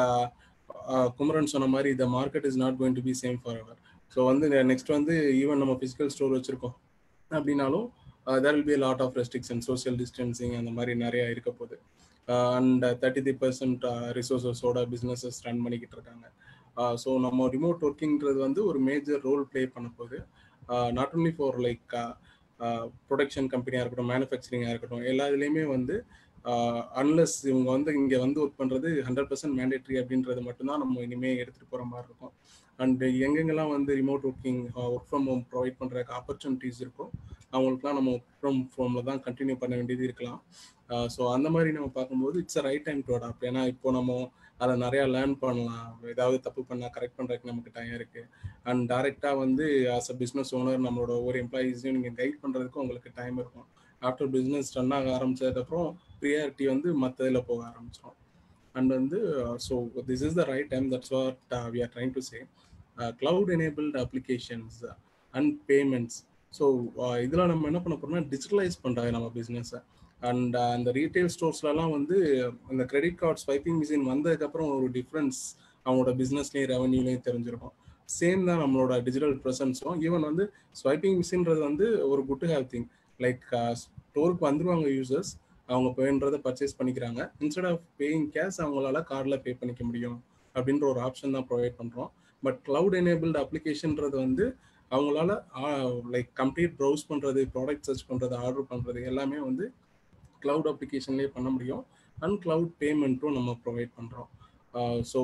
S4: குமரன் சொன்ன மாதிரி the market is not going to be same for ever so வந்து நெக்ஸ்ட் வந்து ஈவன் நம்ம ஃபிசிக்கல் ஸ்டோர் வச்சுருக்கோம் அப்படின்னாலும் there will be lot of restriction social distancing அந்த மாதிரி நிறைய இருக்க போகுது அண்ட் தேர்ட்டி த்ரீ பர்சன்ட் ரிசோர்ஸஸோட பிஸ்னஸஸ் ரன் பண்ணிக்கிட்டு இருக்காங்க ஸோ நம்ம ரிமோட் ஒர்க்கிங்கிறது வந்து ஒரு மேஜர் ரோல் ப்ளே பண்ண போகுது not only for like production கம்பெனியாக இருக்கட்டும் மேனுஃபேக்சரிங்காக இருக்கட்டும் எல்லா இதுலேயுமே வந்து அன்லஸ் இவங்க வந்து இங்கே வந்து ஒர்க் பண்ணுறது ஹண்ட்ரட் பர்சன்ட் மேண்டேட்ரி அப்படின்றது மட்டும்தான் நம்ம இனிமேல் எடுத்துகிட்டு போகிற மாதிரி இருக்கும் அண்ட் எங்கெங்கெல்லாம் வந்து remote working work from home provide பண்ணுறதுக்கு ஆப்பர்ச்சுனிட்டிஸ் இருக்கும் அவங்களுக்குலாம் நம்ம ஒர்க் ஃப்ரம் ஹோமில் தான் கண்டினியூ பண்ண வேண்டியது இருக்கலாம் ஸோ அந்த மாதிரி நம்ம பார்க்கும்போது it's a right time to adapt ஏன்னா இப்போ நம்ம அதை நிறையா லேர்ன் பண்ணலாம் ஏதாவது தப்பு பண்ணால் கரெக்ட் பண்ணுறதுக்கு நமக்கு டைம் இருக்குது அண்ட் டேரெக்டாக வந்து ஆஸ் அ பிஸ்னஸ் ஓனர் நம்மளோட ஒவ்வொரு எம்ப்ளாயீஸையும் நீங்கள் கைட் பண்ணுறதுக்கு உங்களுக்கு டைம் இருக்கும் ஆஃப்டர் பிஸ்னஸ் ரன் ஆக ஆரம்பிச்சதுக்கப்புறம் ப்ரியாரிட்டி வந்து மற்ற இதில் போக ஆரம்பிச்சிடும் அண்ட் வந்து so this is the right time that's what we are trying to say cloud enabled applications and payments so இதில் நம்ம என்ன பண்ண போகிறோம்னா டிஜிட்டலைஸ் பண்ணுறாங்க நம்ம பிஸ்னஸை அண்ட் அந்த ரீட்டைல் ஸ்டோர்ஸ்லலாம் வந்து இந்த கிரெடிட் கார்ட் ஸ்வைப்பிங் மிஷின் வந்ததுக்கப்புறம் ஒரு டிஃப்ரென்ஸ் அவங்களோட பிஸ்னஸ்லேயும் ரெவன்யூலையும் தெரிஞ்சிருக்கும் சேம் தான் நம்மளோட டிஜிட்டல் ப்ரெசன்ஸும் ஈவன் வந்து ஸ்வைப்பிங் மிஷின்றது வந்து ஒரு குட் ஹேவ் திங் லைக் ஸ்டோருக்கு வந்துருவாங்க யூசர்ஸ் அவங்க வேணுன்றதை பர்ச்சேஸ் பண்ணிக்கிறாங்க இன்ஸ்டெட் ஆஃப் பேயிங் கேஷ் அவங்களால கார்டில் பே பண்ணிக்க முடியும் அப்படின்ற ஒரு ஆப்ஷன் தான் ப்ரொவைட் பண்ணுறோம் பட் க்ளவுட் எனேபிள்டு அப்ளிகேஷன்றது வந்து அவங்களால லைக் கம்ப்ளீட் ப்ரௌஸ் பண்ணுறது ப்ராடக்ட் சர்ச் பண்ணுறது ஆர்டர் பண்ணுறது எல்லாமே வந்து க்ளவுட் அப்ளிகேஷன்லேயே பண்ண முடியும் அண்ட் க்ளவுட் பேமெண்ட்டும் நம்ம ப்ரொவைட் பண்ணுறோம் ஸோ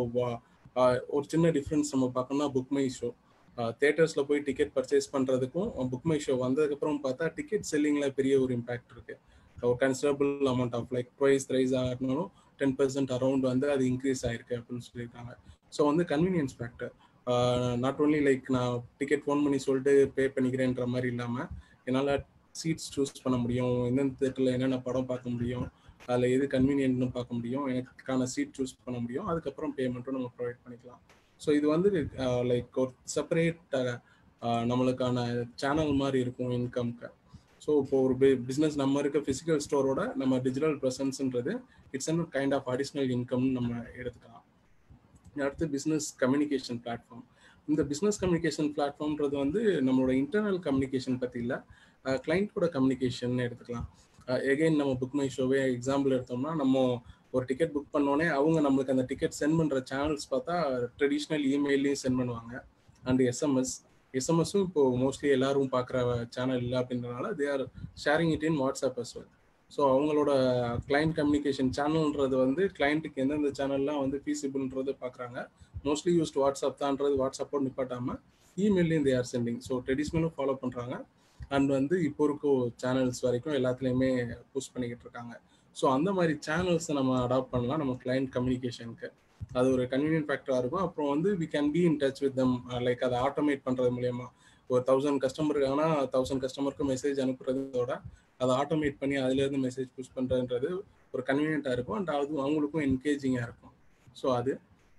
S4: ஒரு சின்ன டிஃப்ரென்ஸ் நம்ம பார்க்கணும்னா புக் மை ஷோ தேட்டர்ஸில் போய் டிக்கெட் பர்ச்சேஸ் பண்ணுறதுக்கும் புக் மை ஷோ வந்ததுக்கப்புறம் பார்த்தா டிக்கெட் செல்லிங்கில் பெரிய ஒரு இம்பாக்ட் இருக்கு ஒரு considerable amount of like price rise ஆகணும் டென் பர்சன்ட் அரௌண்ட் வந்து அது இன்க்ரீஸ் ஆயிருக்கு அப்படின்னு சொல்லியிருக்காங்க ஸோ வந்து convenience factor not only like நான் டிக்கெட் ஃபோன் பண்ணி சொல்லிட்டு பே பண்ணிக்கிறேன்ற மாதிரி இல்லாமல் என்னால் சீட்ஸ் சூஸ் பண்ண முடியும் எந்தெந்த தேட்டரில் என்னென்ன படம் பார்க்க முடியும் அதில் எது கன்வீனியன்ட்னு பார்க்க முடியும் எனக்கான சீட் சூஸ் பண்ண முடியும் அதுக்கப்புறம் பேமெண்ட்டும் நம்ம ப்ரொவைட் பண்ணிக்கலாம் ஸோ இது வந்து லைக் ஒரு செப்பரேட் நம்மளுக்கான சேனல் மாதிரி இருக்கும் இன்கம்க்கு ஸோ இப்போ ஒரு பிஸ்னஸ் நம்ம இருக்க ஃபிசிக்கல் ஸ்டோரோட நம்ம டிஜிட்டல் ப்ரெசன்ஸ்ன்றது it's and kind of additional இன்கம்னு நம்ம எடுத்துக்கலாம் அடுத்து பிஸ்னஸ் கம்யூனிகேஷன் பிளாட்ஃபார்ம் இந்த பிஸ்னஸ் கம்யூனிகேஷன் பிளாட்ஃபார்ம்ன்றது வந்து நம்மளோட இன்டர்னல் கம்யூனிகேஷன் பற்றி இல்லை கிளைண்ட்டோட கம்யூனிகேஷன் எடுத்துக்கலாம் எகைன் நம்ம புக் மை ஷோவே எக்ஸாம்பிள் எடுத்தோம்னா நம்ம ஒரு டிக்கெட் புக் பண்ணோடனே அவங்க நம்மளுக்கு அந்த டிக்கெட் சென்ட் பண்ணுற சேனல்ஸ் பார்த்தா ட்ரெடிஷ்னல் இமெயிலையும் சென்ட் பண்ணுவாங்க அண்ட் எஸ்எம்எஸ் எஸ்எம்எஸும் இப்போ மோஸ்ட்லி எல்லாரும் பார்க்குற சேனல் இல்லை அப்படின்றனால they are sharing it in WhatsApp as well so அவங்களோட கிளைண்ட் கம்யூனிகேஷன் சேனல்ன்றது வந்து கிளைண்ட்டுக்கு எந்தெந்த சேனல்லாம் வந்து ஃபீஸிபிள்ன்றது பார்க்குறாங்க மோஸ்ட்லி யூஸ்ட் வாட்ஸ்அப் தான்ன்றது வாட்ஸ்அப்போடு நிப்பாட்டாமல் இமெயிலையும் தே ஆர் சென்டிங் ஸோ ட்ரெடிஷ்னலும் ஃபாலோ பண்ணுறாங்க அண்ட் வந்து இப்போ இருக்க சேனல்ஸ் வரைக்கும் எல்லாத்துலேயுமே புஷ் பண்ணிக்கிட்டு இருக்காங்க ஸோ அந்த மாதிரி சேனல்ஸை நம்ம அடாப்ட் பண்ணலாம் நம்ம கிளைண்ட் கம்யூனிகேஷனுக்கு அது ஒரு கன்வீனியன்ட் ஃபேக்டராக இருக்கும் அப்புறம் வந்து we can be in touch with them like அதை ஆட்டோமேட் பண்ணுறது மூலயமா ஒரு தௌசண்ட் கஸ்டமர் இருக்காங்கன்னா தௌசண்ட் கஸ்டமருக்கு மெசேஜ் அனுப்புறதோட அதை ஆட்டோமேட் பண்ணி அதுலேருந்து மெசேஜ் புஷ் பண்ணுறதுன்றது ஒரு கன்வீனியண்ட்டாக இருக்கும் அண்ட் அது அவங்களுக்கும் என்கேஜிங்காக இருக்கும் ஸோ அது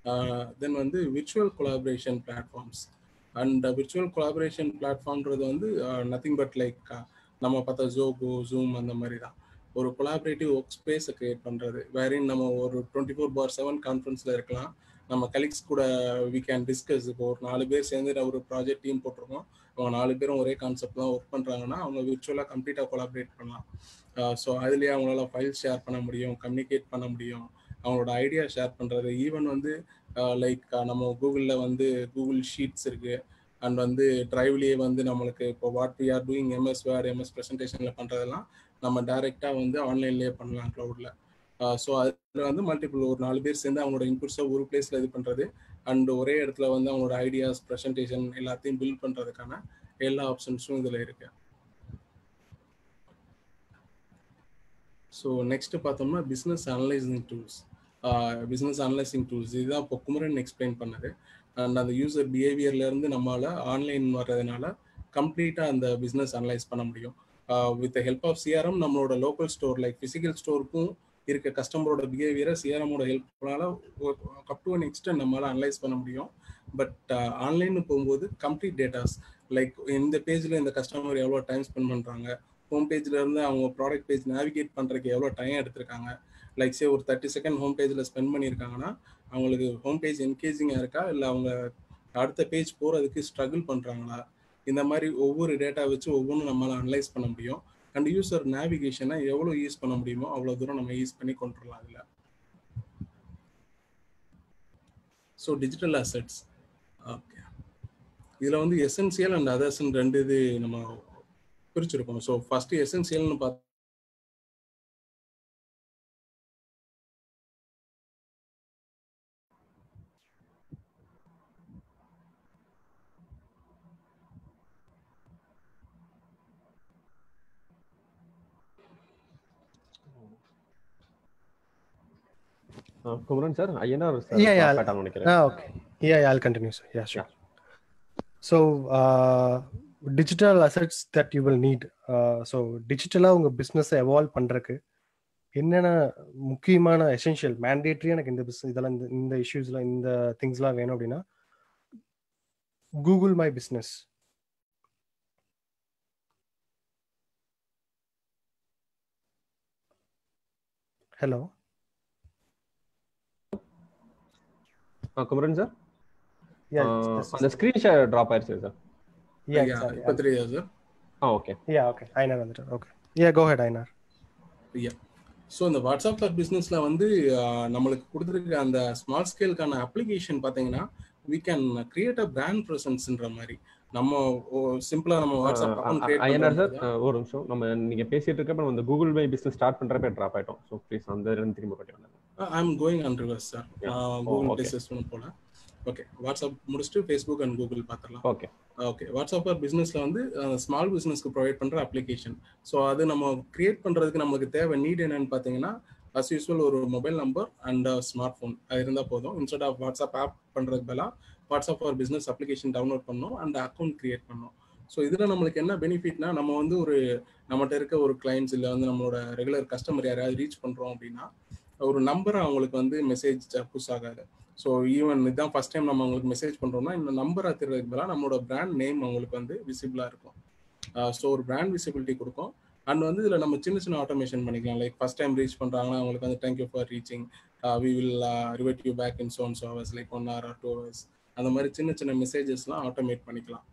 S4: தென் வந்து virtual collaboration platforms and virtual collaboration பிளாட்ஃபார்ம்ன்றது வந்து நத்திங் பட் லைக் நம்ம பார்த்தா ஜோகோ ஜூம் அந்த மாதிரி தான் ஒரு கொலாபரேட்டிவ் ஒர்க் ஸ்பேஸை கிரியேட் பண்ணுறது வேறின் நம்ம ஒரு டுவெண்ட்டி ஃபோர் பார் செவன் கான்ஃபரன்ஸில் இருக்கலாம் நம்ம கலீக்ஸ் கூட வி கேன் டிஸ்கஸ் இப்போ ஒரு நாலு பேர் சேர்ந்து ஒரு ப்ராஜெக்ட் டீம் போட்டிருக்கோம் அவங்க நாலு பேரும் ஒரே கான்செப்ட் தான் ஒர்க் பண்ணுறாங்கன்னா அவங்க விர்ச்சுவலாக கம்ப்ளீட்டாக கொலாபரேட் பண்ணலாம் ஸோ அதுலேயே அவங்களால ஃபைல் ஷேர் பண்ண முடியும் கம்யூனிகேட் பண்ண முடியும் அவங்களோட ஐடியா ஷேர் பண்ணுறது ஈவன் வந்து லைக் நம்ம கூகுளில் வந்து கூகுள் ஷீட்ஸ் இருக்குது அண்ட் வந்து ட்ரைவ்லேயே வந்து நம்மளுக்கு இப்போ what we are doing MS Word MS ப்ரெசன்டேஷனில் பண்ணுறதெல்லாம் நம்ம டைரெக்டாக வந்து ஆன்லைன்லேயே பண்ணலாம் க்ளவுடில் ஸோ அதில் வந்து மல்டிபிள் ஒரு நாலு பேர் சேர்ந்து அவங்களோட இன்புட்ஸை ஒரு பிளேஸில் இது பண்ணுறது அண்ட் ஒரே இடத்துல வந்து அவங்களோட ஐடியாஸ் ப்ரெசன்டேஷன் எல்லாத்தையும் பில்ட் பண்ணுறதுக்கான எல்லா ஆப்ஷன்ஸும் இதில் இருக்கு ஸோ நெக்ஸ்ட் பார்த்தோம்னா business analysing tools business analysing tools இதுதான் இப்போ குமரன் எக்ஸ்பிளைன் பண்ணது அண்ட் அந்த யூசர் பிஹேவியர்லேருந்து நம்மளால் ஆன்லைன் வர்றதுனால கம்ப்ளீட்டாக அந்த பிஸ்னஸ் அனலைஸ் பண்ண முடியும் வித் ஹெல்ப் ஆஃப் சிஆர்எம் நம்மளோட லோக்கல் ஸ்டோர் லைக் ஃபிசிக்கல் ஸ்டோருக்கும் இருக்க கஸ்டமரோட பிஹேவியரை சிஆர்எமோட ஹெல்ப்னால அப் டு அன் எக்ஸ்டென்ட் நம்மளால் அனலைஸ் பண்ண முடியும் பட் ஆன்லைன் போகும்போது கம்ப்ளீட் டேட்டாஸ் லைக் இந்த பேஜில் இந்த கஸ்டமர் எவ்வளோ டைம் ஸ்பெண்ட் பண்ணுறாங்க ஹோம் பேஜில் இருந்து அவங்க ப்ராடக்ட் பேஜ் நேவிகேட் பண்ணுறதுக்கு எவ்வளோ டைம் எடுத்திருக்காங்க லைக் சே ஒரு தேர்ட்டி செகண்ட் ஹோம் பேஜில் ஸ்பெண்ட் பண்ணியிருக்காங்கன்னா அவங்களுக்கு ஹோம் பேஜ் என்கேஜிங்காக இருக்கா இல்லை அவங்க அடுத்த பேஜ் போகிறதுக்கு ஸ்ட்ரகிள் பண்ணுறாங்களா இந்த மாதிரி ஒவ்வொரு டேட்டா வச்சு ஒவ்வொன்றும் நம்மளால் அனலைஸ் பண்ண முடியும் அண்ட் யூசர் நேவிகேஷனை எவ்வளோ யூஸ் பண்ண முடியுமோ அவ்வளோ தூரம் நம்ம யூஸ் பண்ணி கொண்டு வரலாம் அதில் ஸோ டிஜிட்டல் அசட்ஸ் ஓகே இதில் வந்து எசென்சியல் அண்ட் அதர்ஸ்ன்னு ரெண்டு இது நம்ம பிரிச்சிருக்கோம் ஸோ ஃபர்ஸ்ட் எசென்சியல்னு பார்த்து
S2: Kumaran sir Ayyanar
S5: Yeah, yeah.
S2: Sir நினைக்கிறேன்
S5: Ah, okay. Yeah, yeah, I'll continue, sir. Yeah, sure. So, uh, digital assets that you will need. Uh, so, டிஜிட்டலாக உங்கள் பிஸ்னஸை எவால்வ் பண்ணுறக்கு என்னென்ன முக்கியமான எசென்ஷியல் மேண்டேட்ரி எனக்கு இந்த பிஸ்னஸ் இதெல்லாம் இந்த இந்த இஷ்யூஸ்லாம் இந்த திங்ஸ்லாம் வேணும் அப்படின்னா Google my Business hello
S2: Kumaran sir
S5: Yeah,
S2: அந்த ஸ்க்ரீன் ஷேர் ட்ராப் ஆயிருச்சு சார்
S5: yeah,
S4: Yeah,
S5: sorry.
S4: இப்போ தெரியுதா sir
S2: ah okay
S5: Yeah, okay. Ainar வந்துட்டு okay Yeah, go ahead, Ainar
S4: so இந்த வாட்ஸ்அப் ஃபார் பிஸ்னஸ்ல வந்து ஆஹ், நம்மளுக்கு கொடுத்துருக்க அந்த ஸ்மால் ஸ்கேலுக்கான அப்ளிகேஷன் பார்த்தீங்கன்னா we can create a brand ப்ரெசன்ஸ்ன்ற மாதிரி நம்ம சிம்பிளா நம்ம WhatsApp account create
S2: Ayyanar sir ஒரு நிமிஷம் நம்ம நீங்க பேசிட்டு இருக்கப்ப நம்ம இந்த கூகுள் மை பிசினஸ் ஸ்டார்ட் பண்றப்ப டிராப் ஆயிட்டோம் ஸோ ப்ளீஸ் அந்த இடம் திரும்ப கட்டி வந்தாங்க
S4: I'm going on reverse sir Google
S2: okay.
S4: Places ஒன்று போல ஓகே வாட்ஸ்அப் முடிச்சுட்டு ஃபேஸ்புக் அண்ட் கூகுள் பார்த்துடலாம்
S2: ஓகே
S4: ஓகே வாட்ஸ்அப் ஃபார் பிஸ்னஸில் வந்து ஸ்மால் பிஸ்னஸ்க்கு ப்ரொவைட் பண்ணுற அப்ளிகேஷன் ஸோ அது நம்ம கிரியேட் பண்ணுறதுக்கு நமக்கு தேவை நீட் என்னன்னு பார்த்தீங்கன்னா அஸ் யூஸ்வல் ஒரு mobile number and smart phone அது இருந்தால் போதும் இன்ஸ்டெட் ஆஃப் வாட்ஸ்அப் ஆப் பண்ணுறதுக்கு பதிலாக WhatsApp for business application download பண்ணணும் அண்ட் அக்கௌண்ட் கிரியேட் பண்ணணும் ஸோ இதில் நம்மளுக்கு என்ன பெனிஃபிட்னா நம்ம வந்து ஒரு நம்மகிட்ட இருக்க ஒரு கிளைண்ட்ஸ் இல்லை வந்து நம்மளோட ரெகுலர் கஸ்டமர் யாரையாவது ரீச் பண்ணுறோம் அப்படின்னா ஒரு நம்பர் அவங்களுக்கு வந்து மெசேஜ் புஷ் ஆகாது ஸோ ஈவன் இதுதான் ஃபர்ஸ்ட் டைம் நம்ம அவங்களுக்கு மெசேஜ் பண்ணுறோம்னா இந்த நம்பரை திருறதுக்கு பதிலாக நம்மளோட பிராண்ட் நேம் அவங்களுக்கு வந்து விசிபிளாக இருக்கும் ஸோ ஒரு பிராண்ட் விசிபிலிட்டி கொடுக்கும் அண்ட் வந்து இதில் நம்ம சின்ன சின்ன ஆட்டோமேஷன் பண்ணிக்கலாம் லைக் ஃபர்ஸ்ட் டைம் ரீச் பண்ணுறாங்கன்னா அவங்களுக்கு வந்து thank you for reaching we will revert you back in soon so hours like one hour or two hours அந்த மாதிரி சின்ன சின்ன மெசேஜஸ்லாம் ஆட்டோமேட் பண்ணிக்கலாம்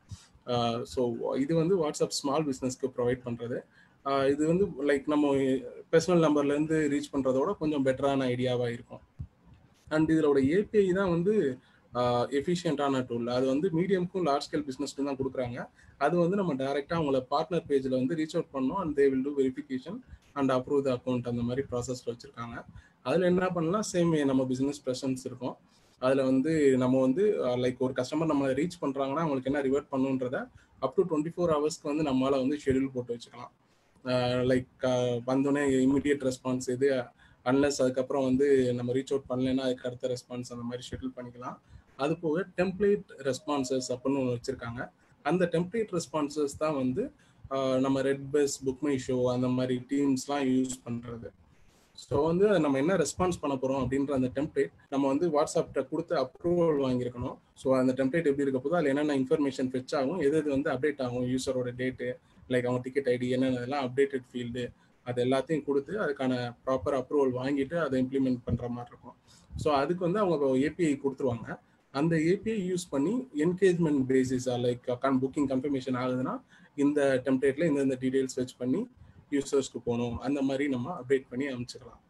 S4: ஸோ இது வந்து வாட்ஸ்அப் ஸ்மால் பிஸ்னஸ்க்கு ப்ரொவைட் பண்ணுறது இது வந்து லைக் நம்ம பர்சனல் நம்பர்லேருந்து ரீச் பண்ணுறதோட கொஞ்சம் பெட்டரான ஐடியாவாக இருக்கும் அண்ட் இதோட ஏபிஐ தான் வந்து எஃபிஷியண்டான டூல் அது வந்து மீடியம்க்கும் லார்ஜ் ஸ்கேல் பிஸ்னஸ்க்கும் தான் கொடுக்குறாங்க அது வந்து நம்ம டேரெக்டாக அவங்கள பார்ட்னர் பேஜில் வந்து ரீச் அவுட் பண்ணோம் and they will do verification and approve the account அந்த மாதிரி ப்ராசஸில் வச்சுருக்காங்க அதில் என்ன பண்ணலாம் சேம் நம்ம பிஸ்னஸ் ப்ரெசன்ஸ் இருக்கும் அதில் வந்து நம்ம வந்து லைக் ஒரு கஸ்டமர் நம்மளை ரீச் பண்ணுறாங்கன்னா அவங்களுக்கு என்ன ரிவர்ட் பண்ணுன்றத அப் டு டுவெண்ட்டி ஃபோர் ஹவர்ஸ்க்கு வந்து நம்மளால் வந்து ஷெடியூல் போட்டு வச்சுக்கலாம் லைக் வந்தோடனே இமிடியட் ரெஸ்பான்ஸ் இது அன்லஸ் அதுக்கப்புறம் வந்து நம்ம ரீச் அவுட் பண்ணலைன்னா அதுக்கு அடுத்த ரெஸ்பான்ஸ் அந்த மாதிரி ஷெடியூல் பண்ணிக்கலாம் அது போக டெம்ப்ளேட் ரெஸ்பான்சஸ் அப்படின்னு ஒன்று வச்சுருக்காங்க அந்த டெம்ப்ளேட் ரெஸ்பான்சஸ் தான் வந்து நம்ம Red Bus Book My Show அந்த மாதிரி டீம்ஸ்லாம் யூஸ் பண்ணுறது ஸோ வந்து நம்ம என்ன ரெஸ்பான்ஸ் பண்ண போகிறோம் அப்படின்ற அந்த டெம்ப்ளேட் நம்ம வந்து வாட்ஸ்அப்ட கொடுத்து அப்ரூவல் வாங்கியிருக்கணும் ஸோ அந்த டெம்ப்ளேட் எப்படி இருக்க போதோ அதில் என்னென்ன இன்ஃபர்மேஷன் ஃபெச் ஆகும் எது எது வந்து அப்டேட் ஆகும் யூசரோட டேட்டு லைக் அவங்க டிக்கெட் ஐடி என்னென்னலாம் அப்டேட்டட் ஃபீல்டு அது எல்லாத்தையும் கொடுத்து அதுக்கான ப்ராப்பர் அப்ரூவல் வாங்கிட்டு அதை இம்ப்ளிமெண்ட் பண்ணுற மாதிரி இருக்கும் ஸோ அதுக்கு வந்து அவங்க ஏபிஐ கொடுத்துருவாங்க அந்த ஏபிஐ யூஸ் பண்ணி என்கேஜ்மெண்ட் பேசிஸாக லைக் புக்கிங் கன்ஃபர்மேஷன் ஆகுதுன்னா இந்த டெம்ப்ளேட்டில் இந்த இந்த டீடைல்ஸ் வச்சு பண்ணி யூசர்ஸ்க்கு போகணும் அந்த மாதிரி நம்ம அப்டேட் பண்ணி அனுப்பிச்சிக்கலாம்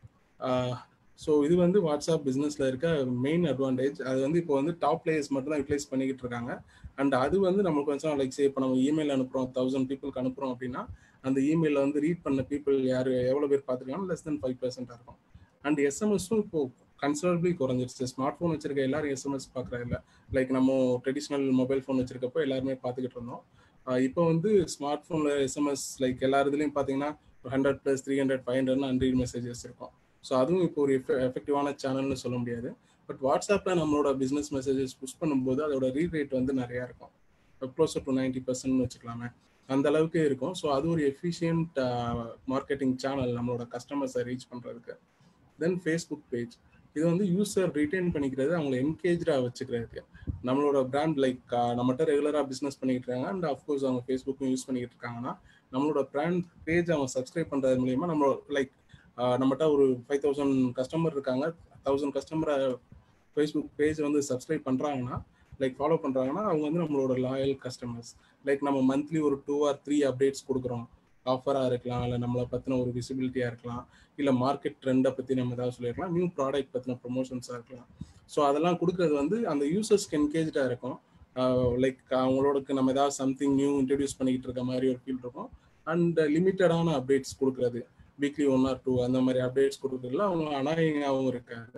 S4: ஸோ இது வந்து வாட்ஸ்அப் பிஸ்னஸில் இருக்க மெயின் அட்வான்டேஜ் அது வந்து இப்போ வந்து டாப் பிளேயர்ஸ் மட்டும் தான் யூட்டிலைஸ் பண்ணிக்கிட்டு இருக்காங்க அண்ட் அது வந்து நமக்கு கொஞ்சம் லைக் சே இப்போ நம்ம இமெயில் அனுப்புகிறோம் தௌசண்ட் பீப்புளுக்கு அனுப்புகிறோம் அப்படின்னா அந்த இமெயிலில் வந்து ரீட் பண்ண பீப்புள் யார் எவ்வளோ பேர் பார்த்துருக்காங்க லெஸ் தென் ஃபைவ் பர்சன்டாக இருக்கும் அண்ட் எஸ்எம்எஸும் இப்போ கன்சிடரபிளி குறைஞ்சிருச்சு ஸ்மார்ட் ஃபோன் வச்சிருக்க எல்லாரும் எஸ்எம்எஸ் பார்க்குறது இல்லை லைக் நம்ம ட்ரெடிஷ்னல் மொபைல் ஃபோன் வச்சிருக்கப்போ எல்லாருமே பார்த்துக்கிட்டு இருந்தோம் இப்போ வந்து ஸ்மார்ட் ஃபோனில் எஸ்எம்எஸ் லைக் எல்லா இதுலேயும் பார்த்தீங்கன்னா hundred plus three hundred five ஹண்ட்ரட்னு அன்ரீட் மெசேஜஸ் இருக்கும் ஸோ அதுவும் இப்போ ஒரு எஃபெக்டிவான சேனல்னு சொல்ல முடியாது பட் வாட்ஸ்அப்பில் நம்மளோட பிஸ்னஸ் மெசேஜஸ் புஷ் பண்ணும்போது அதோட ரீட் ரேட் வந்து நிறையா இருக்கும் க்ளோஸர் டு நைன்டி பர்சன்ட் வச்சுக்கலாமே அந்த அளவுக்கு இருக்கும் ஸோ அது ஒரு எஃபிஷியன்ட் மார்க்கெட்டிங் சேனல் நம்மளோட கஸ்டமர்ஸை ரீச் பண்ணுறதுக்கு தென் ஃபேஸ்புக் பேஜ் இது வந்து யூசர் ரிட்டைன் பண்ணிக்கிறது அவங்கள என்கேஜாக வச்சுக்கிறதுக்கு நம்மளோட பிராண்ட் லைக் நம்மகிட்ட ரெகுலராக பிஸ்னஸ் பண்ணிக்கிட்டு இருக்காங்க அண்ட் அஃப்கோர்ஸ் அவங்க ஃபேஸ்புக்கும் யூஸ் பண்ணிக்கிட்டு இருக்காங்கன்னா நம்மளோட பிராண்ட் பேஜ் அவங்க சப்ஸ்கிரைப் பண்ணுறது மூலியமா நம்ம லைக் நம்மகிட்ட ஒரு ஃபைவ் தௌசண்ட் கஸ்டமர் இருக்காங்க தௌசண்ட் கஸ்டமரை ஃபேஸ்புக் பேஜ் வந்து சப்ஸ்கிரைப் பண்ணுறாங்கன்னா லைக் ஃபாலோ பண்ணுறாங்கன்னா அவங்க வந்து நம்மளோட லாயல் கஸ்டமர்ஸ் லைக் நம்ம மந்த்லி ஒரு டூ ஆர் த்ரீ அப்டேட்ஸ் கொடுக்குறோம் ஆஃபராக இருக்கலாம் இல்லை நம்மளை பற்றின ஒரு விசிபிலிட்டியாக இருக்கலாம் இல்லை மார்க்கெட் ட்ரெண்டை பற்றி நம்ம ஏதாவது சொல்லியிருக்கலாம் நியூ ப்ராடக்ட் பற்றின ப்ரொமோஷன்ஸாக இருக்கலாம் ஸோ அதெல்லாம் கொடுக்குறது வந்து அந்த யூசர்ஸ்க்கு என்கேஜாக இருக்கும் லைக் அவங்களோடக்கு நம்ம ஏதாவது சம்திங் நியூ இன்ட்ரடியூஸ் பண்ணிக்கிட்டு இருக்க மாதிரி ஒரு ஃபீல் இருக்கும் அண்ட் லிமிட்டடான அப்டேட்ஸ் கொடுக்குறது வீக்லி ஒன் ஆர் டூ அந்த மாதிரி அப்டேட்ஸ் கொடுக்குறதுல அவங்க அனாயங்காகவும் இருக்காது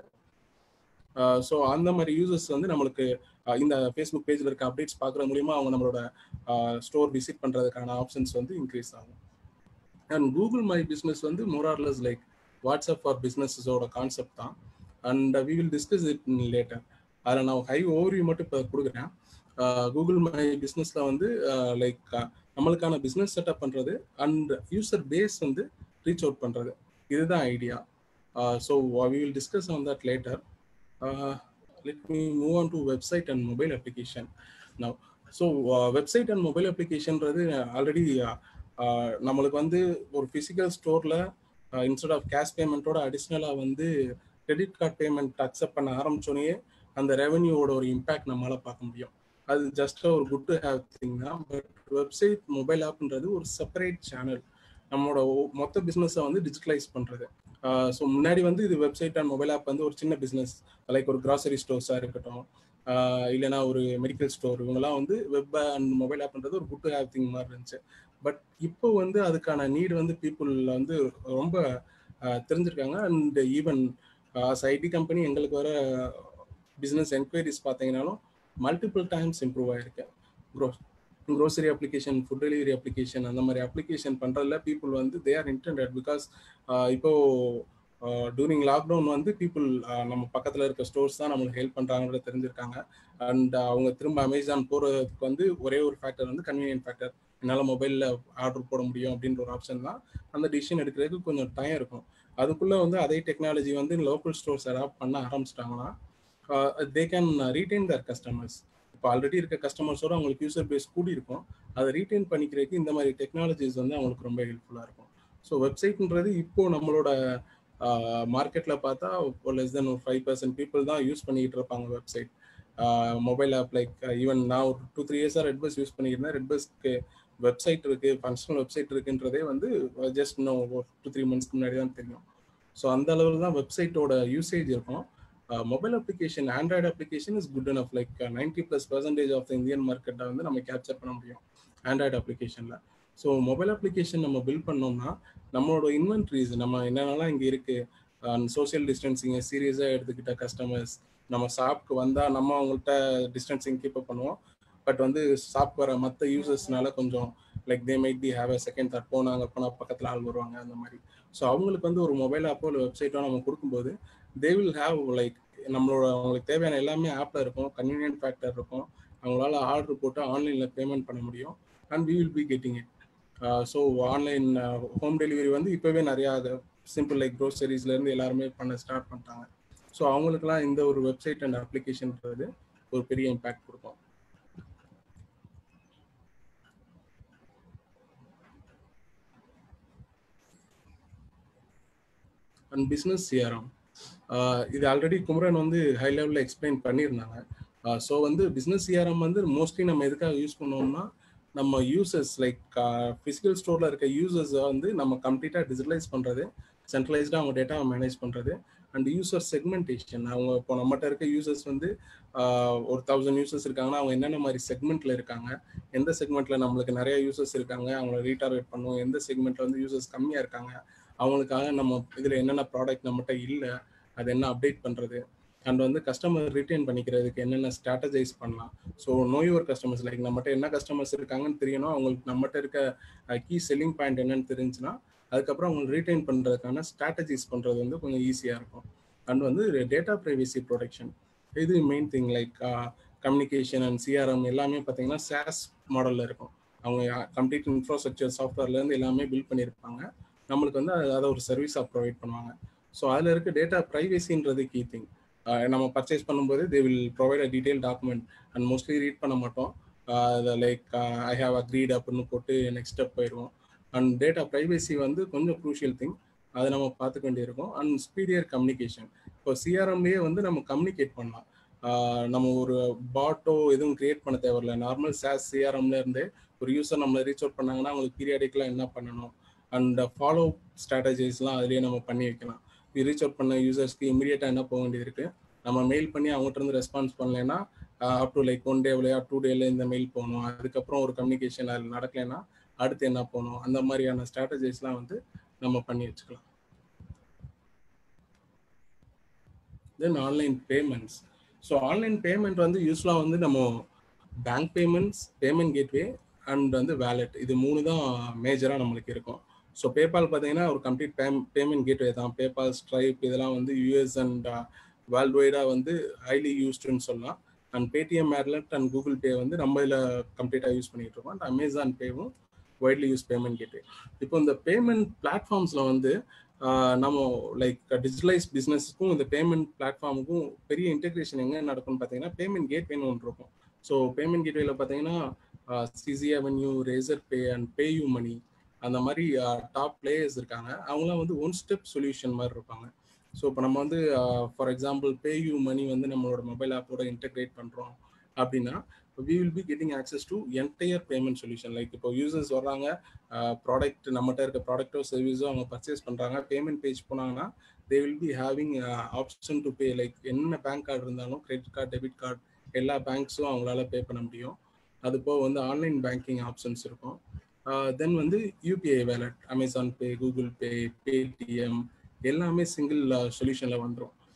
S4: ஸோ அந்த மாதிரி யூசர்ஸ் வந்து நம்மளுக்கு இந்த ஃபேஸ்புக் பேஜில் இருக்க அப்டேட்ஸ் பார்க்குற மூலியமா அவங்க நம்மளோட ஸ்டோர் விசிட் பண்ணுறதுக்கான ஆப்ஷன்ஸ் வந்து இன்க்ரீஸ் ஆகும் அண்ட் கூகுள் மை பிஸ்னஸ் வந்து மோரார்லஸ் லைக் வாட்ஸ்அப் ஃபார் பிஸ்னஸஸோட கான்செப்ட் தான் and we will discuss it later அதில் நான் ஹை ஓவர்வியூ மட்டும் இப்போ கொடுக்குறேன் கூகுள் மை பிஸ்னஸில் வந்து லைக் நம்மளுக்கான பிஸ்னஸ் செட்டப் பண்ணுறது அண்ட் யூசர் பேஸ் வந்து ரீச் அவுட் பண்ணுறது இதுதான் idea so we will discuss on that later let me move on to website and mobile application now so website and mobile அப்ளிகேஷன்றது already நம்மளுக்கு வந்து ஒரு physical ஸ்டோரில் instead of cash பேமெண்ட்டோட அடிஷ்னலாக வந்து கிரெடிட் கார்டு பேமெண்ட் அக்செப்ட் பண்ண ஆரம்பிச்சோடனே அந்த ரெவன்யூவோட ஒரு இம்பேக்ட் நம்மளால் பார்க்க முடியும் அது ஜஸ்ட் ஒரு குட் டு ஹேவ் திங் தான் பட் வெப்சைட் மொபைல் ஆப்ன்றது ஒரு செப்பரேட் சேனல் நம்மளோட மொத்த பிஸ்னஸை வந்து டிஜிட்டலைஸ் பண்ணுறது ஸோ முன்னாடி வந்து இது வெப்சைட் அண்ட் மொபைல் ஆப் வந்து ஒரு சின்ன பிஸ்னஸ் லைக் ஒரு கிராசரி ஸ்டோர்ஸாக இருக்கட்டும் இல்லைனா ஒரு மெடிக்கல் ஸ்டோர் இவங்கெல்லாம் வந்து வெப் அண்ட் மொபைல் ஆப்ன்றது ஒரு குட் டு ஹேவ் திங் மாதிரி இருந்துச்சு பட் இப்போ வந்து அதுக்கான நீடு வந்து பீப்புளில் வந்து ரொம்ப தெரிஞ்சிருக்காங்க அண்ட் ஈவன் ஐடி கம்பெனி எங்களுக்கு வர பிஸ்னஸ் என்கொயரிஸ் பார்த்தீங்கன்னாலும் மல்டிபிள் டைம்ஸ் இம்ப்ரூவ் ஆயிருக்கு க்ரோஸ் grocery application food delivery application அந்த மாதிரி அப்ளிகேஷன் பண்ணுறதுல பீப்புள் வந்து தே ஆர் இன்டெண்டட் பிகாஸ் இப்போ டூரிங் லாக்டவுன் வந்து பீப்புள் நம்ம பக்கத்தில் இருக்க ஸ்டோர்ஸ் தான் நம்மளுக்கு ஹெல்ப் பண்ணுறாங்கன்றது தெரிஞ்சிருக்காங்க அண்ட் அவங்க திரும்ப அமேசான் போகிறதுக்கு வந்து ஒரே ஒரு ஃபேக்டர் வந்து கன்வீனியன்ட் ஃபேக்டர் என்னால் மொபைலில் ஆர்டர் போட முடியும் அப்படின்ற ஒரு ஆப்ஷன் தான் அந்த டிசிஷன் எடுக்கிறதுக்கு கொஞ்சம் டைம் இருக்கும் அதுக்குள்ளே வந்து அதே டெக்னாலஜி வந்து லோக்கல் ஸ்டோர்ஸ் அடாப்ட் பண்ண ஆரம்பிச்சிட்டாங்கன்னா they can retain their customers இப்போ ஆல்ரெடி இருக்க கஸ்டமர்ஸோட அவங்களுக்கு யூசர் பேஸ் கூடி இருக்கும் அதை ரீடைன் பண்ணிக்கிறதுக்கு இந்த மாதிரி டெக்னாலஜிஸ் வந்து அவங்களுக்கு ரொம்ப ஹெல்ப்ஃபுல்லாக இருக்கும் ஸோ வெப்சைட்ன்றது இப்போ நம்மளோட மார்க்கெட்டில் பார்த்தா இப்போ லெஸ் தென் ஒரு ஃபைவ் பர்சன்ட் பீப்புள் தான் யூஸ் பண்ணிக்கிட்டு இருப்பாங்க website mobile app like even நான் ஒரு டூ த்ரீ இயர்ஸாக ரெட் பஸ் யூஸ் பண்ணியிருந்தேன் ரெட் பஸ்க்கு வெப்சைட் இருக்கு ஃபங்க்ஷனல் வெப்சைட் இருக்குன்றதே வந்து ஜஸ்ட் இன்னும் ஒரு டூ த்ரீ மந்த்ஸ்க்கு முன்னாடி தான் தெரியும் ஸோ அந்த அளவில் தான் வெப்சைட்டோட யூசேஜ் இருக்கும் mobile application Android application is good enough like ninety plus percentage of the Indian மார்க்கெட்டை வந்து நம்ம கேப்சர் பண்ண முடியும் ஆண்ட்ராய்டு அப்ளிகேஷனில் ஸோ மொபைல் அப்ளிகேஷன் நம்ம பில்ட் பண்ணோம்னா நம்மளோட இன்வென்ட்ரிஸ் நம்ம என்னென்னலாம் இங்கே இருக்குது சோசியல் டிஸ்டன்சிங்கை சீரியஸாக எடுத்துக்கிட்ட கஸ்டமர்ஸ் நம்ம ஷாப்க்கு வந்தால் நம்ம அவங்கள்ட்ட டிஸ்டன்சிங் கீப் அப் பண்ணுவோம் பட் வந்து ஷாப் வர மற்ற யூசர்ஸ்னால கொஞ்சம் like they might be have a second thought போனாங்க போனால் பக்கத்தில் ஆள் வருவாங்க அந்த மாதிரி ஸோ அவங்களுக்கு வந்து ஒரு மொபைல் ஆப்போ இல்லை வெப்சைட்டோ நம்ம கொடுக்கும்போது தே வில் ஹாவ் லைக் நம்மளோட அவங்களுக்கு தேவையான எல்லாமே ஆப்பில் இருக்கும் கன்வீனியன்ட் ஃபேக்டர் இருக்கும் அவங்களால ஆர்டர் போட்டு ஆன்லைனில் பேமெண்ட் பண்ண முடியும் and we will be getting it so online home delivery வந்து இப்போவே நிறையா சிம்பிள் லைக் க்ரோசரிஸ்லேருந்து எல்லாருமே பண்ண ஸ்டார்ட் பண்ணிட்டாங்க ஸோ அவங்களுக்குலாம் இந்த ஒரு வெப்சைட் அண்ட் அப்ளிகேஷன்ன்றது ஒரு பெரிய இம்பேக்ட் கொடுக்கும் அண்ட் பிஸ்னஸ் சிஆர்எம் இது ஆல்ரெடி குமரன் வந்து ஹை லெவலில் எக்ஸ்பிளைன் பண்ணியிருந்தாங்க ஸோ வந்து பிஸ்னஸ் சிஆர்எம் வந்து மோஸ்ட்லி நம்ம எதுக்காக யூஸ் பண்ணுவோம்னா நம்ம யூசர்ஸ் லைக் ஃபிசிக்கல் ஸ்டோரில் இருக்க யூசர்ஸை வந்து நம்ம கம்ப்ளீட்டாக டிஜிட்டலைஸ் பண்ணுறது சென்ட்ரலைஸ்டாக அவங்க டேட்டாவை மேனேஜ் பண்ணுறது அண்ட் யூசர் செக்மெண்டேஷன் அவங்க இப்போ நம்மகிட்ட இருக்க யூசர்ஸ் வந்து ஒரு தௌசண்ட் யூசர்ஸ் இருக்காங்கன்னா அவங்க என்னென்ன மாதிரி செக்மெண்ட்டில் இருக்காங்க எந்த செக்மெண்ட்டில் நம்மளுக்கு நிறைய யூசர்ஸ் இருக்காங்க அவங்கள ரீடார்கெட் பண்ணுவோம் எந்த செக்மெண்ட்டில் வந்து யூசர்ஸ் கம்மியாக இருக்காங்க அவங்களுக்காக நம்ம இதில் என்னென்ன ப்ராடக்ட் நம்மகிட்ட இல்லை அது என்ன அப்டேட் பண்ணுறது அண்ட் வந்து கஸ்டமர் ரிட்டைன் பண்ணிக்கிறதுக்கு என்னென்ன ஸ்ட்ராட்டஜைஸ் பண்ணலாம் so know your customers like நம்மகிட்ட என்ன கஸ்டமர்ஸ் இருக்காங்கன்னு தெரியணும் அவங்களுக்கு நம்மகிட்ட இருக்க கீ செல்லிங் பாயிண்ட் என்னன்னு தெரிஞ்சுன்னா அதுக்கப்புறம் அவங்க ரீட்டைன் பண்ணுறதுக்கான ஸ்ட்ராட்டஜிஸ் பண்ணுறது வந்து கொஞ்சம் ஈஸியாக இருக்கும் அண்ட் வந்து டேட்டா ப்ரைவசி ப்ரொடெக்ஷன் இது main thing like communication and CRM எல்லாமே பார்த்தீங்கன்னா சாஸ் மாடலில் இருக்கும் அவங்க கம்ப்ளீட் இன்ஃப்ராஸ்ட்ரக்சர் சாஃப்ட்வேர்லேருந்து எல்லாமே பில்ட் பண்ணியிருப்பாங்க நம்மளுக்கு வந்து அதை ஒரு சர்வீஸாக ப்ரொவைட் பண்ணுவாங்க ஸோ அதில் இருக்க டேட்டா ப்ரைவசின்றது கீ திங் நம்ம பர்ச்சேஸ் பண்ணும்போது they will provide a detail document and mostly read பண்ண மாட்டோம் லைக் ஐ ஹாவ் அக்ரீட் அப்படின்னு போட்டு நெக்ஸ்ட் ஸ்டெப் போயிடுவோம் அண்ட் டேட்டா ப்ரைவசி வந்து கொஞ்சம் க்ரூஷியல் திங் அதை நம்ம பார்த்துக்க வேண்டியிருக்கும் அண்ட் ஸ்பீடியர் கம்யூனிகேஷன் இப்போ சிஆர்எம்லேயே வந்து நம்ம கம்யூனிகேட் பண்ணலாம் நம்ம ஒரு பாட்டோ எதுவும் கிரியேட் பண்ண தேவையில்ல நார்மல் சாஸ் சிஆர்எம்ல இருந்தே ஒரு யூசர் நம்மளை ரீச் அவுட் பண்ணாங்கன்னா அவங்களுக்கு பீரியாடிக்கலாக என்ன பண்ணணும் அண்ட் ஃபாலோ ஸ்ட்ராட்டஜிஸ்லாம் அதுலேயே நம்ம பண்ணி வைக்கலாம் ரீச் அவுட் பண்ண யூசர்ஸ்க்கு இமீடியட்டாக என்ன போக வேண்டியது இருக்கு நம்ம மெயில் பண்ணி அவங்ககிட்ட இருந்து ரெஸ்பான்ஸ் பண்ணலைன்னா அப் டு லைக் ஒன் டேவ்லையா டூ டேல இந்த மெயில் போகணும் அதுக்கப்புறம் ஒரு கம்யூனிகேஷன் அதில் நடக்கலைன்னா அடுத்து என்ன போகணும் அந்த மாதிரியான ஸ்ட்ராட்டஜிஸ்லாம் வந்து நம்ம பண்ணி வச்சுக்கலாம் then online payments so online payment வந்து யூஸ்வலாக வந்து நம்ம bank payments payment gateway and வந்து வேலெட் இது மூணு தான் மேஜராக நம்மளுக்கு இருக்கும் ஸோ பேபால் பார்த்தீங்கன்னா ஒரு கம்ப்ளீட் பே பேமெண்ட் கேட்வே தான் பேபால் ஸ்ட்ரைப் இதெல்லாம் வந்து யூஎஸ் அண்ட் வேர்ல்டு வைடாக வந்து ஹைலி யூஸ்டுன்னு சொல்லலாம் அண்ட் பேடிஎம் ஏர்லெட் அண்ட் கூகுள் பே வந்து நம்ம இதில் கம்ப்ளீட்டாக யூஸ் பண்ணிட்டு இருக்கோம் அண்ட் அமேசான் பேவும் வைட்லி யூஸ் பேமெண்ட் கேட்வே இப்போ இந்த பேமெண்ட் பிளாட்ஃபார்ம்ஸில் வந்து நம்ம லைக் டிஜிட்டலைஸ் பிஸ்னஸுக்கும் இந்த பேமெண்ட் பிளாட்ஃபார்முக்கும் பெரிய இன்டெகிரேஷன் எங்கே நடக்கும்னு பார்த்தீங்கன்னா பேமெண்ட் கேட்வேன்னு ஒன்று இருக்கும் ஸோ பேமெண்ட் கேட்வேல பார்த்தீங்கன்னா CCAvenue Razorpay and PayU money அந்த மாதிரி டாப் பிளேயர்ஸ் இருக்காங்க அவங்களாம் வந்து ஒன் ஸ்டெப் சொல்யூஷன் மாதிரி இருப்பாங்க ஸோ இப்போ நம்ம வந்து ஃபார் எக்ஸாம்பிள் பேயூ மணி வந்து நம்மளோட மொபைல் ஆப்போட இன்டெகிரேட் பண்ணுறோம் அப்படின்னா we will be getting access to entire payment solution like இப்போ யூசர்ஸ் வர்றாங்க ப்ராடக்ட் நம்மகிட்ட இருக்க ப்ராடக்ட்டோ சர்வீஸோ அவங்க பர்ச்சேஸ் பண்ணுறாங்க பேமெண்ட் பேஜ் போனாங்கன்னா they will be having option to pay like என்ன பேங்க் கார்டு இருந்தாலும் கிரெடிட் கார்டு டெபிட் கார்டு எல்லா பேங்க்ஸும் அவங்களால பே பண்ண முடியும் அது போக வந்து ஆன்லைன் பேங்கிங் ஆப்ஷன்ஸ் இருக்கும் தென் வந்து UPI wallet Amazon Pay Google Pay Paytm எல்லாமே சிங்கிள் சொல்யூஷனில் வந்துடும்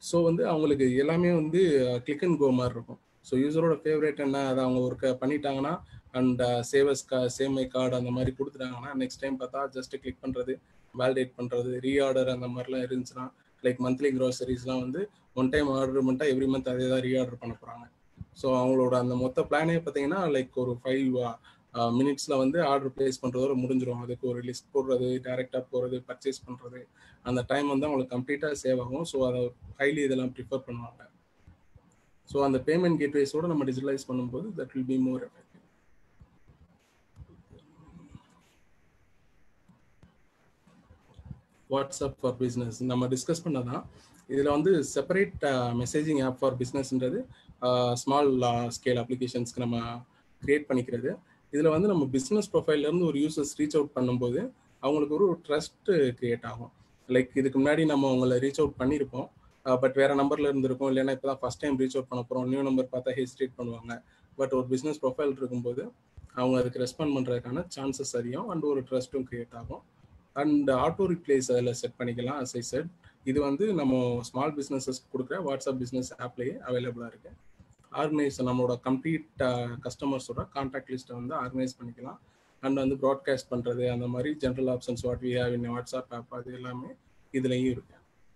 S4: ஸோ வந்து அவங்களுக்கு எல்லாமே வந்து கிளிக் அண்ட் கோ மாதிரி இருக்கும் ஸோ யூசரோட ஃபேவரேட் என்ன அதை அவங்க ஒரு பண்ணிட்டாங்கன்னா அண்ட் சேவஸ் கா சேமை கார்டு அந்த மாதிரி கொடுத்துட்டாங்கன்னா நெக்ஸ்ட் டைம் பார்த்தா ஜஸ்ட் கிளிக் பண்ணுறது வேலிடேட் பண்ணுறது ரீஆர்டர் அந்த மாதிரிலாம் இருந்துச்சுன்னா லைக் மந்த்லி க்ரோசரிஸ்லாம் வந்து ஒன் டைம் ஆர்டர் பண்ணிட்டா எவ்ரி மந்த் அதே தான் ரீஆர்டர் பண்ண போகிறாங்க ஸோ அவங்களோட அந்த மொத்த பிளானே பார்த்தீங்கன்னா லைக் ஒரு ஃபைவ் மினிட்ஸில் வந்து ஆர்டர் பிளேஸ் பண்ணுறதோட முடிஞ்சிடும் அதுக்கு ஒரு லிஸ்ட் போடுறது டேரெக்டாக போகிறது பர்ச்சேஸ் பண்ணுறது அந்த டைம் வந்து அவங்களுக்கு கம்ப்ளீட்டாக சேவ் ஆகும் ஸோ அதை ஹைலி இதெல்லாம் ப்ரிஃபர் பண்ணுவாங்க ஸோ அந்த பேமெண்ட் கேட்வேஸோட நம்ம டிஜிட்டலைஸ் பண்ணும்போது that will be more effective WhatsApp for business நம்ம டிஸ்கஸ் பண்ணதான் இதில் வந்து செப்பரேட் மெசேஜிங் ஆப் ஃபார் பிஸ்னஸ்ன்றது ஸ்மால் ஸ்கேல் அப்ளிகேஷன்ஸ்க்கு நம்ம கிரியேட் பண்ணிக்கிறது இதில் வந்து நம்ம பிஸ்னஸ் ப்ரொஃபைல்லேருந்து ஒரு யூசர்ஸ் ரீச் அவுட் பண்ணும்போது அவங்களுக்கு ஒரு ட்ரஸ்ட் கிரியேட் ஆகும் லைக் இதுக்கு முன்னாடி நம்ம அவங்கள ரீச் அவுட் பண்ணியிருப்போம் பட் வேற நம்பர்ல இருந்திருக்கும் இல்லைன்னா இப்போ தான் ஃபஸ்ட் டைம் ரீச் அவுட் பண்ண போகிறோம் நியூ நம்பர் பார்த்தா ஹெசிடேட் பண்ணுவாங்க பட் ஒரு பிஸ்னஸ் ப்ரொஃபைல் இருக்கும்போது அவங்க அதுக்கு ரெஸ்பாண்ட் பண்ணுறதுக்கான சான்சஸ் அதிகம் அண்ட் ஒரு ட்ரஸ்ட்டும் கிரியேட் ஆகும் அண்ட் ஆட்டோ ரிப்ளேஸ் அதில் செட் பண்ணிக்கலாம் அஸ் ஐ செட் இது வந்து நம்ம ஸ்மால் பிஸ்னஸஸ் கொடுக்குற வாட்ஸ்அப் பிஸ்னஸ் ஆப்லேயே அவைலபிளாக இருக்கு ஆர்கனைஸ் நம்மளோட கம்ப்ளீட் கஸ்டமர்ஸோட கான்டாக்ட் லிஸ்ட்டை வந்து ஆர்கனைஸ் பண்ணிக்கலாம் அண்ட் வந்து ப்ராட்காஸ்ட் பண்ணுறது அந்த மாதிரி general options what we have in WhatsApp app அது எல்லாமே இதுலேயும் இருக்கு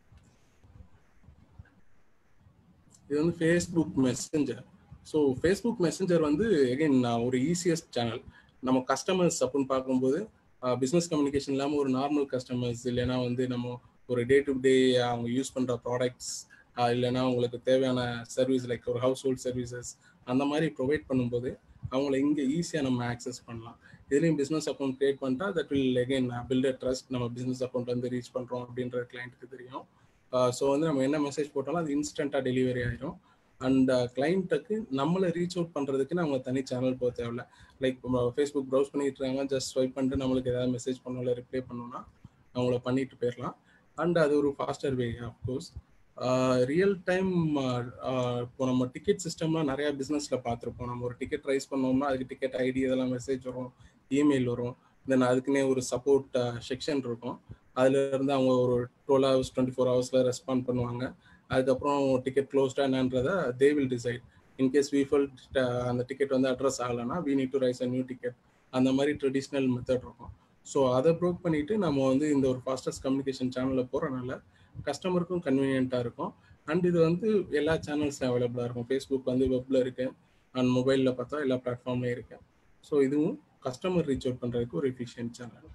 S4: இது வந்து Facebook Messenger so Facebook Messenger வந்து எகைன் ஒரு ஈஸியஸ்ட் சேனல் நம்ம கஸ்டமர்ஸ் அப்படின்னு பார்க்கும்போது பிஸ்னஸ் கம்யூனிகேஷன் இல்லாமல் ஒரு நார்மல் கஸ்டமர்ஸ் இல்லைன்னா வந்து நம்ம ஒரு டே டு டே அவங்க யூஸ் பண்ணுற ப்ராடக்ட்ஸ் இல்லைன்னா அவங்களுக்கு தேவையான சர்வீஸ் லைக் ஒரு ஹவுஸ் ஹோல்ட் சர்வீசஸ் அந்த மாதிரி ப்ரொவைட் பண்ணும்போது அவங்கள இங்கே ஈஸியாக நம்ம ஆக்சஸ் பண்ணலாம் இதுலேயும் பிஸ்னஸ் அக்கௌண்ட் கிரியேட் பண்ணிட்டா that will again build trust நம்ம பிஸ்னஸ் அக்கௌண்ட் வந்து ரீச் பண்ணுறோம் அப்படின்ற கிளைண்ட்டுக்கு தெரியும் ஸோ வந்து நம்ம என்ன மெசேஜ் போட்டாலும் அது இன்ஸ்டண்ட்டாக டெலிவரி ஆயிரும் அண்ட் கிளைண்ட்டுக்கு நம்மளை ரீச் அவுட் பண்ணுறதுக்கு நம்ம தனி சேனல் போக தேவையில்ல லைக் ஃபேஸ்புக் ப்ரௌஸ் பண்ணிட்டு இருக்காங்க ஜஸ்ட் ஸ்வைப் பண்ணிட்டு நம்மளுக்கு ஏதாவது மெசேஜ் பண்ணணும் இல்லை ரிப்ளை பண்ணணும்னா அவங்கள பண்ணிட்டு போயிடலாம் அண்ட் அது ஒரு faster way of course real time இப்போ நம்ம டிக்கெட் சிஸ்டம்லாம் நிறைய பிஸ்னஸில் பார்த்துருப்போம் நம்ம ஒரு டிக்கெட் ரைஸ் பண்ணோம்னா அதுக்கு டிக்கெட் ஐடி இதெல்லாம் மெசேஜ் வரும் இமெயில் வரும் தென் அதுக்குன்னே ஒரு சப்போர்ட் செக்ஷன் இருக்கும் அதுல இருந்து அவங்க ஒரு டுவெல் ஹவர்ஸ் டுவெண்ட்டி ஃபோர் ஹவர்ஸ்ல ரெஸ்பாண்ட் பண்ணுவாங்க அதுக்கப்புறம் டிக்கெட் க்ளோஸ்டா என்னன்றத they will decide in case we full அந்த டிக்கெட் வந்து அட்ரஸ் ஆகலைன்னா we need to raise a new ticket அந்த மாதிரி ட்ரெடிஷ்னல் மெத்தட் இருக்கும் ஸோ அதை ப்ரோக் பண்ணிட்டு நம்ம வந்து இந்த ஒரு ஃபாஸ்டஸ்ட் கம்யூனிகேஷன் சேனலில் போகிறனால கஸ்டமருக்கும் கன்வீனியண்ட்டாக இருக்கும் அண்ட் இது வந்து எல்லா சேனல்ஸ்லையும் அவைலபிளாக இருக்கும் ஃபேஸ்புக் வந்து வெப்பில் இருக்கு அண்ட் மொபைலில் பார்த்தா எல்லா பிளாட்ஃபார்ம்லையும் இருக்கு ஸோ இதுவும் கஸ்டமர் ரீச் அவுட் பண்ணுறதுக்கு ஒரு efficient channel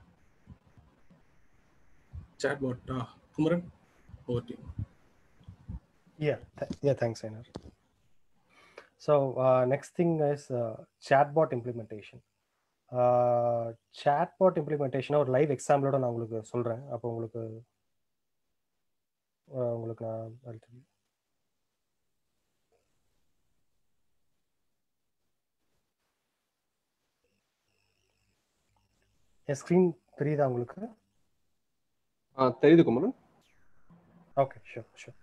S4: chatbot. Uh, Kumaran, over to you.
S5: Yeah, th- yeah, thanks, Einar. So uh, next thing is uh, chatbot implementation. Uh, chatbot implementation ஒரு லைவ் எக்ஸாம்பிளோட நான் உங்களுக்கு சொல்றேன் அப்போ உங்களுக்கு உங்களுக்கு நான் என் ஸ்க்ரீன் தெரியுதா உங்களுக்கு
S2: ஆ தெரியுது Kumaran
S5: okay sure sure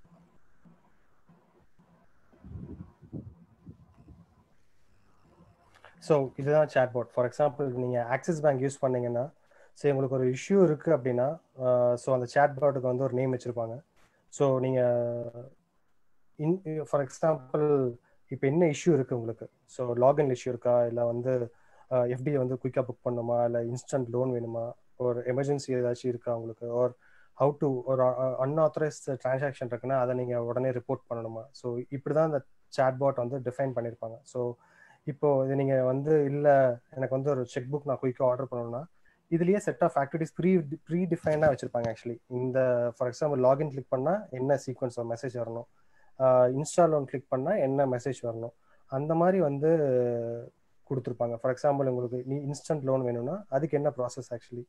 S5: so இதுதான் சாட்பாட் ஃபார் எக்ஸாம்பிள் நீங்கள் ஆக்சிஸ் பேங்க் யூஸ் பண்ணீங்கன்னா ஸோ உங்களுக்கு ஒரு இஷ்யூ இருக்குது அப்படின்னா ஸோ அந்த சாட்பாட்டுக்கு வந்து ஒரு நேம் வச்சுருப்பாங்க ஸோ நீங்கள் இன் ஃபார் எக்ஸாம்பிள் இப்போ என்ன இஷ்யூ இருக்குது உங்களுக்கு ஸோ லாகின் இஷ்யூ இருக்கா இல்லை வந்து எஃப்டி வந்து குயிக்காக புக் பண்ணுமா இல்லை இன்ஸ்டன்ட் லோன் வேணுமா ஒரு எமர்ஜென்சி ஏதாச்சும் இருக்கா உங்களுக்கு ஒரு ஹவு டு ஒரு அன்ஆத்தரைஸ்ட் டிரான்சாக்ஷன் இருக்குன்னா அதை நீங்கள் உடனே ரிப்போர்ட் பண்ணணுமா ஸோ இப்படி தான் இந்த சாட்பாட் வந்து டிஃபைன் பண்ணியிருப்பாங்க ஸோ இப்போ இது நீங்கள் வந்து இல்லை எனக்கு வந்து ஒரு செக் புக் நான் குயிக்காக ஆர்டர் பண்ணணும்னா இதுலயே set of activities pre pre டிஃபைனாக வச்சிருப்பாங்க ஆக்சுவலி இந்த ஃபார் எக்ஸாம்பிள் லாகின் கிளிக் பண்ணால் என்ன சீக்வன்ஸ் மெசேஜ் வரணும் இன்ஸ்டால் ஒன் கிளிக் பண்ணால் என்ன மெசேஜ் வரணும் அந்த மாதிரி வந்து கொடுத்துருப்பாங்க ஃபார் எக்ஸாம்பிள் உங்களுக்கு நீ இன்ஸ்டன்ட் லோன் வேணும்னா அதுக்கு என்ன ப்ராசஸ் ஆக்சுவலி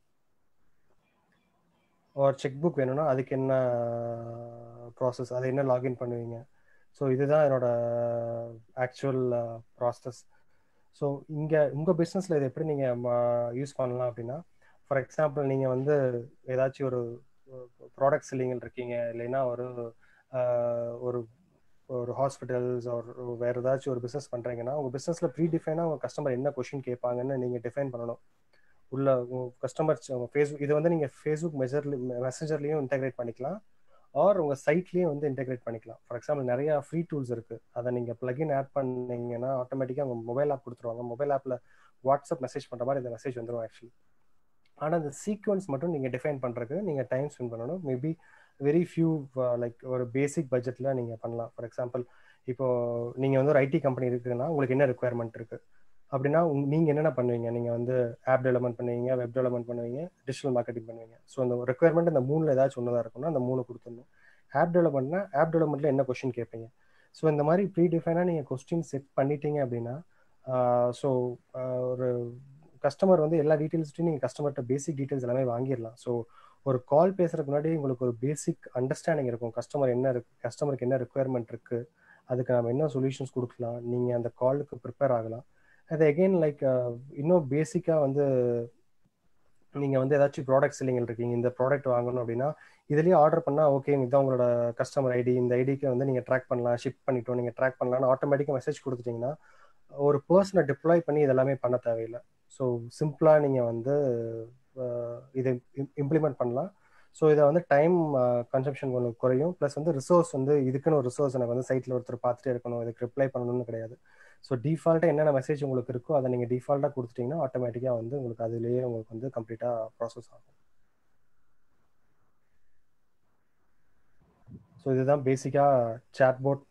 S5: ஒரு செக் புக் வேணும்னா அதுக்கு என்ன ப்ராசஸ் அதை என்ன லாகின் பண்ணுவீங்க ஸோ இதுதான் என்னோட ஆக்சுவல் ப்ராசஸ் ஸோ இங்கே உங்கள் பிஸ்னஸில் இதை எப்படி நீங்கள் யூஸ் பண்ணலாம் அப்படின்னா ஃபார் எக்ஸாம்பிள் நீங்கள் வந்து ஏதாச்சும் ஒரு ப்ராடக்ட் செல்லிங்கில் இருக்கீங்க இல்லைன்னா ஒரு ஒரு ஒரு ஹாஸ்பிட்டல்ஸ் ஒரு வேறு ஏதாச்சும் ஒரு பிஸ்னஸ் பண்ணுறீங்கன்னா உங்கள் பிஸ்னஸில் ப்ரீ டிஃபைனாக உங்கள் கஸ்டமர் என்ன கொஷின் கேட்பாங்கன்னு நீங்கள் டிஃபைன் பண்ணணும் உள்ள கஸ்டமர் ஃபேஸ்புக் இது வந்து நீங்கள் ஃபேஸ்புக் மெசர் மெசேஜர்லேயும் இன்டெகிரேட் பண்ணிக்கலாம் ஆர் உங்க சைட்லயே வந்து இன்டெகிரேட் பண்ணிக்கலாம் ஃபார் எக்ஸாம்பிள் நிறைய ஃப்ரீ டூல்ஸ் இருக்கு அதை நீங்க பிளகின் ஆட் பண்ணீங்கன்னா ஆட்டோமேட்டிக்கா உங்க மொபைல் ஆப் கொடுத்துருவாங்க மொபைல் ஆப்ல வாட்ஸ்அப் மெசேஜ் பண்ற மாதிரி இந்த மெசேஜ் வந்துடும் ஆக்சுவலி ஆனா அந்த சீக்வன்ஸ் மட்டும் நீங்க டிஃபைன் பண்றதுக்கு நீங்க டைம் ஸ்பெண்ட் பண்ணணும் மேபி வெரி ஃபியூ லைக் ஒரு பேசிக் பட்ஜெட்ல நீங்க பண்ணலாம் ஃபார் எக்ஸாம்பிள் இப்போ நீங்க வந்து ஒரு ஐடி கம்பெனி இருக்குன்னா உங்களுக்கு என்ன ரெக்குயர்மெண்ட் இருக்கு அப்படின்னா உங்க- நீங்க என்னென்ன பண்ணுவீங்க நீங்க வந்து ஆப் டெவலப்மெண்ட் பண்ணுவீங்க வெப் டெவலப்மெண்ட் பண்ணுவீங்க டிஜிட்டல் மார்க்கெட்டிங் பண்ணுவீங்க ஸோ அந்த ரெக்குயர்மெண்ட் இந்த மூணுல ஏதாச்சும் ஒன்றதா இருக்கும்னா அந்த மூணு கொடுத்துடணும் ஆப் டெவலப்மெண்ட்னா ஆப் டெவலப்மெண்ட்ல என்ன கொஸ்டின் கேட்பீங்க ஸோ இந்த மாதிரி ப்ரீ டிஃபைனாக நீங்கள் கொஸ்டின் செட் பண்ணிட்டீங்க அப்படின்னா ஸோ ஒரு கஸ்டமர் வந்து எல்லா டீட்டெயில்ஸ்ட்டையும் நீங்கள் கஸ்டமர்கிட்ட பேசிக் டீட்டெயில்ஸ் எல்லாமே வாங்கிடலாம் ஸோ ஒரு கால் பேசுறதுக்கு முன்னாடி உங்களுக்கு ஒரு பேசிக் அண்டர்ஸ்டாண்டிங் இருக்கும் கஸ்டமர் என்ன இருக்கு கஸ்டமருக்கு என்ன ரெக்குயர்மெண்ட் இருக்கு அதுக்கு நம்ம என்ன சொல்யூஷன்ஸ் கொடுக்கலாம் நீங்கள் அந்த காலுக்கு ப்ரிப்பேர் ஆகலாம் அது அகெயின் லைக் இன்னும் பேசிக்காக வந்து நீங்கள் வந்து ஏதாச்சும் ப்ராடக்ட் செல்லிங் இருக்கீங்க இந்த ப்ராடக்ட் வாங்கணும் அப்படின்னா இதுலேயே ஆர்டர் பண்ணால் ஓகே இதான் உங்களோட கஸ்டமர் ஐடி இந்த ஐடிக்கு வந்து நீங்கள் ட்ராக் பண்ணலாம் ஷிப் பண்ணிட்டோம் நீங்கள் ட்ராக் பண்ணலாம்னு ஆட்டோமேட்டிக்காக மெசேஜ் கொடுத்துட்டீங்கன்னா ஒரு பர்சனை டிப்ளாய் பண்ணி இதெல்லாமே பண்ண தேவையில்லை ஸோ சிம்பிளாக நீங்கள் வந்து அஹ், இதை இம்ப்ளிமெண்ட் பண்ணலாம் ஸோ இதை வந்து டைம் கன்சம்ஷன் கொஞ்சம் குறையும் ப்ளஸ் வந்து ரிசோர்ஸ் வந்து இதுக்குன்னு ஒரு ரிசோர்ஸ் எனக்கு வந்து சைட்டில் ஒருத்தர் பார்த்துட்டே இருக்கணும் இதுக்கு ரிப்ளை பண்ணணும்னு கிடையாது ஸோ டிஃபால்ட்டாக என்னென்ன மெசேஜ் உங்களுக்கு இருக்கோ அதை நீங்கள் டிஃபால்ட்டாக கொடுத்துட்டீங்கன்னா ஆட்டோமேட்டிக்காக வந்து உங்களுக்கு அதுலேயே உங்களுக்கு வந்து கம்ப்ளீட்டாக ப்ராசஸ் ஆகும் ஸோ இதுதான் பேசிக்காக சேட்போட்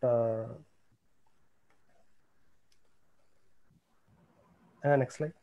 S5: நெக்ஸ்ட் ஸ்லைட்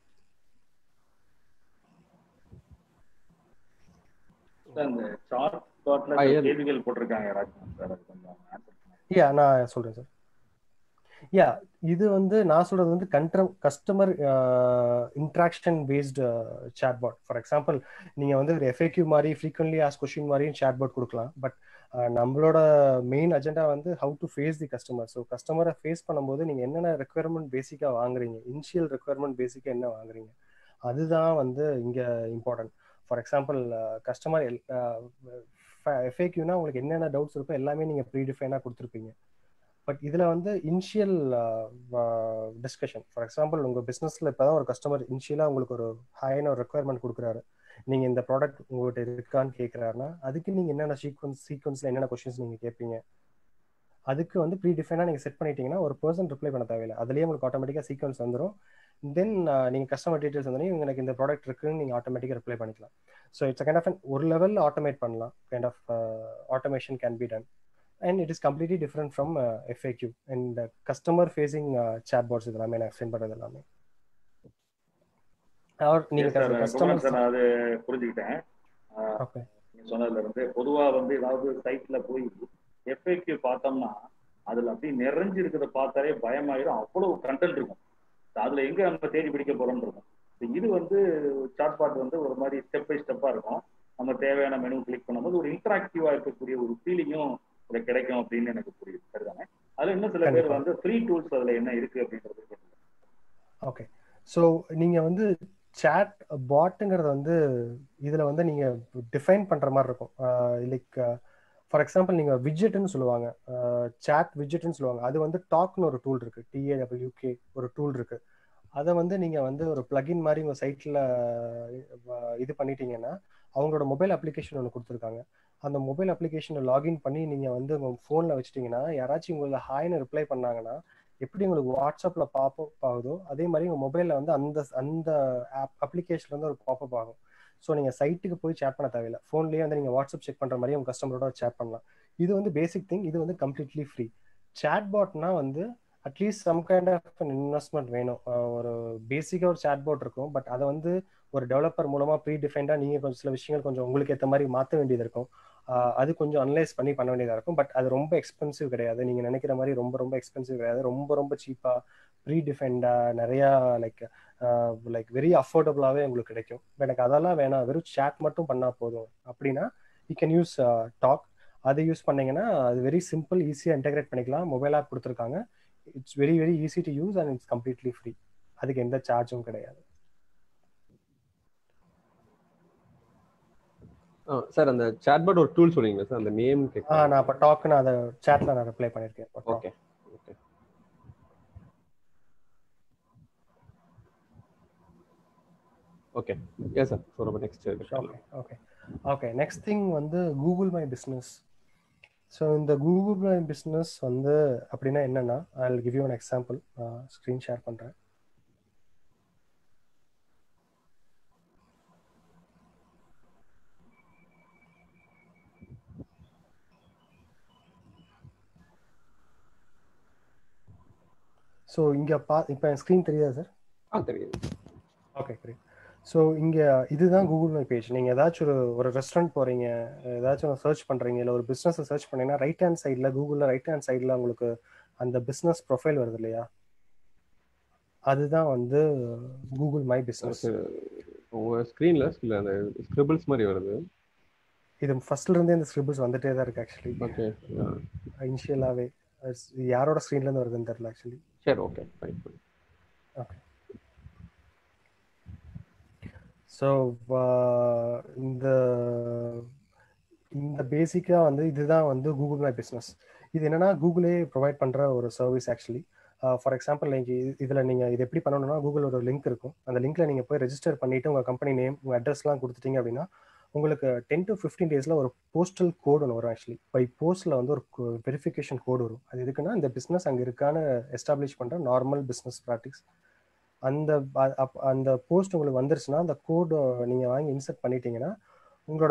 S1: சார் இந்த சார்ட் பாட்ல
S2: ஆ, ஏன்?
S1: கேள்விகள் போட்டிருக்காங்க ராஜ்குமார் சார் அது கொஞ்சம் answer பண்ணுங்க.
S5: யா நான் சொல்றேன் சார் யா இது வந்து நான் சொல்றது வந்து கண்ட்ரம் customer interaction based chatbot for example நீங்க வந்து ஒரு எஃப்ஏக்யூ மாதிரி ஃப்ரீக்வன்ட்லி ஆஸ் கொஸ்டின் மாதிரியும் சாட்பாட் கொடுக்கலாம் பட் நம்மளோட மெயின் அஜெண்டா வந்து how to face the customer so கஸ்டமரை ஃபேஸ் பண்ணும்போது நீங்க என்னென்ன ரெக்குயர்மெண்ட் பேசிக்காக வாங்குறீங்க இனிஷியல் ரெக்குயர்மெண்ட் பேசிக்காக என்ன வாங்குறீங்க அதுதான் வந்து இங்க இம்பார்ட்டன்ட் ஃபார் எக்ஸாம்பிள் கஸ்டமர் எஃப்ஏக்யூனா உங்களுக்கு என்னென்ன டவுட்ஸ் இருக்கோ எல்லாமே நீங்க ப்ரீ டிஃபைனாக கொடுத்துருப்பீங்க பட் இதுல வந்து இனிஷியல் டிஸ்கஷன் ஃபார் எக்ஸாம்பிள் உங்க பிசினஸ்ல இப்பதான் ஒரு கஸ்டமர் இனிஷியலா உங்களுக்கு ஒரு ஹையான ஒரு ரெக்குயர்மெண்ட் கொடுக்குறாரு நீங்க இந்த ப்ராடக்ட் உங்கள்கிட்ட இருக்கான்னு கேட்குறாருன்னா அதுக்கு நீங்க என்னென்ன சீக்வன்ஸ் சீக்வன்ஸ்ல என்னென்ன கொஸ்டின்ஸ் நீங்க கேட்பீங்க அதுக்கு வந்து ப்ரீ டிஃபைனா நீங்க செட் பண்ணிட்டீங்கன்னா ஒரு பர்சன் ரிப்ளை பண்ண தேவையில்லை அதுலயே உங்களுக்கு ஆட்டோமேட்டிக்கா சீக்வன்ஸ் வந்துடும் தென் நீங்க கஸ்டமர் டீடைல்ஸ் வந்து எனக்கு இந்த ப்ராடக்ட் இருக்குன்னு நீங்க ஆட்டோமேட்டிக்கா ரிப்ளை பண்ணிக்கலாம் ஸோ இட்ஸ் கைண்ட் ஆஃப் ஒரு லெவல் ஆட்டோமேட் பண்ணலாம் kind of automation can be done and it is completely different from FAQ and customer facing chatbots இது எல்லாமே நான் எக்ஸ்பிளைன் பண்றது எல்லாமே ஆர் நீங்க
S1: Yes, sir. Kumar
S5: customer
S1: sir நான் அது புரிஞ்சுக்கிட்டேன்
S5: ஓகே
S1: நீங்க சொன்னதுல இருந்து பொதுவா வந்து ஏதாவது சைட்ல போய் எஃப்ஏக்யூ பார்த்தோம்னா அதுல அப்படியே நிறைஞ்சு இருக்கிறத பார்த்தாலே பயமாயிரும் அவ்வளவு கண்டென்ட் இருக்கும் அதுல எங்க நம்ம தேடி பிடிக்க போறோம்னு இருக்கும் இப்ப இது வந்து சாட் பாட் வந்து ஒரு மாதிரி ஸ்டெப் பை ஸ்டெப்பா இருக்கும் நம்ம தேவையான மெனு கிளிக் பண்ணும்போது ஒரு இன்டராக்டிவா இருக்கக்கூடிய ஒரு ஃபீலிங்கும் இதுல கிடைக்கும் அப்படின்னு எனக்கு புரியுது சரிதானே அதுல இன்னும் சில பேர்
S5: கண்டிப்பா.
S1: வந்து ஃப்ரீ டூல்ஸ் அதுல என்ன இருக்கு அப்படின்றது கேட்கல.
S5: ஓகே ஸோ நீங்க வந்து chat பாட்டுங்கிறது வந்து இதுல வந்து நீங்க டிஃபைன் பண்ற மாதிரி இருக்கும் லைக் ஃபார் எக்ஸாம்பிள் நீங்க விட்ஜெட்னு சொல்லுவாங்க chat விட்ஜெட்னு சொல்லுவாங்க அது வந்து டாக்னு ஒரு டூல் இருக்கு டிஏடபிள்யூகே ஒரு டூல் இருக்கு அதை வந்து நீங்க வந்து ஒரு பிளகின் மாதிரி உங்க சைட்ல இது பண்ணிட்டீங்கன்னா அவங்களோட மொபைல் அப்ளிகேஷன் ஒன்று கொடுத்துருக்காங்க அந்த மொபைல் அப்ளிகேஷனை லாகின் பண்ணி நீங்க வந்து உங்க ஃபோன்ல வச்சிட்டீங்கன்னா யாராச்சும் உங்களை ஹாய்னு ரிப்ளை பண்ணாங்கன்னா எப்படி உங்களுக்கு வாட்ஸ்அப்ல பாப்அப் ஆகுதோ அதே மாதிரி உங்க மொபைல்ல வந்து அந்த அந்த ஆப் அப்ளிகேஷன்ல வந்து ஒரு பாப்அப் ஆகும் ஸோ நீங்க சைட்டுக்கு போய் சேட் பண்ண தேவையில்லை ஃபோன்லயே வந்து நீங்க வாட்ஸ்அப் செக் பண்ற மாதிரி உங்க கஸ்டமரோட சேட் பண்ணலாம் இது வந்து பேசிக் திங் இது வந்து கம்ப்ளீட்லி ஃப்ரீ சேட் பாட்னா வந்து at least some kind of investment வேணும் அஹ் ஒரு பேசிக்காக ஒரு சேட் பாட் இருக்கும் பட் அதை வந்து ஒரு டெவலப்பர் மூலமா ப்ரீ டிஃபைன்டா நீங்க கொஞ்சம் சில விஷயங்கள் கொஞ்சம் உங்களுக்கு ஏற்ற மாதிரி மாற்ற வேண்டியது இருக்கும் ஆஹ் அது கொஞ்சம் அனலைஸ் பண்ணி பண்ண வேண்டியதா இருக்கும் பட் அது ரொம்ப எக்ஸ்பென்சிவ் கிடையாது நீங்க நினைக்கிற மாதிரி ரொம்ப ரொம்ப எக்ஸ்பென்சிவ் கிடையாது ரொம்ப ரொம்ப சீப்பா ப்ரீ டிஃபைன்டா நிறைய லைக் லைக் வெரி அஃபோர்டபுளாவே உங்களுக்கு கிடைக்கும் இப்ப எனக்கு அதெல்லாம் வேணாம் வெறும் சேட் மட்டும் பண்ணா போதும் அப்படின்னா யூ கேன் யூஸ் டாக் அதை யூஸ் பண்ணீங்கன்னா அது வெரி சிம்பிள் ஈஸியாக இன்டெகிரேட் பண்ணிக்கலாம் மொபைல் ஆப் கொடுத்துருக்காங்க it's very very easy to use and it's completely free அதுக்கு எந்த சார்ஜும் கிடையாது
S2: சார் அந்த சாட்பாட் ஒரு டூல் சொல்றீங்களா சார் அந்த நேம்
S5: ஆ
S2: கேட்க
S5: நான் இப்போ டாக் நான் அதை சேட்ல நான் ரிப்ளை பண்ணியிருக்கேன் இப்போ talk.
S2: Okay okay okay yes sir so நம்ம next
S5: okay okay okay next thing வந்து கூகுள் மை பிஸ்னஸ் ஸோ இந்த கூகுள் மை பிஸ்னஸ் வந்து அப்படின்னா என்னன்னா I give you an example screen share பண்ணுறேன் ஸோ இங்கே பா இப்போ ஸ்க்ரீன் தெரியுதா சார்
S2: ஆ தெரியுது
S5: ஓகே கிரேட் ஸோ இங்கே இதுதான் கூகுள் மை பேஜ் நீங்கள் ஏதாச்சும் ஒரு ஒரு ரெஸ்டாரண்ட் போகிறீங்க ஏதாச்சும் சர்ச் பண்ணுறீங்க இல்லை ஒரு பிஸ்னஸை சர்ச் பண்ணீங்கன்னா ரைட் ஹேண்ட் சைடில் கூகுளில் ரைட் ஹேண்ட் சைடில் உங்களுக்கு அந்த பிஸ்னஸ் ப்ரொஃபைல் வருது இல்லையா அதுதான் வந்து கூகுள் மை பிஸ்னஸ்
S2: உங்க ஸ்க்ரீன்ல இல்ல அந்த ஸ்கிரிபிள்ஸ் மாதிரி வருது
S5: இது ஃபர்ஸ்ட்ல இருந்தே இந்த ஸ்கிரிபிள்ஸ் வந்துட்டே தான் இருக்கு ஆக்சுவலி
S2: ஓகே
S5: இனிஷியலாகவே யாரோட ஸ்க்ரீன்லேருந்து வருதுன்னு தெரியல ஆக்சுவலி
S2: சரி ஓகே ஃபைன்
S5: ஓகே ஸோ இந்த இந்த பேசிக்காக வந்து இதுதான் வந்து கூகுள் மை பிஸ்னஸ் இது என்னன்னா கூகுளே ப்ரொவைட் பண்ணுற ஒரு சர்வீஸ் ஆக்சுவலி ஃபார் எக்ஸாம்பிள் நீங்கள் இதில் நீங்கள் இது எப்படி பண்ணணும்னா கூகுள் ஒரு லிங்க் இருக்கும் அந்த லிங்க்ல நீங்கள் போய் ரெஜிஸ்டர் பண்ணிட்டு உங்கள் கம்பெனி நேம் உங்கள் அட்ரஸ்லாம் கொடுத்துட்டீங்க அப்படின்னா உங்களுக்கு டென் டு ஃபிஃப்டீன் டேஸில் ஒரு போஸ்டல் கோடு ஒன்று வரும் ஆக்சுவலி பை போஸ்ட்டில் வந்து ஒரு வெரிஃபிகேஷன் கோடு வரும் அது எதுக்குன்னா இந்த பிஸ்னஸ் அங்கே இருக்கான்னு எஸ்டாப்ளிஷ் பண்ணுற நார்மல் பிஸ்னஸ் ப்ராக்டிஸ் அந்த அந்த போஸ்ட் உங்களுக்கு வந்துருச்சுன்னா அந்த கோடு நீங்கள் வாங்கி இன்சர்ட் பண்ணிட்டீங்கன்னா உங்களோட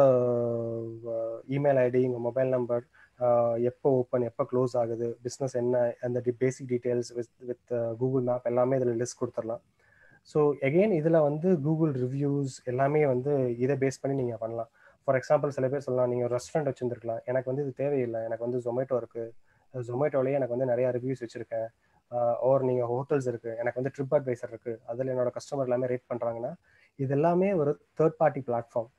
S5: இமெயில் ஐடி உங்கள் மொபைல் நம்பர் எப்போ ஓப்பன் எப்போ க்ளோஸ் ஆகுது பிஸ்னஸ் என்ன அந்த basic details with with Google Map எல்லாமே இதில் லிஸ்ட் கொடுத்துடலாம் ஸோ எகெயின் இதில் வந்து கூகுள் ரிவ்யூஸ் எல்லாமே வந்து இதை பேஸ் பண்ணி நீங்கள் பண்ணலாம் ஃபார் எக்ஸாம்பிள் சில பேர் சொல்லலாம் நீங்கள் ரெஸ்டாரண்ட் வச்சுருந்துருக்கலாம் எனக்கு வந்து இது தேவையில்லை எனக்கு வந்து ஜொமேட்டோ இருக்குது ஜொமேட்டோலேயே எனக்கு வந்து நிறையா ரிவ்யூஸ் வச்சுருக்கேன் ஓர் நீங்கள் ஹோட்டல்ஸ் இருக்குது எனக்கு வந்து ட்ரிப் அட்வைசர் இருக்குது அதில் என்னோட கஸ்டமர் எல்லாமே ரேட் பண்ணுறாங்கன்னா இது எல்லாமே ஒரு தேர்ட் பார்ட்டி பிளாட்ஃபார்ம்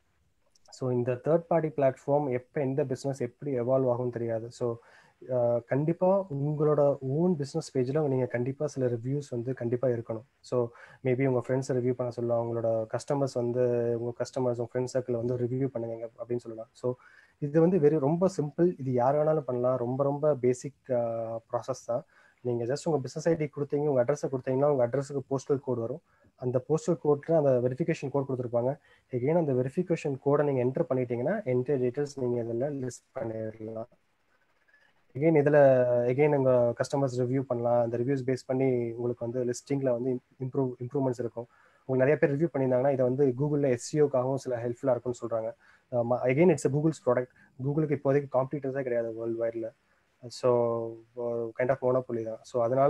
S5: ஸோ இந்த தேர்ட் பார்ட்டி பிளாட்ஃபார்ம் எப்போ எந்த பிஸ்னஸ் எப்படி எவால்வ் ஆகும்னு தெரியாது ஸோ கண்டிப்பாக உங்களோட ஓன் பிஸ்னஸ் பேஜில் நீங்கள் கண்டிப்பாக சில ரிவ்யூஸ் வந்து கண்டிப்பாக இருக்கணும் ஸோ மேபி உங்கள் ஃப்ரெண்ட்ஸை ரிவ்யூ பண்ண சொல்லலாம் உங்களோட கஸ்டமர்ஸ் வந்து உங்கள் கஸ்டமர்ஸ் உங்கள் ஃப்ரெண்ட்ஸ் சர்க்கிள் வந்து ரிவ்யூ பண்ணுங்க அப்படின்னு சொல்லலாம் ஸோ இது வந்து வெரி ரொம்ப சிம்பிள் இது யார் வேணாலும் பண்ணலாம் ரொம்ப ரொம்ப பேசிக் ப்ராசஸ் தான் நீங்கள் ஜஸ்ட் உங்கள் பிஸ்னஸ் ஐடி கொடுத்தீங்க உங்கள் அட்ரஸை கொடுத்தீங்கன்னா உங்கள் அட்ரஸுக்கு போஸ்டல் கோட் வரும் அந்த போஸ்டல் கோட்டில் அந்த வெரிஃபிகேஷன் கோட் கொடுத்துருப்பாங்க எகெயின் அந்த வெரிஃபிகேஷன் கோடை நீங்கள் என்டர் பண்ணிட்டீங்கன்னா என்டர் டீட்டெயில்ஸ் நீங்கள் இதில் லிஸ்ட் பண்ணிடலாம் எகெயின் இதில் எகெயின் உங்கள் கஸ்டமர்ஸ் ரிவ்யூ பண்ணலாம் அந்த ரிவ்யூஸ் பேஸ் பண்ணி உங்களுக்கு வந்து லிஸ்டிங்கில் வந்து இம்ப்ரூவ் இம்ப்ரூவ்மெண்ட்ஸ் இருக்கும் உங்களுக்கு நிறைய பேர் ரிவ்யூ பண்ணியிருந்தாங்கன்னா இதை வந்து கூகுளில் எஸ்சிஓக்காகவும் சில ஹெல்ப்ஃபுல்லாக இருக்கும்னு சொல்கிறாங்க எகெயின் இட்ஸ் கூகுள்ஸ் ப்ராடக்ட் கூகுளுக்கு இப்போதைக்கு காம்படிட்டர்ஸே கிடையாது வேர்ல்டு வைடில் ஸோ கைண்ட் ஆஃப் மோனோபொலி தான் ஸோ அதனால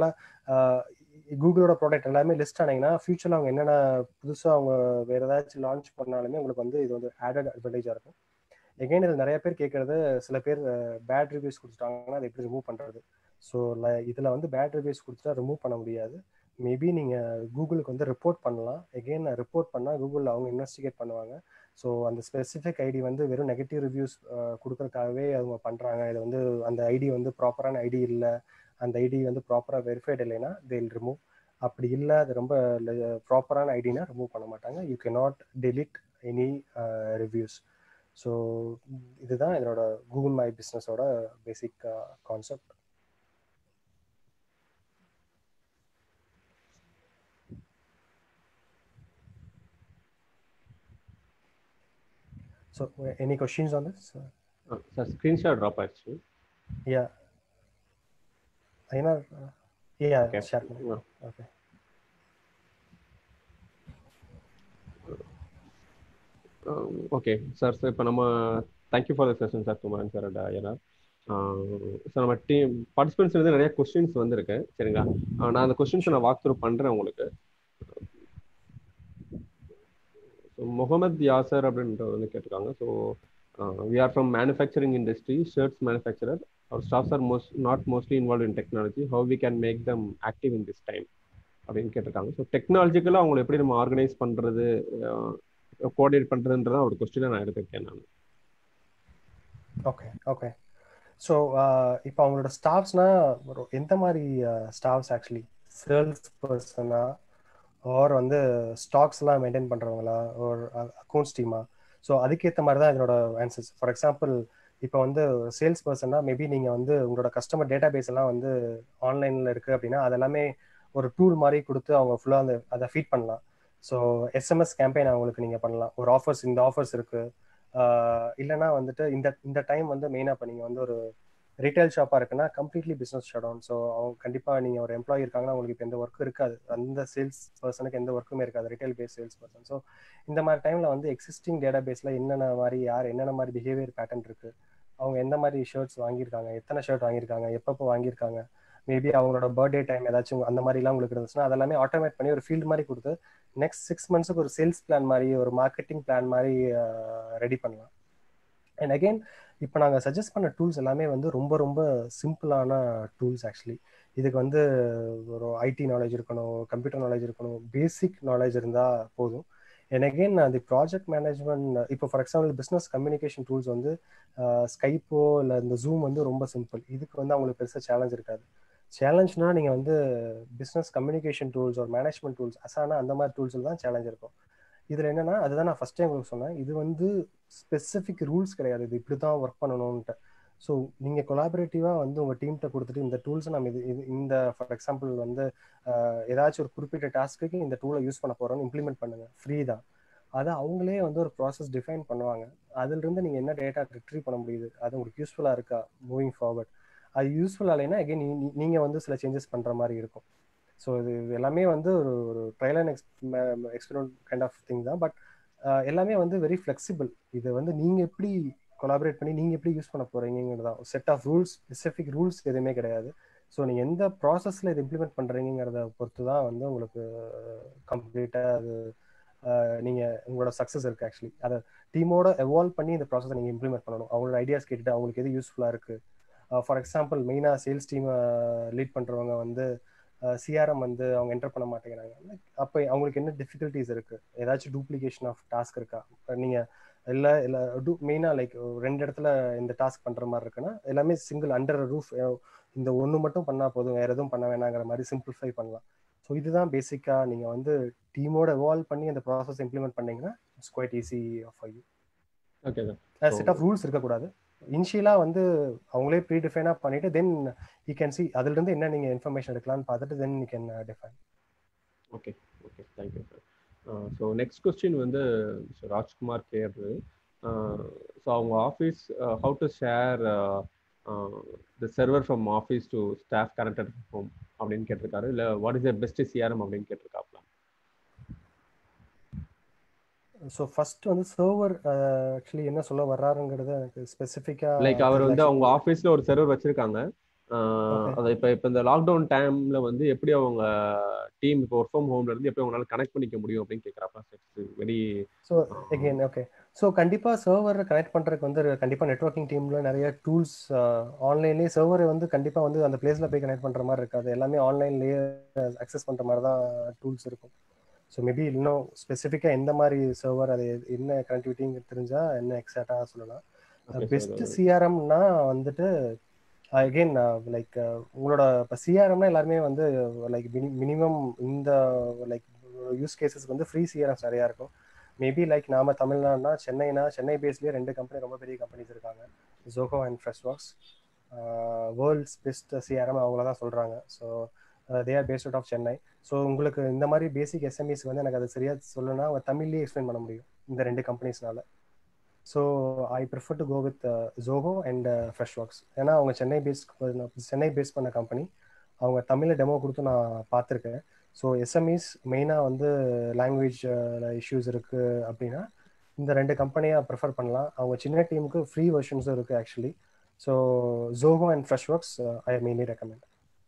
S5: கூகுளோட ப்ராடக்ட் எல்லாமே லிஸ்ட் ஆனீங்கன்னா ஃபியூச்சரில் அவங்க என்னென்ன புதுசாக அவங்க வேறு ஏதாச்சும் லான்ச் பண்ணாலுமே உங்களுக்கு வந்து இது வந்து ஆடட் அட்வான்டேஜாக இருக்கும் எகைன் இதில் நிறைய பேர் கேட்கறது சில பேர் பேட் ரிவ்யூஸ் கொடுத்துட்டாங்கன்னா அதை எப்படி ரிமூவ் பண்ணுறது ஸோ இதில் வந்து பேட் ரிவ்யூஸ் கொடுத்துட்டா ரிமூவ் பண்ண முடியாது மேபி நீங்கள் கூகுளுக்கு வந்து ரிப்போர்ட் பண்ணலாம் எகெயின் ரிப்போர்ட் பண்ணால் கூகுளில் அவங்க இன்வெஸ்டிகேட் பண்ணுவாங்க ஸோ அந்த ஸ்பெசிஃபிக் ஐடி வந்து வெறும் நெகட்டிவ் ரிவ்யூஸ் கொடுக்கறதுக்காகவே அவங்க பண்ணுறாங்க இது வந்து அந்த ஐடி வந்து ப்ராப்பரான ஐடி இல்லை அந்த ஐடி வந்து ப்ராப்பராக வெரிஃபைடு இல்லைன்னா தேல் ரிமூவ் அப்படி இல்லை அது ரொம்ப ப்ராப்பரான ஐடினா ரிமூவ் பண்ண மாட்டாங்க you can not delete any reviews so இதுதான் இதனோட கூகுள் மை பிஸ்னஸோட basic concept So, any questions on this?
S2: Sir screenshot drop ஆயிடுச்சு
S5: Yeah. ஐயனா yeah,
S2: Okay.
S5: share பண்ணு. Okay.
S2: ஓகே சார் சார் இப்போ நம்ம thank you for the session sir Kumaran sir and Ayyanar sir நம்ம team participants வந்து நிறைய கொஸ்டின்ஸ் வந்திருக்கு சரிங்களா ஆஹ் நான் அந்த கொஸ்டின்ஸை நான் வாக் த்ரூ பண்ணுறேன் உங்களுக்கு ஸோ முகமது யாசர் அப்படின்ற வந்து கேட்டிருக்காங்க so we are from manufacturing industry shirts manufacturer our staffs are most not mostly involve in technology how we can make them active in this time அப்படின்னு கேட்டிருக்காங்க ஸோ டெக்னாலஜிக்கலாக அவங்களை எப்படி நம்ம ஆர்கனைஸ் பண்ணுறது கோஆர்டினேட் பண்ணுறதுன்றதான் ஒரு கொஸ்டினை நான் எடுத்திருக்கேன் நான்
S5: ஓகே ஓகே ஸோ இப்போ அவங்களோட ஸ்டாஃப்ஸ்னா எந்த மாதிரி ஸ்டாஃப்ஸ் ஆக்சுவலி சேல்ஸ் பர்சனா ஆர் வந்து ஸ்டாக்ஸ்லாம் மெயின்டைன் பண்ணுறவங்களா ஒரு அக்கௌண்ட்ஸ் டீமா ஸோ அதுக்கேற்ற மாதிரி தான் இதனோட ஆன்சர்ஸ் ஃபார் எக்ஸாம்பிள் இப்போ வந்து சேல்ஸ் பர்சனா மேபி நீங்கள் வந்து உங்களோட கஸ்டமர் டேட்டா பேஸ் எல்லாம் வந்து ஆன்லைனில் இருக்குது அப்படின்னா அதெல்லாமே ஒரு டூல் மாதிரி கொடுத்து அவங்க ஃபுல்லாக அந்த அதை ஃபீட் பண்ணலாம் ஸோ எஸ்எம்எஸ் கேம்பெயின் அவங்களுக்கு நீங்கள் பண்ணலாம் ஒரு ஆஃபர்ஸ் இந்த ஆஃபர்ஸ் இருக்குது இல்லைன்னா வந்துட்டு இந்த இந்த டைம் வந்து மெயினாக இப்போ நீங்கள் வந்து ஒரு ரீட்டைல் ஷாப்பாக இருக்குன்னா completely business shut down so அவங்க கண்டிப்பாக நீங்கள் ஒரு எம்ப்ளாயி இருக்காங்கன்னா உங்களுக்கு இப்போ எந்த ஒர்க்கும் இருக்காது அந்த சேல்ஸ் பர்சனுக்கு எந்த ஒர்க்குமே இருக்காது retail base sales person so இந்த மாதிரி டைமில் வந்து எக்ஸிஸ்டிங் டேட்டா பேஸில் என்னென்ன மாதிரி யார் என்னென்ன மாதிரி பிஹேவியர் பேட்டர்ன் இருக்குது அவங்க எந்த மாதிரி ஷர்ட்ஸ் வாங்கியிருக்காங்க எத்தனை ஷர்ட் வாங்கியிருக்காங்க எப்பப்போ வாங்கியிருக்காங்க மேபி அவங்களோட பர்த்டே டைம் ஏதாச்சும் அந்த மாதிரிலாம் உங்களுக்கு இருந்துச்சுன்னா அதெல்லாமே ஆட்டோமேட் பண்ணி ஒரு ஃபீல்டு மாதிரி கொடுத்து நெக்ஸ்ட் சிக்ஸ் மந்த்ஸுக்கு ஒரு சேல்ஸ் பிளான் மாதிரி ஒரு மார்க்கெட்டிங் பிளான் மாதிரி ரெடி பண்ணலாம் அண்ட் அகெயின் இப்போ நாங்கள் சஜஸ்ட் பண்ண டூல்ஸ் எல்லாமே வந்து ரொம்ப ரொம்ப சிம்பிளான டூல்ஸ் ஆக்சுவலி இதுக்கு வந்து ஒரு ஐடி நாலேஜ் இருக்கணும் கம்ப்யூட்டர் நாலேஜ் இருக்கணும் பேசிக் நாலேஜ் இருந்தால் போதும் அண்ட் அகெயின் அந்த ப்ராஜெக்ட் மேனேஜ்மெண்ட் இப்போ for example business communication tools வந்து ஸ்கைப்போ இல்லை இந்த ஜூம் வந்து ரொம்ப சிம்பிள் இதுக்கு வந்து அவங்களுக்கு பெருசாக சேலஞ்ச் இருக்காது சேலஞ்ச்னா நீங்கள் வந்து பிஸ்னஸ் கம்யூனிகேஷன் டூல்ஸ் ஒரு மேனேஜ்மெண்ட் டூல்ஸ் அசானா அந்த மாதிரி டூல்ஸில் தான் சேலஞ்ச் இருக்கும் இதில் என்னன்னா அதுதான் நான் ஃபஸ்ட் டைம் உங்களுக்கு சொன்னேன் இது வந்து ஸ்பெசிஃபிக் ரூல்ஸ் கிடையாது இது இப்படி தான் ஒர்க் பண்ணணும்ன்ட்டு ஸோ நீங்கள் கொலாபரேட்டிவாக வந்து உங்கள் டீம்கிட்ட கொடுத்துட்டு இந்த டூல்ஸை நம்ம இது இது இந்த ஃபார் எக்ஸாம்பிள் வந்து ஏதாச்சும் ஒரு குறிப்பிட்ட டாஸ்க்கு இந்த டூலை யூஸ் பண்ண போகிறோம்னு இம்ப்ளிமெண்ட் பண்ணுங்கள் ஃப்ரீ தான் அதை அவங்களே வந்து ஒரு ப்ராசஸ் டிஃபைன் பண்ணுவாங்க அதுலேருந்து நீங்கள் என்ன டேட்டா ரிட்ரீவ் பண்ண முடியுது அது உங்களுக்கு யூஸ்ஃபுல்லாக இருக்கா மூவிங் ஃபார்வர்ட் அது யூஸ்ஃபுல்லாக இல்லைன்னா அகைன் நீங்கள் வந்து சில சேஞ்சஸ் பண்ணுற மாதிரி இருக்கும் ஸோ இது எல்லாமே வந்து ஒரு ஒரு trial and ex experiment kind of thing தான் பட் எல்லாமே வந்து வெரி ஃப்ளெக்சிபிள் இது வந்து நீங்கள் எப்படி கொலாபரேட் பண்ணி நீங்கள் எப்படி யூஸ் பண்ண போகிறீங்கிறது தான் set of rules specific rules எதுவுமே கிடையாது ஸோ நீங்கள் எந்த ப்ராசஸில் இது இம்ப்ளிமெண்ட் பண்ணுறீங்கிறத பொறுத்து தான் வந்து உங்களுக்கு கம்ப்ளீட்டாக அது நீங்கள் உங்களோட சக்ஸஸ் இருக்குது ஆக்சுவலி அதை டீமோட எவால்வ் பண்ணி இந்த ப்ராசஸை நீங்கள் இம்ப்ளிமெண்ட் பண்ணணும் அவங்களோட ஐடியாஸ் கேட்டுட்டு அவங்களுக்கு எது யூஸ்ஃபுல்லாக இருக்குது ஃபார் எக்ஸாம்பிள் மெயினாக சேல்ஸ் டீமை லீட் பண்ணுறவங்க வந்து சிஆர்எம் வந்து அவங்க என்டர் பண்ண மாட்டேங்கிறாங்க அப்போ அவங்களுக்கு என்ன டிஃபிகல்ட்டிஸ் இருக்குது ஏதாச்சும் டூப்ளிகேஷன் ஆஃப் டாஸ்க் இருக்கா நீங்கள் இல்லை இல்லை டூ மெயினாக லைக் ரெண்டு இடத்துல இந்த டாஸ்க் பண்ணுற மாதிரி இருக்குன்னா எல்லாமே சிங்கிள் அண்டர் ரூஃப் இந்த ஒன்று மட்டும் பண்ணால் போதும் வேறு எதுவும் பண்ண வேணாங்கிற மாதிரி சிம்பிளிஃபை பண்ணலாம் ஸோ இதுதான் பேசிக்காக நீங்கள் வந்து டீமோட எவால்வ் பண்ணி அந்த ப்ராசஸ் இம்ப்ளிமெண்ட் பண்ணீங்கன்னா it's quite easy of you
S2: okay
S5: set of rules இருக்கக்கூடாது இனிஷியலாக வந்து அவங்களே ப்ரீ டிஃபைனாக பண்ணிட்டு தென் யூ கேன் சி அதுலேருந்து என்ன நீங்கள் இன்ஃபர்மேஷன் எடுக்கலாம்னு பார்த்துட்டு then you can define
S2: okay okay thank you sir so next question வந்து ராஜ்குமார் கேரு ஸோ அவங்க office how to share the server from office to staff connected home அப்படின்னு கேட்டிருக்காரு இல்லை what is the best CRM அப்படின்னு கேட்டிருக்காப்ல
S5: ஸோ ஃபர்ஸ்ட் வந்து server actually என்ன சொல்ல வர்றாருங்கிறது எனக்கு ஸ்பெசிஃபிக்காக
S2: லைக் அவர் வந்து அவங்க ஆஃபீஸில் ஒரு சர்வர் வச்சிருக்காங்க அதை இப்போ இப்போ இந்த லாக்டவுன் டைம்ல வந்து எப்படி அவங்க டீம் இப்போ ஒர்க் ஃப்ரம் ஹோம்ல இருந்து எப்படி அவங்களால கனெக்ட் பண்ணிக்க முடியும் அப்படின்னு கேட்குறாப்பா very
S5: so again okay so கண்டிப்பாக சர்வர் கனெக்ட் பண்ணுறதுக்கு வந்து கண்டிப்பாக நெட்ஒர்க்கிங் டீமில் நிறைய டூல்ஸ் ஆன்லைன்லேயே சர்வர் வந்து கண்டிப்பாக வந்து அந்த பிளேஸில் போய் கனெக்ட் பண்ணுற மாதிரி இருக்காது எல்லாமே ஆன்லைன்லேயே அக்சஸ் பண்ணுற மாதிரி தான் டூல்ஸ் இருக்கும் ஸோ மேபி இன்னும் ஸ்பெசிஃபிக்காக எந்த மாதிரி சர்வர் அது என்ன கனெக்டிவிட்டிங்க தெரிஞ்சால் என்ன எக்ஸாக்டாக சொல்லலாம் பெஸ்ட் சிஆர்எம்னா வந்துட்டு அகெயின் லைக் உங்களோட இப்போ சிஆர்எம்னா எல்லாருமே வந்து லைக் மினிமம் இந்த லைக் யூஸ் கேசஸ்க்கு வந்து ஃப்ரீ சிஆர்எம்ஸ் நிறையா இருக்கும் மேபி லைக் நாம தமிழ்நாடுனா சென்னைனா சென்னை பேஸ்லேயே ரெண்டு கம்பெனி ரொம்ப பெரிய கம்பெனிஸ் இருக்காங்க Zoho and Freshworks world's best CRM அவங்கள தான் சொல்கிறாங்க so they are based out of Chennai so உங்களுக்கு இந்த மாதிரி பேசிக் எஸ்எம்இஸ் வந்து எனக்கு அது சரியாக சொல்லணும்னா அவங்க தமிழ்லேயே எக்ஸ்பிளைன் பண்ண முடியும் இந்த ரெண்டு கம்பெனிஸ்னால so I prefer to go with Zoho and Freshworks ஏன்னா அவங்க சென்னை பேஸ் சென்னை பேஸ் பண்ண கம்பெனி அவங்க தமிழில் டெமோ கொடுத்து நான் பார்த்துருக்கேன் ஸோ எஸ்எம்இஸ் மெயினாக வந்து லாங்குவேஜ் இஷ்யூஸ் இருக்குது அப்படின்னா இந்த ரெண்டு கம்பெனியாக ப்ரிஃபர் பண்ணலாம் அவங்க சின்ன டீமுக்கு ஃப்ரீ வெர்ஷன்ஸும் இருக்குது actually so Zoho and Freshworks I mainly recommend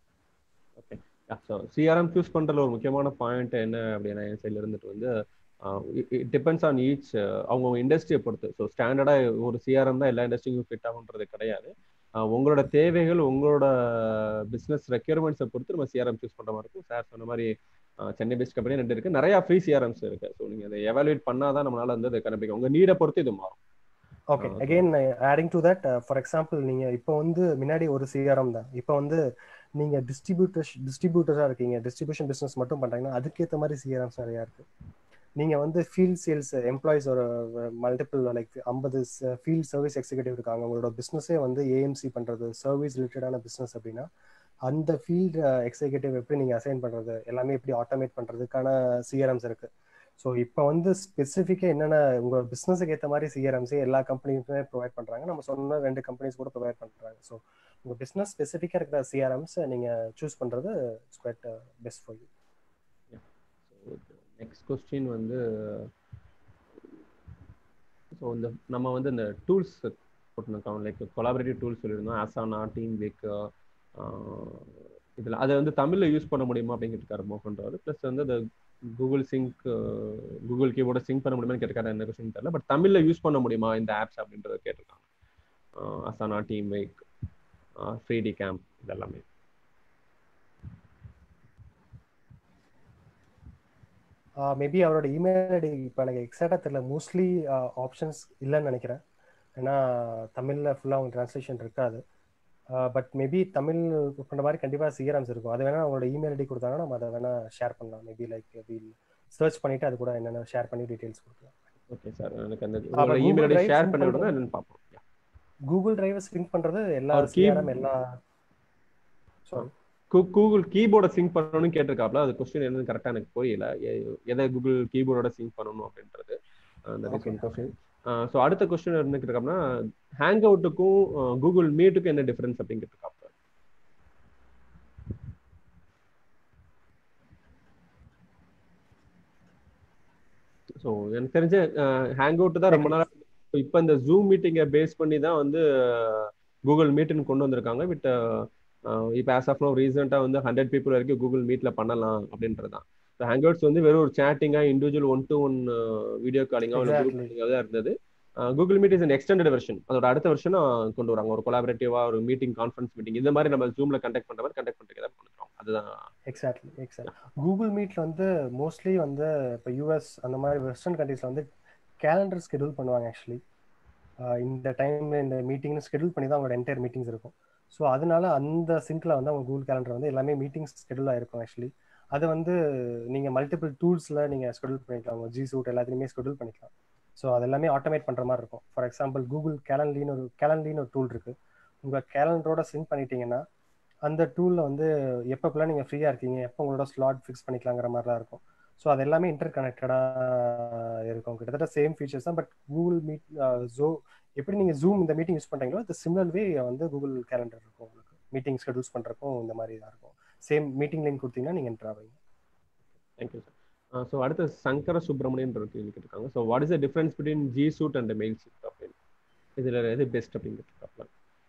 S2: okay so CRM choose பண்ணுறதுல ஒரு முக்கியமான பாயிண்ட் என்ன அப்படின்னா என் சைடில் இருந்துட்டு வந்து இட் டிபெண்ட்ஸ் ஆன் ஈச் அவங்கவுங்க இண்டஸ்ட்ரியை பொறுத்து ஸோ ஸ்டாண்டர்டாக ஒரு சிஆர்எம் தான் எல்லா இண்டஸ்ட்ரிக்கும் ஃபிட் ஆகுன்றது கிடையாது உங்களோட தேவைகள் உங்களோட பிஸ்னஸ் ரெக்யர்மெண்ட்ஸை பொறுத்து நம்ம சிஆர்எம் சூஸ் பண்ணுற மாதிரி இருக்கும் சார் சொன்ன மாதிரி சென்னை பேஸ்ட் கம்பெனி ரெண்டு இருக்கு நிறைய ஃப்ரீ சிஆர்எம்ஸ் இருக்கு ஸோ நீங்கள் அதை எவாலுவேட் பண்ணாதான் நம்மளால வந்து அதை கண்டுபிடிக்கும் உங்கள் நீடை பொறுத்து இது மாறும்
S5: okay again adding to that for example நீங்கள் இப்போ வந்து முன்னாடி ஒரு சிஆர்எம் தான் இப்போ வந்து நீங்கள் டிஸ்ட்ரிபியூட்டர்ஸ் டிஸ்ட்ரிபியூட்டராக இருக்கீங்க டிஸ்ட்ரிபியூஷன் பிஸ்னஸ் மட்டும் பண்ணுறீங்கன்னா அதுக்கேற்ற மாதிரி சிஆர்எம்ஸ் நிறையா இருக்குது நீங்கள் வந்து ஃபீல்ட் சேல்ஸ் எம்ப்ளாயிஸ் ஒரு மல்டிபிள் லைக் ஐம்பது ஃபீல்ட் சர்வீஸ் எக்ஸிகூட்டிவ் இருக்காங்க உங்களோட பிஸ்னஸே வந்து ஏஎம்சி பண்ணுறது சர்வீஸ் ரிலேட்டடான பிஸ்னஸ் அப்படின்னா அந்த ஃபீல்ட் எக்ஸிகூட்டிவ் எப்படி நீங்கள் அசைன் பண்ணுறது எல்லாமே எப்படி ஆட்டோமேட் பண்ணுறதுக்கான சிஆர்எம்ஸ் இருக்குது ஸோ இப்போ வந்து ஸ்பெசிஃபிக்காக என்னென்ன உங்கள் பிஸ்னஸுக்கு ஏற்ற மாதிரி சிஆர்எம்ஸே எல்லா கம்பெனிஸுமே ப்ரொவைட் பண்ணுறாங்க நம்ம சொன்ன ரெண்டு கம்பெனிஸ் கூட ப்ரொவைட் பண்ணுறாங்க ஸோ உங்கள் பிஸ்னஸ் ஸ்பெசிஃபிக்காக இருக்கிற சிஆர்எம்ஸ் நீங்கள் சூஸ் பண்ணுறது it's quite best for you
S2: next question வந்து ஸோ இந்த நம்ம வந்து இந்த டூல்ஸ் போட்டிருக்கோம் லைக் கொலாபரேட்டிவ் டூல்ஸ் சொல்லியிருந்தோம் அசானா டீம் வீக் இதில் அதை வந்து தமிழில் யூஸ் பண்ண முடியுமா அப்படிங்கிறதுக்காரு மோகன்றாரு ப்ளஸ் வந்து அந்த கூகுள் சிங்க் கூகுள் கீபோர்டை சிங்க் பண்ண முடியுமான்னு கேட்டிருக்காரு என்ன கொஸ்டின் தெரியல பட் தமிழில் யூஸ் பண்ண முடியுமா இந்த ஆப்ஸ் அப்படின்றத கேட்டிருக்காங்க Asana team week Freedcamp இதெல்லாமே
S5: மேபி அவரோட இமெயில் ஐடி இப்போ எனக்கு எக்ஸாக்டாக தெரியல மோஸ்ட்லி ஆப்ஷன்ஸ் இல்லைன்னு நினைக்கிறேன் ஏன்னா தமிழில் ஃபுல்லாக அவங்க டிரான்ஸ்லேஷன் இருக்காது பட் மேபி தமிழ் பண்ணுற மாதிரி கண்டிப்பாக சிஆர்எம்ஸ் இருக்கும் அது வேணால் அவங்களோட இமெயில் ஐடி கொடுத்தாங்கன்னா நம்ம அதை வேணால் ஷேர் பண்ணலாம் மேபி லைக் வீல் சர்ச் பண்ணிட்டு அது கூட என்னென்ன ஷேர் பண்ணி டீட்டெயில்ஸ் கொடுக்கலாம்
S2: ஓகே சார் எனக்கு அந்த உங்களோட இமெயில் ஐடி ஷேர் பண்ணி விடுங்க என்னன்னு பார்ப்போம்
S5: கூகுள் டிரைவை சிங்க் பண்ணுறது எல்லா
S2: அவர் key-
S5: சிஆர்எம் எல்லா சாரி
S2: கூகுள் கீபோர்டை சிங்க் பண்ணணும்னு கேட்டிருக்காப்ல அது கொஸ்டின் என்னன்னு கரெக்டாக எனக்கு புரியல எ- எதை கூகுள் கீபோர்டோட சிங்க் பண்ணணும் அப்படின்றது
S5: Okay.
S2: கொஸ்டின் ஸோ அடுத்த கொஸ்டின் என்ன கேட்டிருக்காப்னா ஹேங் அவுட்டுக்கும் கூகுள் மீட்டுக்கும் என்ன டிஃபரன்ஸ் அப்படின்னு கேட்டிருக்காப்ல ஸோ எனக்கு தெரிஞ்ச ஹேங் அவுட் தான் ரொம்ப நாள் இப்போ இந்த ஜூம் மீட்டிங்கை பேஸ் பண்ணி தான் வந்து கூகுள் மீட்டுன்னு கொண்டு வந்திருக்காங்க வித் இப்போ ஆஸ் ஆஃப் நோ ரீசெண்டாக வந்து ஹண்ட்ரட் பீப்புள் வரைக்கும் கூகுள் மீட்டில் பண்ணலாம் அப்படின்றது தான் ஸோ ஹேங்அவுட்ஸ் வந்து வெறும் ஒரு சேட்டிங்காக individual one to one video காலிங்காக ஒரு குரூப்
S5: Exactly.
S2: தான் இருந்தது Google Meet is an extended version அதோட அடுத்த வெர்ஷனாக கொண்டு வராங்க ஒரு கொலாபரேட்டிவாக ஒரு மீட்டிங் கான்ஃபரன்ஸ் மீட்டிங் இந்த மாதிரி நம்ம ஜூமில் கண்டக்ட் பண்ணுற மாதிரி கண்டக்ட் பண்ணுறதுக்கு தான் பண்ணுறோம் அதுதான்
S5: எக்ஸாக்ட்லி எக்ஸாக்ட் கூகுள் மீட்ல வந்து மோஸ்ட்லி வந்து இப்போ யூஎஸ் அந்த மாதிரி வெஸ்டர்ன் கண்ட்ரீஸ்ல வந்து கேலண்டர் ஸ்கெடியூல் பண்ணுவாங்க ஆக்சுவலி இந்த டைம்ல இந்த மீட்டிங்னு ஸ்கெடியூல் பண்ணி தான் அவங்களோட என்டையர் மீட்டிங்ஸ் இருக்கும் ஸோ அதனால அந்த சிங்க்ல வந்து அவங்க கூகுள் கேலண்டர் வந்து எல்லாமே மீட்டிங்ஸ் ஸ்கெடியூல் ஆயிருக்கும் ஆக்சுவலி அது வந்து நீங்க மல்டிபிள் டூல்ஸ்ல நீங்க ஸ்கெடியூல் பண்ணிக்கலாம் உங்க ஜி சூட் எல்லாத்தையுமே ஸ்கெடியூல் பண்ணிக்கலாம் ஸோ அது எல்லாமே ஆட்டோமேட் பண்ற மாதிரி இருக்கும் ஃபார் எக்ஸாம்பிள் கூகுள் கேலண்ட்லின்னு ஒரு கேலண்ட்லின்னு ஒரு டூல் இருக்கு உங்க கேலண்டரோட சிங்க் பண்ணிட்டீங்கன்னா அந்த டூலில் வந்து எப்பப்பெல்லாம் நீங்கள் ஃப்ரீயாக இருக்கீங்க எப்போ உங்களோட ஸ்லாட் ஃபிக்ஸ் பண்ணிக்கலாங்கிற மாதிரிலாம் இருக்கும் ஸோ அது எல்லாமே இன்டர் கனெக்டடாக இருக்கும் கிட்டத்தட்ட சேம் ஃபீச்சர்ஸ் தான் பட் கூகுள் மீட் ஜோ எப்படி நீங்கள் ஜூம் இந்த மீட்டிங் யூஸ் பண்ணுறீங்களோ அது சிமிலர் வே வந்து கூகுள் கேலண்டர் இருக்கும் உங்களுக்கு மீட்டிங் ஷெடியூல்ஸ் பண்ணுறக்கும் இந்த மாதிரி தான் இருக்கும் சேம் மீட்டிங் லிங்க் கொடுத்தீங்கன்னா நீங்கள் என்ட்ரு ஆவீங்க
S2: தேங்க்யூ சார் ஸோ அடுத்து சங்கர சுப்பிரமணியன் ஒரு கேள்வி கேட்டிருக்காங்க so what is the difference between G Suite and mail suite அப்படின்னு இதில் எது பெஸ்ட் அப்படின்னு கேட்டிருக்காப்ல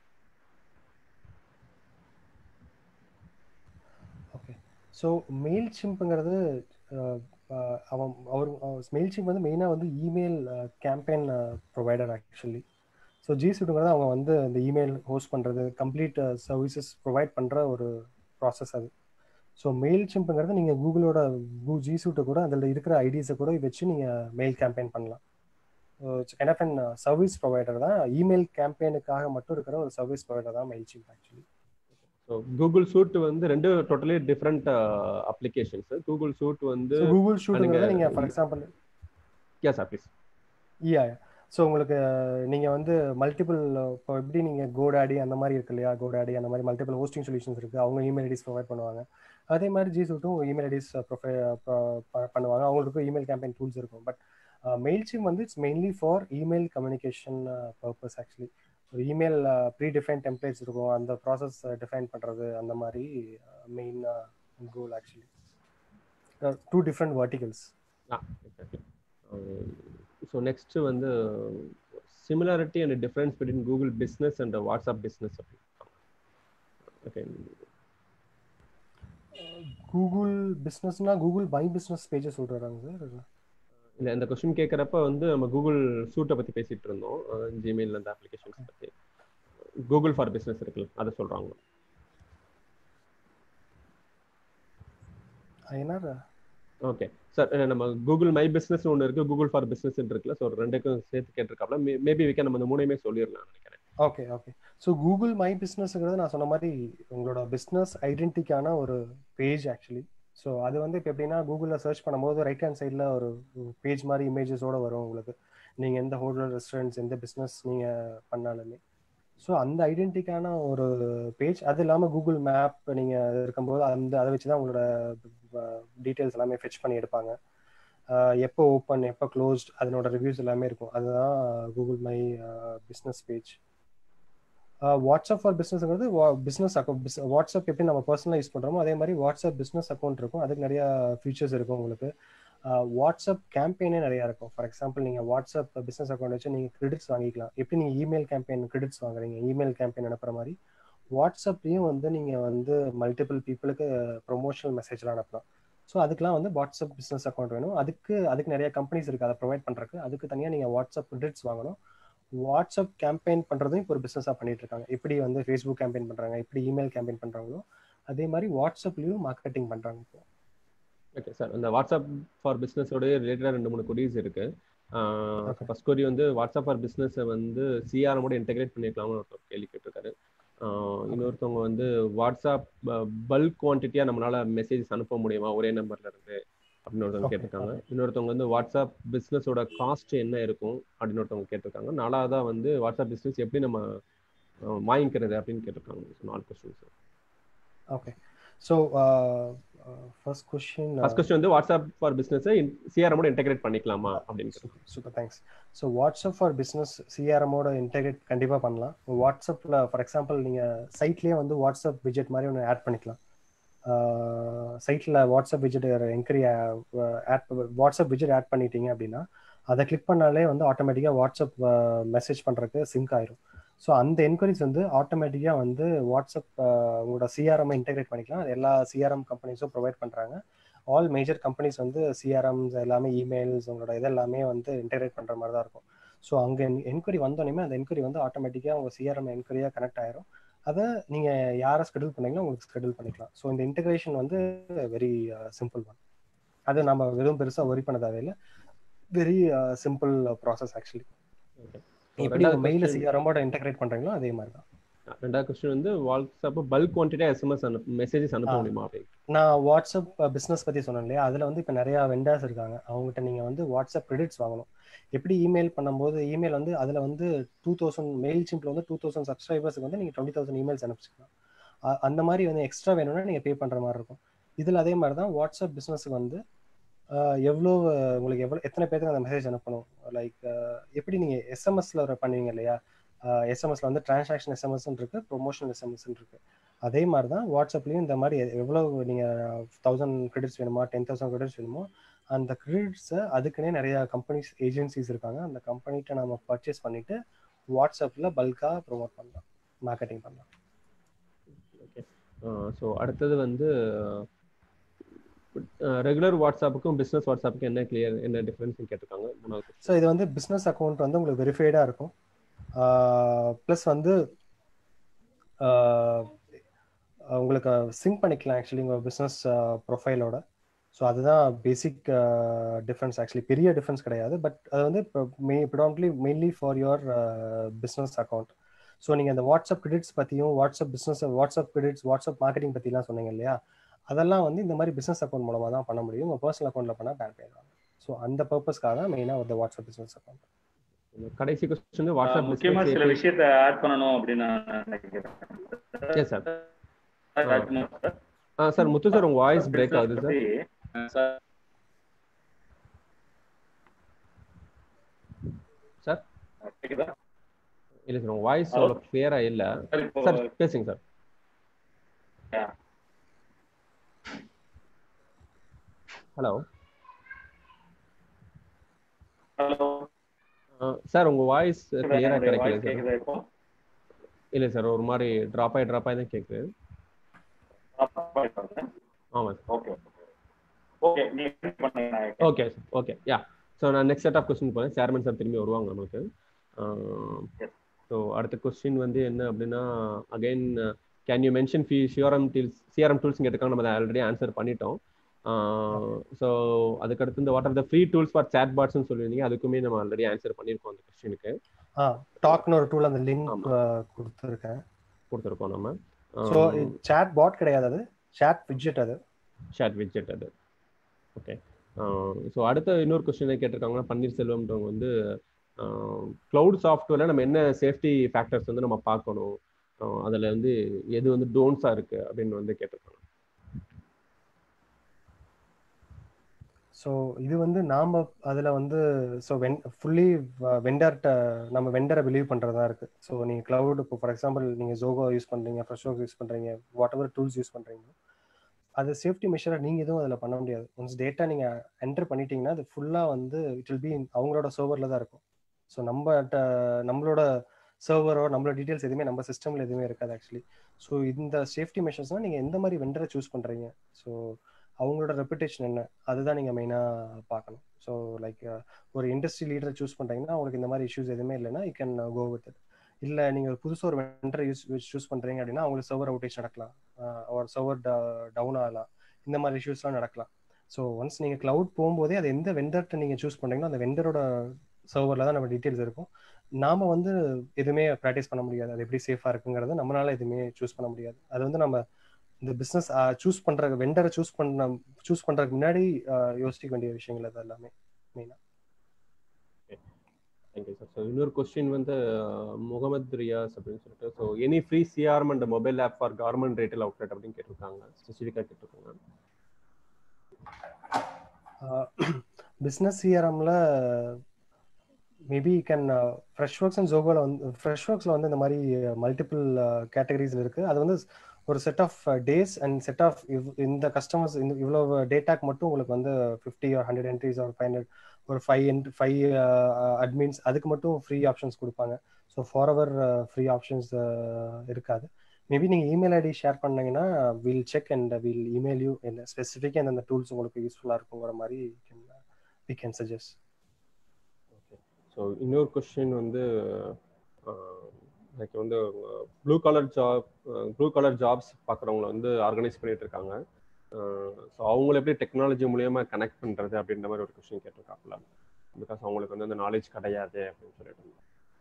S5: ஓகே ஸோ மெயில் சிம்புங்கிறது அவன் அவர் மெயில் சிம்ப் வந்து மெயினாக வந்து email campaign provider actually so G சூட்டுங்கிறது அவங்க வந்து இந்த இமெயில் ஹோஸ்ட் பண்ணுறது கம்ப்ளீட் சர்வீசஸ் ப்ரொவைட் பண்ணுற ஒரு ப்ராசஸ் அது ஸோ மெயில் சிம்புங்கிறது நீங்கள் கூகுளோட கூ ஜி சூட்டை கூட அதில் இருக்கிற ஐடிஸை கூட வச்சு நீங்கள் மெயில் கேம்பெயின் பண்ணலாம் kind of an service provider தான் இமெயில் கேம்பெயினுக்காக மட்டும் இருக்கிற ஒரு சர்வீஸ் ப்ரொவைடர் தான் Mailchimp actually
S2: so Google Suite வந்து ரெண்டு totally different applications Google Suite வந்து
S5: கூகுள் ஷூட்டுங்கிறத
S2: நீங்க-
S5: நீங்கள் for example
S2: yeah sir please
S5: yeah so உங்களுக்கு நீங்கள் வந்து மல்டிபிள் இப்போ எப்படி நீங்கள் கோடாடி அந்த மாதிரி இருக்கு இல்லையா கோடாடி அந்த மாதிரி மல்டிபிள் ஹோஸ்டிங் சொல்யூஷன்ஸ் இருக்குது அவங்க இமெயில் ஐடிஸ் ப்ரொவைட் பண்ணுவாங்க அதே மாதிரி ஜி சூட்டும் இமெயில் ஐடிஸ் ப்ரொஃபை பண்ணுவாங்க அவங்களுக்கு இமெயில் கேம்பெயின் டூல்ஸ் இருக்கும் பட் மெயில் சிம் வந்து it's mainly for email communication purpose actually ஒரு இமெயில் ப்ரீ டிஃபைன் டெம்ப்ளேட்ஸ் இருக்கும் அந்த ப்ராசஸ் டிஃபைன் பண்ணுறது அந்த மாதிரி main goal actually two different verticals
S2: exactly so next வந்து similarity and difference between Google business and WhatsApp business அப்படின்னு okay
S5: Google பிஸ்னஸ்னா Google my business பேஜை சொல்கிறாங்க சார்
S2: இல்லை இந்த கொஸ்டின் கேட்குறப்ப வந்து நம்ம கூகுள் சூட்டை பற்றி பேசிட்டு இருந்தோம் ஜிமெயில் அந்த அப்ளிகேஷன்ஸ் பற்றி கூகுள் ஃபார் பிஸ்னஸ் இருக்குல்ல அதை சொல்கிறாங்க
S5: என்ன
S2: ஓகே சார் நம்ம கூகுள் மை பிஸ்னஸ் ஒன்று இருக்கு கூகுள் ஃபார் பிஸ்னஸ் இருக்குல்ல ஸோ ரெண்டுக்கும் சேர்த்து கேட்டிருக்காப்ல மேபி விக்க நம்ம இந்த மூணையுமே சொல்லிடலாம் நினைக்கிறேன்
S5: okay okay so Google my பிஸ்னஸ்ங்கிறது நான் சொன்ன மாதிரி உங்களோட பிஸ்னஸ் ஐடென்டிக்கான ஒரு பேஜ் ஆக்சுவலி ஸோ அது வந்து இப்போ எப்படின்னா கூகுளில் சர்ச் பண்ணும்போது ரைட் ஹேண்ட் சைடில் ஒரு பேஜ் மாதிரி இமேஜஸோட வரும் உங்களுக்கு நீங்கள் எந்த ஹோட்டல் ரெஸ்டாரண்ட்ஸ் எந்த பிஸ்னஸ் நீங்கள் பண்ணாலுமே ஸோ அந்த ஐடென்டிக்கான ஒரு பேஜ் அது இல்லாமல் கூகுள் மேப் நீங்கள் இருக்கும்போது அந்த அதை வச்சு தான் உங்களோட டீட்டெயில்ஸ் எல்லாமே ஃபெச் பண்ணி எடுப்பாங்க எப்போ ஓப்பன் எப்போ க்ளோஸ்ட் அதனோட ரிவ்யூஸ் எல்லாமே இருக்கும் அதுதான் Google my business page WhatsApp for பிஸ்னஸ்ங்கிறது பிஸ்னஸ் அக்கௌண்ட் வாட்ஸ்அப் எப்படி நம்ம பர்சனலாக யூஸ் பண்ணுறோமோ அதே மாதிரி வாட்ஸ்அப் பிஸ்னஸ் அக்கௌண்ட் இருக்கும் அதுக்கு நிறைய ஃபீச்சர்ஸ் இருக்கும் உங்களுக்கு வாட்ஸ்அப் கேம்பெயினே நிறையா இருக்கும் ஃபார் எக்ஸாம்பிள் நீங்கள் வாட்ஸ்அப் பிஸ்னஸ் அக்கௌண்ட் வச்சு நீங்கள் கிரெடிட்ஸ் வாங்கிக்கலாம் எப்படி நீங்கள் இமெயில் கேம்பெயின் கிரெடிட்ஸ் வாங்குறீங்க இமெயில் கேம்பெயின் அனுப்புற மாதிரி வாட்ஸ்அப்லேயும் வந்து நீங்கள் வந்து மல்டிபிள் பீப்புளுக்கு ப்ரொமோஷனல் மெசேஜ்லாம் அனுப்பலாம் ஸோ அதுக்கெலாம் வந்து வாட்ஸ்அப் பிஸ்னஸ் அக்கௌண்ட் வேணும் அதுக்கு அதுக்கு நிறைய கம்பெனிஸ் இருக்குது அதை ப்ரொவைட் பண்ணுறதுக்கு அதுக்கு தனியாக நீங்கள் வாட்ஸ்அப் கிரெடிட்ஸ் வாங்கணும் வாட்ஸ்அப் கேம்பெயின் பண்ணுறதும் இப்போ ஒரு பிஸ்னஸாக பண்ணிட்டு இருக்காங்க எப்படி வந்து ஃபேஸ்புக் கேம்பெயின் பண்ணுறாங்க எப்படி இமெயில் கேம்பெயின் பண்ணுறாங்களோ அதே மாதிரி வாட்ஸ்அப்லேயும் மார்க்கெட்டிங் பண்ணுறாங்க இப்போ
S2: ஓகே சார் இந்த வாட்ஸ்அப் ஃபார் பிஸ்னஸோட ரிலேட்டடாக ரெண்டு மூணு கொரிஸ் இருக்கு ஃபர்ஸ்ட் கொரி வந்து வாட்ஸ்அப் ஃபார் பிஸ்னஸை வந்து சிஆர்எமோட இன்டெகிரேட் பண்ணிருக்கலாம்னு ஒருத்தர் கேள்வி கேட்டிருக்காரு இன்னொருத்தவங்க வந்து வாட்ஸ்அப் பல்க் குவான்டிட்டியாக நம்மளால மெசேஜஸ் அனுப்ப முடியுமா ஒரே நம்பர்ல இருந்து அப்படின்னு ஒருத்தவங்க கேட்டிருக்காங்க இன்னொருத்தவங்க வந்து வாட்ஸ்அப் பிஸ்னஸோட காஸ்ட் என்ன இருக்கும் அப்படின்னு ஒருத்தவங்க கேட்டிருக்காங்க நாலாவதா வந்து வாட்ஸ்அப் பிஸ்னஸ் எப்படி நம்ம வாங்கிக்கிறது அப்படின்னு கேட்டிருக்காங்க நாலு questions
S5: okay so first question
S2: first question வந்து வாட்ஸ்அப் ஃபார் பிசினஸ் சிஆர்எமோட இன்டெகிரேட் பண்ணிக்கலாமா அப்படின்னு
S5: super thanks so WhatsApp for business சிஆர்எமோட இன்டெகிரேட் கண்டிப்பாக பண்ணலாம் வாட்ஸ்அப்பில் ஃபார் எக்ஸாம்பிள் நீங்கள் சைட்லேயே வந்து வாட்ஸ்அப் விஜெட் மாதிரி ஒன்று ஆட் பண்ணிக்கலாம் சைட்டில் வாட்ஸ்அப் விஜெட் என்கரி ஆட் வாட்ஸ்அப் விஜெட் ஆட் பண்ணிட்டீங்க அப்படின்னா அதை கிளிக் பண்ணாலே வந்து ஆட்டோமேட்டிக்காக வாட்ஸ்அப் மெசேஜ் பண்ணுறதுக்கு சிங்க் ஆயிரும் ஸோ அந்த என்கொயரிஸ் வந்து ஆட்டோமேட்டிக்காக வந்து வாட்ஸ்அப் உங்களோட சிஆர்எம் இன்டெகிரேட் பண்ணிக்கலாம் அது எல்லா சிஆர்எம் கம்பெனிஸும் ப்ரொவைட் பண்ணுறாங்க ஆல் மேஜர் கம்பெனிஸ் வந்து சிஆர்எம்ஸ் எல்லாமே இமெயில்ஸ் உங்களோட இதெல்லாமே வந்து இன்டெகிரேட் பண்ணுற மாதிரி தான் இருக்கும் ஸோ அங்கே என்கொயரி வந்தோடனே அந்த என்கொயரி வந்து ஆட்டோமேட்டிக்காக உங்கள் சிஆர்எம் என்கொயரியாக கனெக்ட் ஆயிரும் அதை நீங்கள் யாரை ஸ்கெடியூல் பண்ணீங்களோ உங்களுக்கு ஸ்கெடியூல் பண்ணிக்கலாம் ஸோ இந்த இன்டெகிரேஷன் வந்து வெரி சிம்பிள் ஒன் அது நம்ம வெறும் பெருசாக ஒரி பண்ண தேவையில்லை வெரி சிம்பிள் ப்ராசஸ் ஆக்சுவலி எப்படி மெயில சிஆர்எம்மோட இன்டெகிரேட் பண்றீங்களோ அதே மாதிரி தான்
S2: ரெண்டாவது கொஸ்டின் வந்து வாட்ஸ்அப் பல்க் குவான்டிட்டியா எஸ்எம்எஸ் அனுப்பு மெசேஜஸ் அனுப்ப முடியுமா அப்படி
S5: நான் வாட்ஸ்அப் பிசினஸ் பத்தி சொன்னேன் இல்லையா அதுல வந்து இப்ப நிறைய வெண்டர்ஸ் இருக்காங்க அவங்ககிட்ட நீங்க வந்து வாட்ஸ்அப் கிரெடிட்ஸ் வாங்கணும் எப்படி இமெயில் பண்ணும்போது இமெயில் வந்து அதுல வந்து டூ தௌசண்ட் மெயில் சிம்பிள் வந்து டூ தௌசண்ட் சப்ஸ்கிரைபர்ஸ்க்கு வந்து நீங்க டுவெண்ட்டி தௌசண்ட் இமெயில்ஸ் அனுப்பிச்சிக்கலாம் அந்த மாதிரி வந்து எக்ஸ்ட்ரா வேணும்னா நீங்க பே பண்ற மாதிரி இருக்கும் இதுல அதே மாதிரி தான் வாட்ஸ்அப் பிசினஸ்க்கு வந்து எவ்வளோ உங்களுக்கு எவ்வளோ எத்தனை பேருக்கு அந்த மெசேஜ் அனுப்பணும் லைக் எப்படி நீங்கள் எஸ்எம்எஸ்ல பண்ணுவீங்க இல்லையா எஸ்எம்எஸ்ல வந்து டிரான்சாக்ஷன் எஸ்எம்எஸ் இருக்கு ப்ரொமோஷனல் எஸ்எம்எஸ் இருக்கு அதே மாதிரி தான் வாட்ஸ்அப்லேயும் இந்த மாதிரி எவ்வளோ நீங்கள் தௌசண்ட் கிரெடிட்ஸ் வேணுமா டென் தௌசண்ட் கிரெடிட்ஸ் வேணுமோ அந்த கிரெடிட்ஸை அதுக்குன்னே நிறைய கம்பெனிஸ் ஏஜென்சிஸ் இருக்காங்க அந்த கம்பெனிகிட்ட நம்ம பர்ச்சேஸ் பண்ணிட்டு வாட்ஸ்அப்பில் பல்காக ப்ரொமோட் பண்ணலாம் மார்க்கெட்டிங் பண்ணலாம்
S2: ஓகே ஸோ அடுத்தது வந்து ரெகுலர் வாட்ஸ்அப்புக்கும் பிஸ்னஸ் வாட்ஸ்அப்புக்கும் என்ன கிளியர் என்ன டிஃபரன்ஸ் கேட்டிருக்காங்க மூணாவது
S5: ஸோ இது வந்து பிஸ்னஸ் அக்கௌண்ட் வந்து உங்களுக்கு வெரிஃபைடாக இருக்கும் ப்ளஸ் வந்து உங்களுக்கு சிங்க் பண்ணிக்கலாம் ஆக்சுவலி உங்கள் பிஸ்னஸ் ப்ரொஃபைலோட ஸோ அதுதான் பேசிக் டிஃப்ரென்ஸ் ஆக்சுவலி பெரிய டிஃப்ரென்ஸ் கிடையாது பட் அது வந்து மெ predominantly mainly for your business account so நீங்கள் அந்த வாட்ஸ்அப் கிரெடிட்ஸ் பற்றியும் WhatsApp business WhatsApp credits WhatsApp marketing பற்றிலாம் சொன்னீங்க இல்லையா அதெல்லாம் வந்து இந்த மாதிரி பிஸ்னஸ் அக்கௌண்ட் மூலமாக தான் பண்ண முடியும் உங்கள் பர்சனல் அக்கௌண்ட்டில் பண்ணால் பேன் பண்ணிடுவாங்க ஸோ அந்த பர்பஸ்க்காக தான் மெயினாக ஒரு வாட்ஸ்அப் பிஸ்னஸ் அக்கௌண்ட்
S2: கடைசி கொஸ்டின் வாட்ஸ்அப்
S1: முக்கியமா சில விஷயத்தை ஆட் பண்ணணும் அப்படின்னு நான் நினைக்கிறேன்
S2: சார் ஆ சார் முத்து சார் உங்க வாய்ஸ் பிரேக் ஆகுது சார் சார்
S1: கேக்குதா
S2: இல்ல சார் உங்க வாய்ஸ் அவ்வளவு கிளியரா இல்ல சார் பேசுங்க சார் ஹலோ
S1: ஹலோ
S2: சார் உங்க வாய்ஸ் கிளியரா கிடைக்கல சார்
S1: கேக்குதா இப்போ
S2: இல்ல சார் ஒரு மாதிரி டிராப் ஆகி டிராப் ஆகி தான் கேக்குது ஆமா சார்
S1: ஓகே ஓகே நீங்க பண்ணுங்க
S2: okay sir okay yeah so நான் நெக்ஸ்ட் செட் ஆஃப் கொஸ்டின் போகிறேன் சேர்மன் சார் திரும்பி வருவாங்க நம்மளுக்கு ஸோ அடுத்த கொஸ்டின் வந்து என்ன அப்படின்னா அகைன் கேன் யூ மென்ஷன் ஃபி சிஆர்எம் டூல்ஸ் சிஆர்எம் டூல்ஸ் கேட்டிருக்காங்க நம்ம அதை ஆல்ரெடி ஆன்சர் பண்ணிட்டோம் ஸோ அதுக்கடுத்து இந்த what are the free tools for chat பாட்ஸ்னு சொல்லியிருந்தீங்க அதுக்குமே நம்ம ஆல்ரெடி ஆன்சர் பண்ணியிருக்கோம் அந்த கொஸ்டினுக்கு
S5: ஆ டாக்னு ஒரு டூல் அந்த லிங்க் கொடுத்துருக்கேன்
S2: கொடுத்துருக்கோம் நம்ம
S5: ஸோ சேட் பாட் கிடையாது அது சேட் விட்ஜெட் அது
S2: சேட் விட்ஜெட் அது ஓகே ஸோ அடுத்த இன்னொரு கொஸ்டின் கேட்டிருக்காங்கன்னா பன்னீர்செல்வம்ன்றவங்க வந்து க்ளவுட் சாஃப்ட்வேர்ல நம்ம என்ன சேஃப்டி ஃபேக்டர்ஸ் வந்து நம்ம பார்க்கணும் அதில் வந்து எது வந்து டோன்ஸாக இருக்கு அப்படின்னு வந்து கேட்டிருக்காங்க
S5: ஸோ இது வந்து நாம் அதில் வந்து ஸோ வென் ஃபுல்லி வெண்டர்கிட்ட நம்ம வெண்டரை பிலீவ் பண்ணுறதா இருக்குது ஸோ நீங்கள் க்ளவுட் இப்போ ஃபார் எக்ஸாம்பிள் நீங்கள் ஜோகோ யூஸ் பண்ணுறீங்க ஃப்ரெஷ்ஷோக் யூஸ் பண்ணுறீங்க வாட் எவர் டூல்ஸ் யூஸ் பண்ணுறீங்க அது சேஃப்டி மெஷரை நீங்கள் எதுவும் அதில் பண்ண முடியாது ஒன்ஸ் டேட்டா நீங்கள் என்டர் பண்ணிட்டீங்கன்னா அது ஃபுல்லாக வந்து இட் வில் பி அவங்களோட சர்வரில் தான் இருக்கும் ஸோ நம்மகிட்ட நம்மளோட சர்வரோ நம்மளோட டீட்டெயில்ஸ் எதுவுமே நம்ம சிஸ்டமில் எதுவுமே இருக்காது ஆக்சுவலி ஸோ இந்த சேஃப்டி மெஷர்ஸ்னால் நீங்கள் எந்த மாதிரி வெண்டரை சூஸ் பண்ணுறீங்க ஸோ அவங்களோட ரெப்புடேஷன் என்ன அதுதான் நீங்கள் மெயினாக பார்க்கணும் ஸோ லைக் ஒரு இண்டஸ்ட்ரி லீடரை சூஸ் பண்ணுறீங்கன்னா அவங்களுக்கு இந்த மாதிரி இஷ்யூஸ் எதுவுமே இல்லைன்னா you can go with it இல்லை நீங்கள் புதுசாக ஒரு வெண்டரை யூஸ் சூஸ் பண்ணுறீங்க அப்படின்னா அவங்களுக்கு சர்வர் அவுட்டேஜ் நடக்கலாம் ஒரு சர்வர் டவுன் ஆகலாம் இந்த மாதிரி இஷ்யூஸ்லாம் நடக்கலாம் ஸோ ஒன்ஸ் நீங்கள் க்ளவுட் போகும்போதே அது எந்த வெண்டர்கிட்ட நீங்கள் சூஸ் பண்ணுறீங்களோ அந்த வெண்டரோட சர்வரில் தான் நம்ம டீட்டெயில்ஸ் இருக்கும் நாம வந்து எதுவுமே ப்ராக்டிஸ் பண்ண முடியாது அது எப்படி சேஃபாக இருக்குங்கிறத நம்மளால எதுவுமே சூஸ் பண்ண முடியாது அது வந்து நம்ம இந்த பிஸ்னஸ் சூஸ் பண்ற வெண்டரை சூஸ் பண்ண சூஸ் பண்றதுக்கு முன்னாடி யோசிக்க வேண்டிய விஷயங்கள் அது எல்லாமே மெயினா
S2: தேங்க்யூ சார் ஸோ இன்னொரு கொஸ்டின் வந்து முகமது ரியாஸ் அப்படின்னு சொல்லிட்டு so any free CRM and mobile app for government retail outlet அப்படின்னு கேட்டிருக்காங்க ஸ்பெசிஃபிக்காக கேட்டிருக்காங்க
S5: பிஸ்னஸ் சிஆர்எம்ல maybe can Freshworks and ஜோகோவில் வந்து ஃப்ரெஷ் ஒர்க்ஸில் வந்து இந்த மாதிரி மல்டிபிள் கேட்டகரிஸில் இருக்குது அது வந்து ஒரு set of days and set of இந்த கஸ்டமர்ஸ் இந்த இவ்வளோ டேட்டாக்கு மட்டும் உங்களுக்கு வந்து ஃபிஃப்டி ஆர் ஹண்ட்ரட் என்ட்ரிஸ் ஒரு ஃபைவ் ஹண்ட்ரட் ஒரு ஃபைவ் என்ட் ஃபைவ் அட்மின்ஸ் அதுக்கு மட்டும் ஃப்ரீ ஆப்ஷன்ஸ் கொடுப்பாங்க so for our free options இருக்காது மேபி நீங்கள் இமெயில் ஐடி ஷேர் பண்ணீங்கன்னா will check and will email you என்ன ஸ்பெசிஃபிக்காக எந்தெந்த டூல்ஸ் உங்களுக்கு யூஸ்ஃபுல்லாக இருக்குங்கிற மாதிரி we can suggest
S2: okay so இன்னொரு கொஸ்டின் வந்து லைக் வந்து blue collar job blue collar jobs பார்க்குறவங்கள வந்து ஆர்கனைஸ் பண்ணிட்டு இருக்காங்க ஸோ அவங்கள எப்படி டெக்னாலஜி மூலியமா கனெக்ட் பண்ணுறது அப்படின்ற மாதிரி ஒரு கொஸ்டின் கேட்டிருக்காப்புல பிகாஸ் அவங்களுக்கு வந்து அந்த நாலேஜ் கிடையாது அப்படின்னு சொல்லிட்டு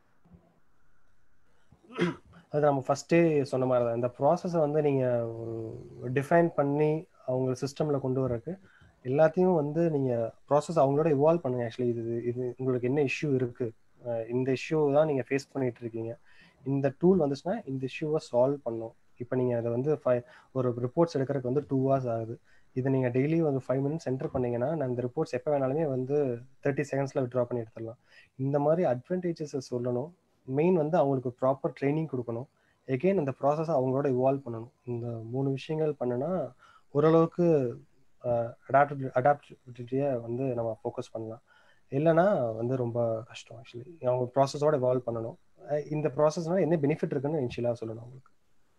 S5: அது நம்ம ஃபஸ்ட்டே சொன்ன மாதிரி தான் இந்த ப்ராசஸை வந்து நீங்கள் ஒரு டிஃபைன் பண்ணி அவங்க சிஸ்டமில் கொண்டு வரக்கு எல்லாத்தையும் வந்து நீங்கள் ப்ராசஸ் அவங்களோட இவால்வ் பண்ணுங்க ஆக்சுவலி இது இது உங்களுக்கு என்ன இஷ்யூ இருக்குது இந்த இஷ்யூ தான் நீங்கள் ஃபேஸ் பண்ணிட்டு இருக்கீங்க இந்த டூல் வந்துச்சுன்னா இந்த இஷ்யூவை சால்வ் பண்ணும் இப்போ நீங்கள் அதை வந்து ஃபை ஒரு ரிப்போர்ட்ஸ் எடுக்கிறதுக்கு வந்து டூ ஹவர்ஸ் ஆகுது இதை நீங்கள் டெய்லி வந்து ஃபைவ் மினிட்ஸ் என்டர் பண்ணீங்கன்னா நான் இந்த ரிப்போர்ட்ஸ் எப்போ வேணாலுமே வந்து தேர்ட்டி செகண்ட்ஸில் விட்ரா பண்ணி எடுத்துடலாம் இந்த மாதிரி அட்வான்டேஜஸை சொல்லணும் மெயின் வந்து அவங்களுக்கு ப்ராப்பர் ட்ரைனிங் கொடுக்கணும் எகெயின் அந்த ப்ராசஸை அவங்களோட இவால்வ் பண்ணணும் இந்த மூணு விஷயங்கள் பண்ணுனா ஓரளவுக்கு அடாப்ட் அடாப்டிவிட்டியை வந்து நம்ம ஃபோக்கஸ் பண்ணலாம் இல்லைன்னா வந்து ரொம்ப கஷ்டம் ஆக்சுவலி அவங்க ப்ராசஸோட இவால்வ் பண்ணணும் இந்த ப்ராசஸ்னால என்ன பெனிஃபிட் இருக்குன்னு இன்ஷியலாக சொல்லணும் அவங்களுக்கு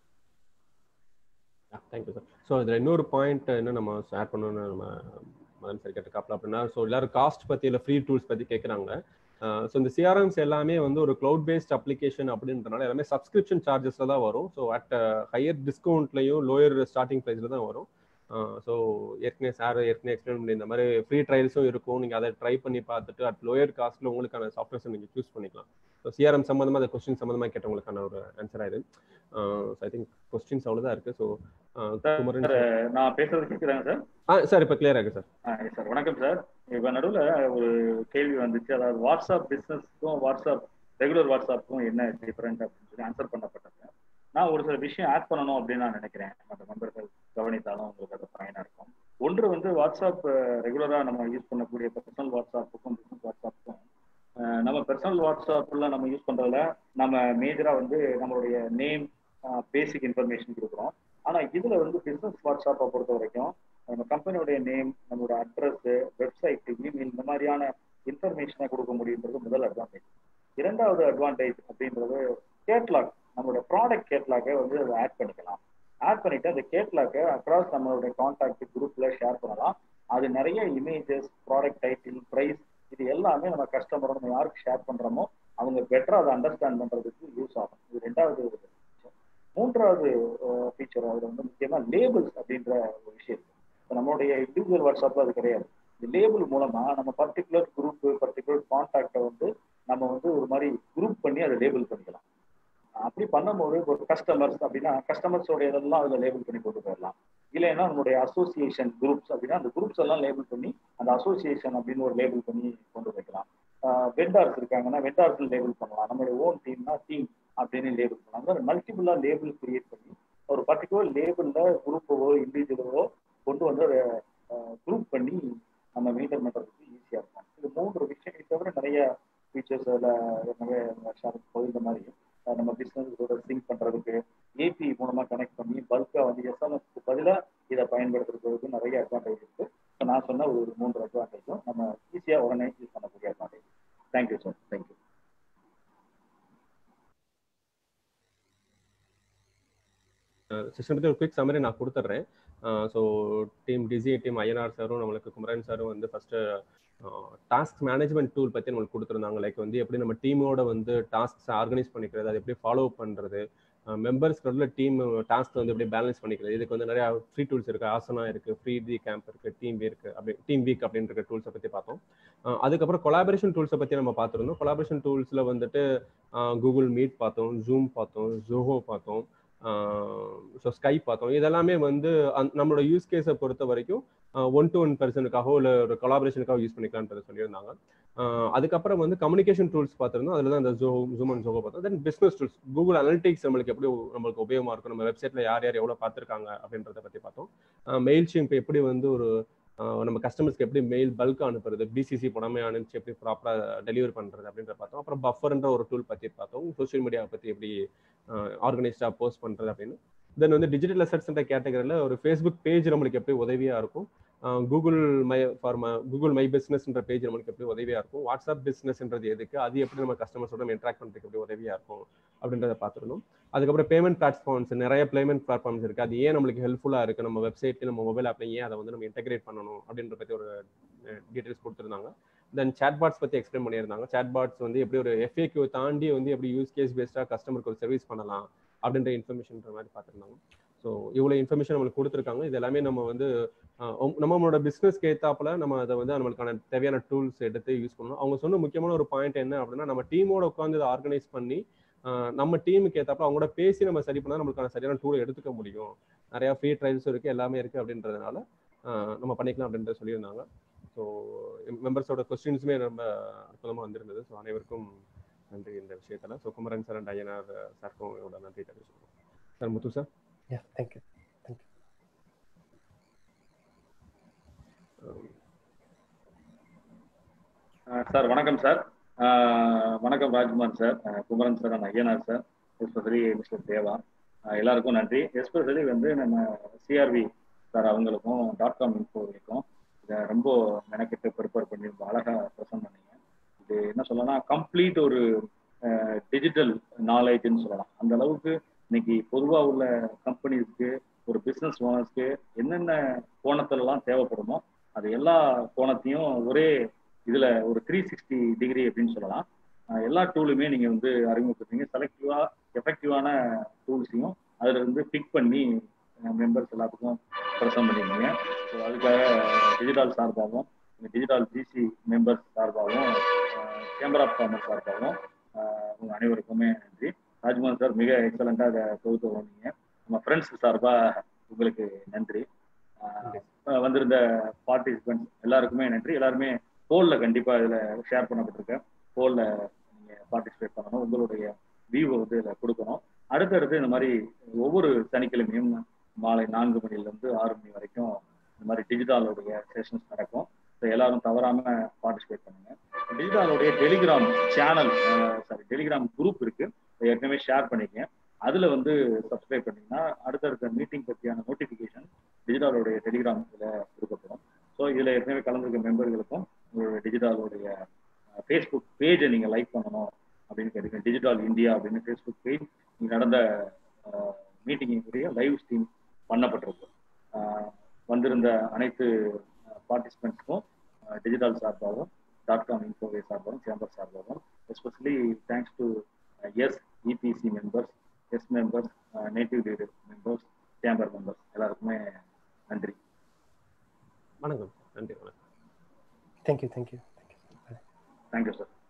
S2: தேங்க்யூ சார் ஸோ இதில் இன்னொரு பாயிண்ட் என்ன நம்ம ஷேர் பண்ணணும்னு நம்ம மதன் சார் கேட்டிருக்காப்ல அப்படின்னா ஸோ எல்லாரும் காஸ்ட் பற்றி இல்லை ஃப்ரீ டூல்ஸ் பற்றி கேட்குறாங்க ஸோ இந்த சிஆர்எம்ஸ் எல்லாமே வந்து ஒரு க்ளவுட் பேஸ்ட் அப்ளிகேஷன் அப்படின்றனால எல்லாமே சப்ஸ்கிரிப்ஷன் சார்ஜஸில் தான் வரும் ஸோ அட் ஹையர் டிஸ்கவுண்ட்லையும் லோயர் ஸ்டார்டிங் ப்ரைஸில் தான் வரும் ஸோ ஏற்கனவே சார் ஏற்கனவே எக்ஸ்பிளைன் பண்ணி இந்த மாதிரி ஃப்ரீ ட்ரையல்ஸும் இருக்கும் நீங்கள் அதை ட்ரை பண்ணி பார்த்துட்டு அட் லோயர் காஸ்ட்டில் உங்களுக்கான சாஃப்ட்வேர்ஸ் நீங்கள் சூஸ் பண்ணிக்கலாம் ஸோ சிஆர்எம் சம்மந்தமாக அந்த கொஸ்டின் சம்மந்தமாக கேட்டவங்களுக்கான ஒரு ஆன்சர் ஆயிடுது ஐ திங்க் கொஸ்டின்ஸ் அவ்வளோதான் இருக்கு ஸோ
S1: நான் பேசுறது கேட்குறாங்க சார்
S2: ஆ சார் இப்போ கிளியர் ஆகுது சார்
S1: சார் வணக்கம் சார் இப்போ நடுவில் ஒரு கேள்வி வந்துச்சு அதாவது வாட்ஸ்அப் பிஸ்னஸ்க்கும் வாட்ஸ்அப் ரெகுலர் வாட்ஸ்அப்புக்கும் என்ன டிஃபரெண்ட் அப்படின்னு சொல்லி ஆன்சர் பண்ணப்பட்டது நான் ஒரு சில விஷயம் ஆட் பண்ணணும் அப்படின்னு நான் நினைக்கிறேன் மற்ற நண்பர்கள் கவனித்தாலும் உங்களுக்கு அது பயனாக இருக்கும் ஒன்று வந்து வாட்ஸ்அப் ரெகுலராக நம்ம யூஸ் பண்ணக்கூடிய பர்சனல் வாட்ஸ்அப்புக்கும் பிஸ்னஸ் வாட்ஸ்அப்புக்கும் நம்ம பர்சனல் வாட்ஸ்அப்ல நம்ம யூஸ் பண்றதுல நம்ம மேஜரா வந்து நம்மளுடைய நேம் பேசிக் இன்ஃபர்மேஷன் கொடுக்குறோம் ஆனா இதுல வந்து பிசினஸ் வாட்ஸ்அப்பை பொறுத்த வரைக்கும் நம்ம கம்பெனியோடைய நேம் நம்மளோட அட்ரஸ் வெப்சைட் இமெயில் இந்த மாதிரியான இன்ஃபர்மேஷனை கொடுக்க முடியுன்றது முதல் அட்வான்டேஜ் இரண்டாவது அட்வான்டேஜ் அப்படின்றது கேட்லாக் நம்மளோட ப்ராடக்ட் கேட்லாக்கை வந்து அதை ஆட் பண்ணிக்கலாம் ஆட் பண்ணிட்டு அந்த கேட்லாக்கை அக்ராஸ் நம்மளுடைய கான்டாக்ட் குரூப்ல ஷேர் பண்ணலாம் அது நிறைய இமேஜஸ் ப்ராடக்ட் டைட்டில் ப்ரைஸ் இது எல்லாமே நம்ம கஸ்டமரோட நம்ம யாருக்கு ஷேர் பண்றோமோ அவங்க பெட்டரா அதை அண்டர்ஸ்டாண்ட் பண்றதுக்கு யூஸ் ஆகும் இது ரெண்டாவது விஷயம் மூன்றாவது ஃபீச்சர் அதுல வந்து முக்கியமா லேபிள்ஸ் அப்படின்ற ஒரு விஷயம் இப்போ நம்மளுடைய இண்டிவிஜுவல் வாட்ஸ்அப்ல அது கிடையாது இந்த லேபிள் மூலமா நம்ம பர்டிகுலர் குரூப் பர்டிகுலர் கான்டாக்டை வந்து நம்ம வந்து ஒரு மாதிரி குரூப் பண்ணி அதை லேபிள் பண்ணிக்கலாம் அப்படி பண்ணும்போது ஒரு கஸ்டமர்ஸ் அப்படின்னா கஸ்டமர்ஸோட இதெல்லாம் அதில் லேபிள் பண்ணி போட்டு போயிடலாம் இல்லைன்னா நம்மளுடைய அசோசியேஷன் குரூப்ஸ் அப்படின்னா அந்த குரூப்ஸ் எல்லாம் லேபிள் பண்ணி அந்த அசோசியேஷன் அப்படின்னு ஒரு லேபிள் பண்ணி கொண்டு வைக்கலாம் வெண்டார்ஸ் இருக்காங்கன்னா வெண்டார்ஸ் லேபிள் பண்ணலாம் நம்மளுடைய ஓன் டீம்னா டீம் அப்படின்னு லேபிள் பண்ணலாம் அந்த மல்டிபிளா லேபிள் கிரியேட் பண்ணி ஒரு பர்டிகுலர் லேபிள்ல குரூப்பவோ இண்டிவிஜுவலோ கொண்டு வந்து அதை குரூப் பண்ணி நம்ம மெயின்டைன் பண்ணுறதுக்கு ஈஸியாக இருக்கும் இது மூன்று விஷயம் இதை தவிர நிறைய ஃபீச்சர்ஸ் அதில் நிறைய ஷேர் பகிர்ந்த மாதிரி அஹ் நம்ம பிஸ்னஸ் இதோட சிங்க் பண்ணுறதுக்கு ஏபி மூலமாக கனெக்ட் பண்ணி பல்காக வந்து எஸ்எம்எஸ்க்கு பதிலாக இதை பயன்படுத்துறதுக்கு நிறைய அட்வான்டேஜ் இருக்கு இப்போ நான் சொன்ன ஒரு மூன்று அட்வான்டேஜும் நம்ம ஈஸியாக உடனே யூஸ் பண்ணக்கூடிய advantage thank you sir thank you
S2: system பற்றி ஒரு குவிக் சம்மரி நான் கொடுத்துட்றேன் so team DC team INR சாரும் நம்மளுக்கு குமரன் சாரும் வந்து ஃபஸ்ட்டு டாஸ்க் மேனேஜ்மெண்ட் டூல் பற்றி நம்மளுக்கு கொடுத்துருந்தாங்க லைக் வந்து எப்படி நம்ம டீமோட வந்து டாஸ்க்ஸ் ஆர்கனைஸ் பண்ணிக்கிறது அது எப்படி ஃபாலோ பண்ணுறது மெம்பர்ஸ் உள்ள டீம் டாஸ்க் வந்து எப்படி பேலன்ஸ் பண்ணிக்கிறது இதுக்கு வந்து நிறைய ஃப்ரீ டூல்ஸ் இருக்கு ஆசனா இருக்கு ஃப்ரீ தி கேம்ப் இருக்கு டீம் இருக்கு அப்படி டீம் வீக் அப்படின்ற டூல்ஸை பற்றி பார்த்தோம் அஹ் அதுக்கப்புறம் கொலாபரேஷன் டூல்ஸை பற்றி நம்ம பார்த்துருந்தோம் கொலாபரேஷன் டூல்ஸில் வந்துட்டு கூகுள் மீட் பார்த்தோம் ஜூம் பார்த்தோம் ஜோஹோ பார்த்தோம் ஸோ ஸ்கை பார்த்தோம் இதெல்லாமே வந்து அந் நம்மளோட யூஸ் கேஸை பொறுத்த வரைக்கும் ஒன் டு ஒன் பர்சனுக்காகவோ இல்லை ஒரு கொலாபரேஷனுக்காக யூஸ் பண்ணிக்கலான்றது சொல்லியிருந்தாங்க அஹ் அதுக்கப்புறம் வந்து கம்யூனிகேஷன் டூல்ஸ் பார்த்துருந்தோம் அதில் தான் இந்த ஜோ ஜூம் அண்ட் ஜோகோ பார்த்தோம் then business tools Google analytics நம்மளுக்கு எப்படி நம்மளுக்கு உபயோகமாக இருக்கும் நம்ம வெப்சைட்டில் யார் யார் எவ்வளோ பார்த்துருக்காங்க அப்படின்றத பற்றி பார்த்தோம் மெயில் ஷிம்ப் எப்படி வந்து ஒரு அஹ் நம்ம கஸ்டமர்ஸ்க்கு எப்படி மெயில் பல்க் அனுப்புறது பிசிசி புடமே அனுப்பிச்சு எப்படி ப்ராப்பராக டெலிவரி பண்ணுறது அப்படின்ற பார்த்தோம் அப்புறம் பஃபர்ன்ற ஒரு டூல் பற்றி பார்த்தோம் சோஷியல் மீடியாவை பற்றி எப்படி ஆர்கனைஸ்டாக போஸ்ட் பண்ணுறது அப்படின்னு தென் வந்து டிஜிட்டல் அசட்ஸ்ன்ற கேட்டகரியில் ஒரு ஃபேஸ்புக் பேஜ் நம்மளுக்கு எப்படி உதவியாக இருக்கும் Google my for Google my பிஸ்னஸ்ன்ற பேஜ் நம்மளுக்கு எப்படி உதவியாக இருக்கும் வாட்ஸ்அப் பிஸ்னஸ்ன்றது எதுக்கு அது எப்படி நம்ம கஸ்டமர்ஸோட நம்ம இன்ட்ராக்ட் பண்ணுறதுக்கு எப்படி உதவியாக இருக்கும் அப்படின்றத பார்த்துருந்தோம் அதுக்கப்புறம் பேமெண்ட் பிளாட்ஃபார்ம்ஸ் நிறைய பேமெண்ட் பிளாட்ஃபார்ம்ஸ் இருக்குது அது ஏன் நம்மளுக்கு ஹெல்ப்ஃபுல்லாக இருக்குது நம்ம வெப்சைட்ல நம்ம மொபைல் ஆப்ல ஏன் அதை வந்து நம்ம இன்டெகிரேட் பண்ணணும் அப்படின்ற பற்றி ஒரு டீட்டெயில்ஸ் கொடுத்துருந்தாங்க தென் சாட்பாட்ஸ் பற்றி எக்ஸ்பிளைன் பண்ணியிருந்தாங்க சாட்பாட்ஸ் வந்து எப்படி ஒரு எஃப்ஏக்யூ தாண்டி வந்து எப்படி யூஸ் கேஸ் பேஸ்டாக கஸ்டமருக்கு ஒரு சர்வீஸ் பண்ணலாம் அப்படின்ற இன்ஃபர்மேஷன்ற மாதிரி பார்த்துருந்தாங்க ஸோ இவ்வளோ இன்ஃபர்மேஷன் நம்மளுக்கு கொடுத்துருக்காங்க இது எல்லாமே நம்ம வந்து நம்மளோட பிஸ்னஸ்க்கு ஏத்தாப்புல நம்ம அதை வந்து நம்மளுக்கான தேவையான டூல்ஸ் எடுத்து யூஸ் பண்ணணும் அவங்க சொன்ன முக்கியமான ஒரு பாயிண்ட் என்ன அப்படின்னா நம்ம டீமோட உட்காந்து இதை ஆர்கனைஸ் பண்ணி நம்ம டீமுக்கு ஏத்தாப்புல அவங்களோட பேசி நம்ம சரி பண்ணால் நம்மளுக்கான சரியான டூல் எடுத்துக்க முடியும் நிறையா ஃப்ரீ ட்ரையல்ஸ் இருக்கு எல்லாமே இருக்கு அப்படின்றதுனால நம்ம பண்ணிக்கலாம் அப்படின்றத சொல்லியிருந்தாங்க ஸோ மெம்பர்ஸோட கொஸ்டின்ஸுமே ரொம்ப அற்புதமாக வந்திருந்தது ஸோ அனைவருக்கும் நன்றி இந்த விஷயத்தில் so Kumaran sir and Ayyanar சாருக்கும் என்னோட நன்றி தெரிவிச்சுக்கோம் sir Muthu sir
S5: Yeah, thank you. Thank you.
S1: Sir வணக்கம் சார் வணக்கம் Rajkumar sir Kumaran sir and Ayyanar sir especially mister Deva எல்லாருக்கும் நன்றி எஸ்பெஷலி வந்து நம்ம சிஆர்வி சார் அவங்களுக்கும் டாட் காம் இன்ஃபோவிற்கும் இதை ரொம்ப மெனக்கெட்டு ப்ரிப்பேர் பண்ணி ரொம்ப அழகாக ப்ரெசென்ட் பண்ணீங்க இது என்ன சொல்லலாம் கம்ப்ளீட் ஒரு டிஜிட்டல் நாலேஜ்னு சொல்லலாம் அந்த அளவுக்கு இன்னைக்கு பொதுவாக உள்ள கம்பெனிஸ்க்கு ஒரு பிஸ்னஸ் ஓனர்ஸ்க்கு என்னென்ன கோணத்துலலாம் தேவைப்படுமோ அது எல்லா கோணத்தையும் ஒரே இதுல ஒரு த்ரீ சிக்ஸ்டி டிகிரி அப்படின்னு சொல்லலாம் எல்லா டூலுமே நீங்க வந்து அறிமுகப்படுத்தீங்க செலக்டிவா எஃபெக்டிவான டூல்ஸையும் அதுல இருந்து பிக் பண்ணி மெம்பர்ஸ் எல்லாத்துக்கும் ப்ரெசென்ட் பண்ணிருந்தீங்க ஸோ அதுக்காக டிஜிட்டல் சார்பாகவும் டிஜிட்டல் ஜிசி மெம்பர்ஸ் சார்பாகவும் சேம்பர் ஆஃப் காமர்ஸ் சார்பாகவும் உங்க அனைவருக்குமே நன்றி ராஜ்குமார் சார் மிக எக்ஸலண்டாக அதை தொகுத்து வந்தீங்க நம்ம ஃப்ரெண்ட்ஸ் சார்பாக உங்களுக்கு நன்றி வந்திருந்த பார்ட்டிசிபென்ட்ஸ் எல்லாருக்குமே நன்றி எல்லாருமே போலில் கண்டிப்பாக இதில் ஷேர் பண்ணப்பட்டிருக்கேன் போலில் நீங்கள் பார்ட்டிசிபேட் பண்ணணும் உங்களுடைய வியூவை வந்து இதில் கொடுக்கணும் அடுத்தடுத்து இந்த மாதிரி ஒவ்வொரு சனிக்கிழமையும் மாலை நான்கு மணிலேருந்து ஆறு மணி வரைக்கும் இந்த மாதிரி டிஜிட்டலோடைய செஷன்ஸ் நடக்கும் ஸோ எல்லாரும் தவறாமல் பார்ட்டிசிபேட் பண்ணுங்க டிஜிட்டலோடைய Telegram channel sorry Telegram group இருக்கு ஏற்கனவே ஷேர் பண்ணிக்கேன் அதுல வந்து சப்ஸ்கிரைப் பண்ணீங்கன்னா அடுத்தடுத்த மீட்டிங் பற்றியான நோட்டிஃபிகேஷன் டிஜிட்டலோடைய டெலிகிராம் இதில் கொடுக்கப்படும் ஸோ இதில் ஏற்கனவே கலந்துருக்க மெம்பர்களுக்கும் உங்களுடைய டிஜிட்டலோடைய ஃபேஸ்புக் பேஜை நீங்கள் லைக் பண்ணணும் அப்படின்னு கேட்டுக்கேன் டிஜிட்டல் இந்தியா அப்படின்னு ஃபேஸ்புக் பேஜ் நீங்கள் நடந்த மீட்டிங்குடைய லைவ் ஸ்ட்ரீம் பண்ணப்பட்டிருக்கு வந்திருந்த அனைத்து பார்ட்டிசிபெண்ட்ஸ்க்கும் டிஜிட்டல் சார்பாகவும் டாட் காம் இன்ஃபோவே சார்பாகவும் சேம்பர் சார்பாகவும் especially thanks to S EPC members S members native leader members chamber members எல்லாருக்குமே நன்றி
S2: வணக்கம் நன்றி வணக்கம்
S5: Thank you. Thank you.
S1: Thank you sir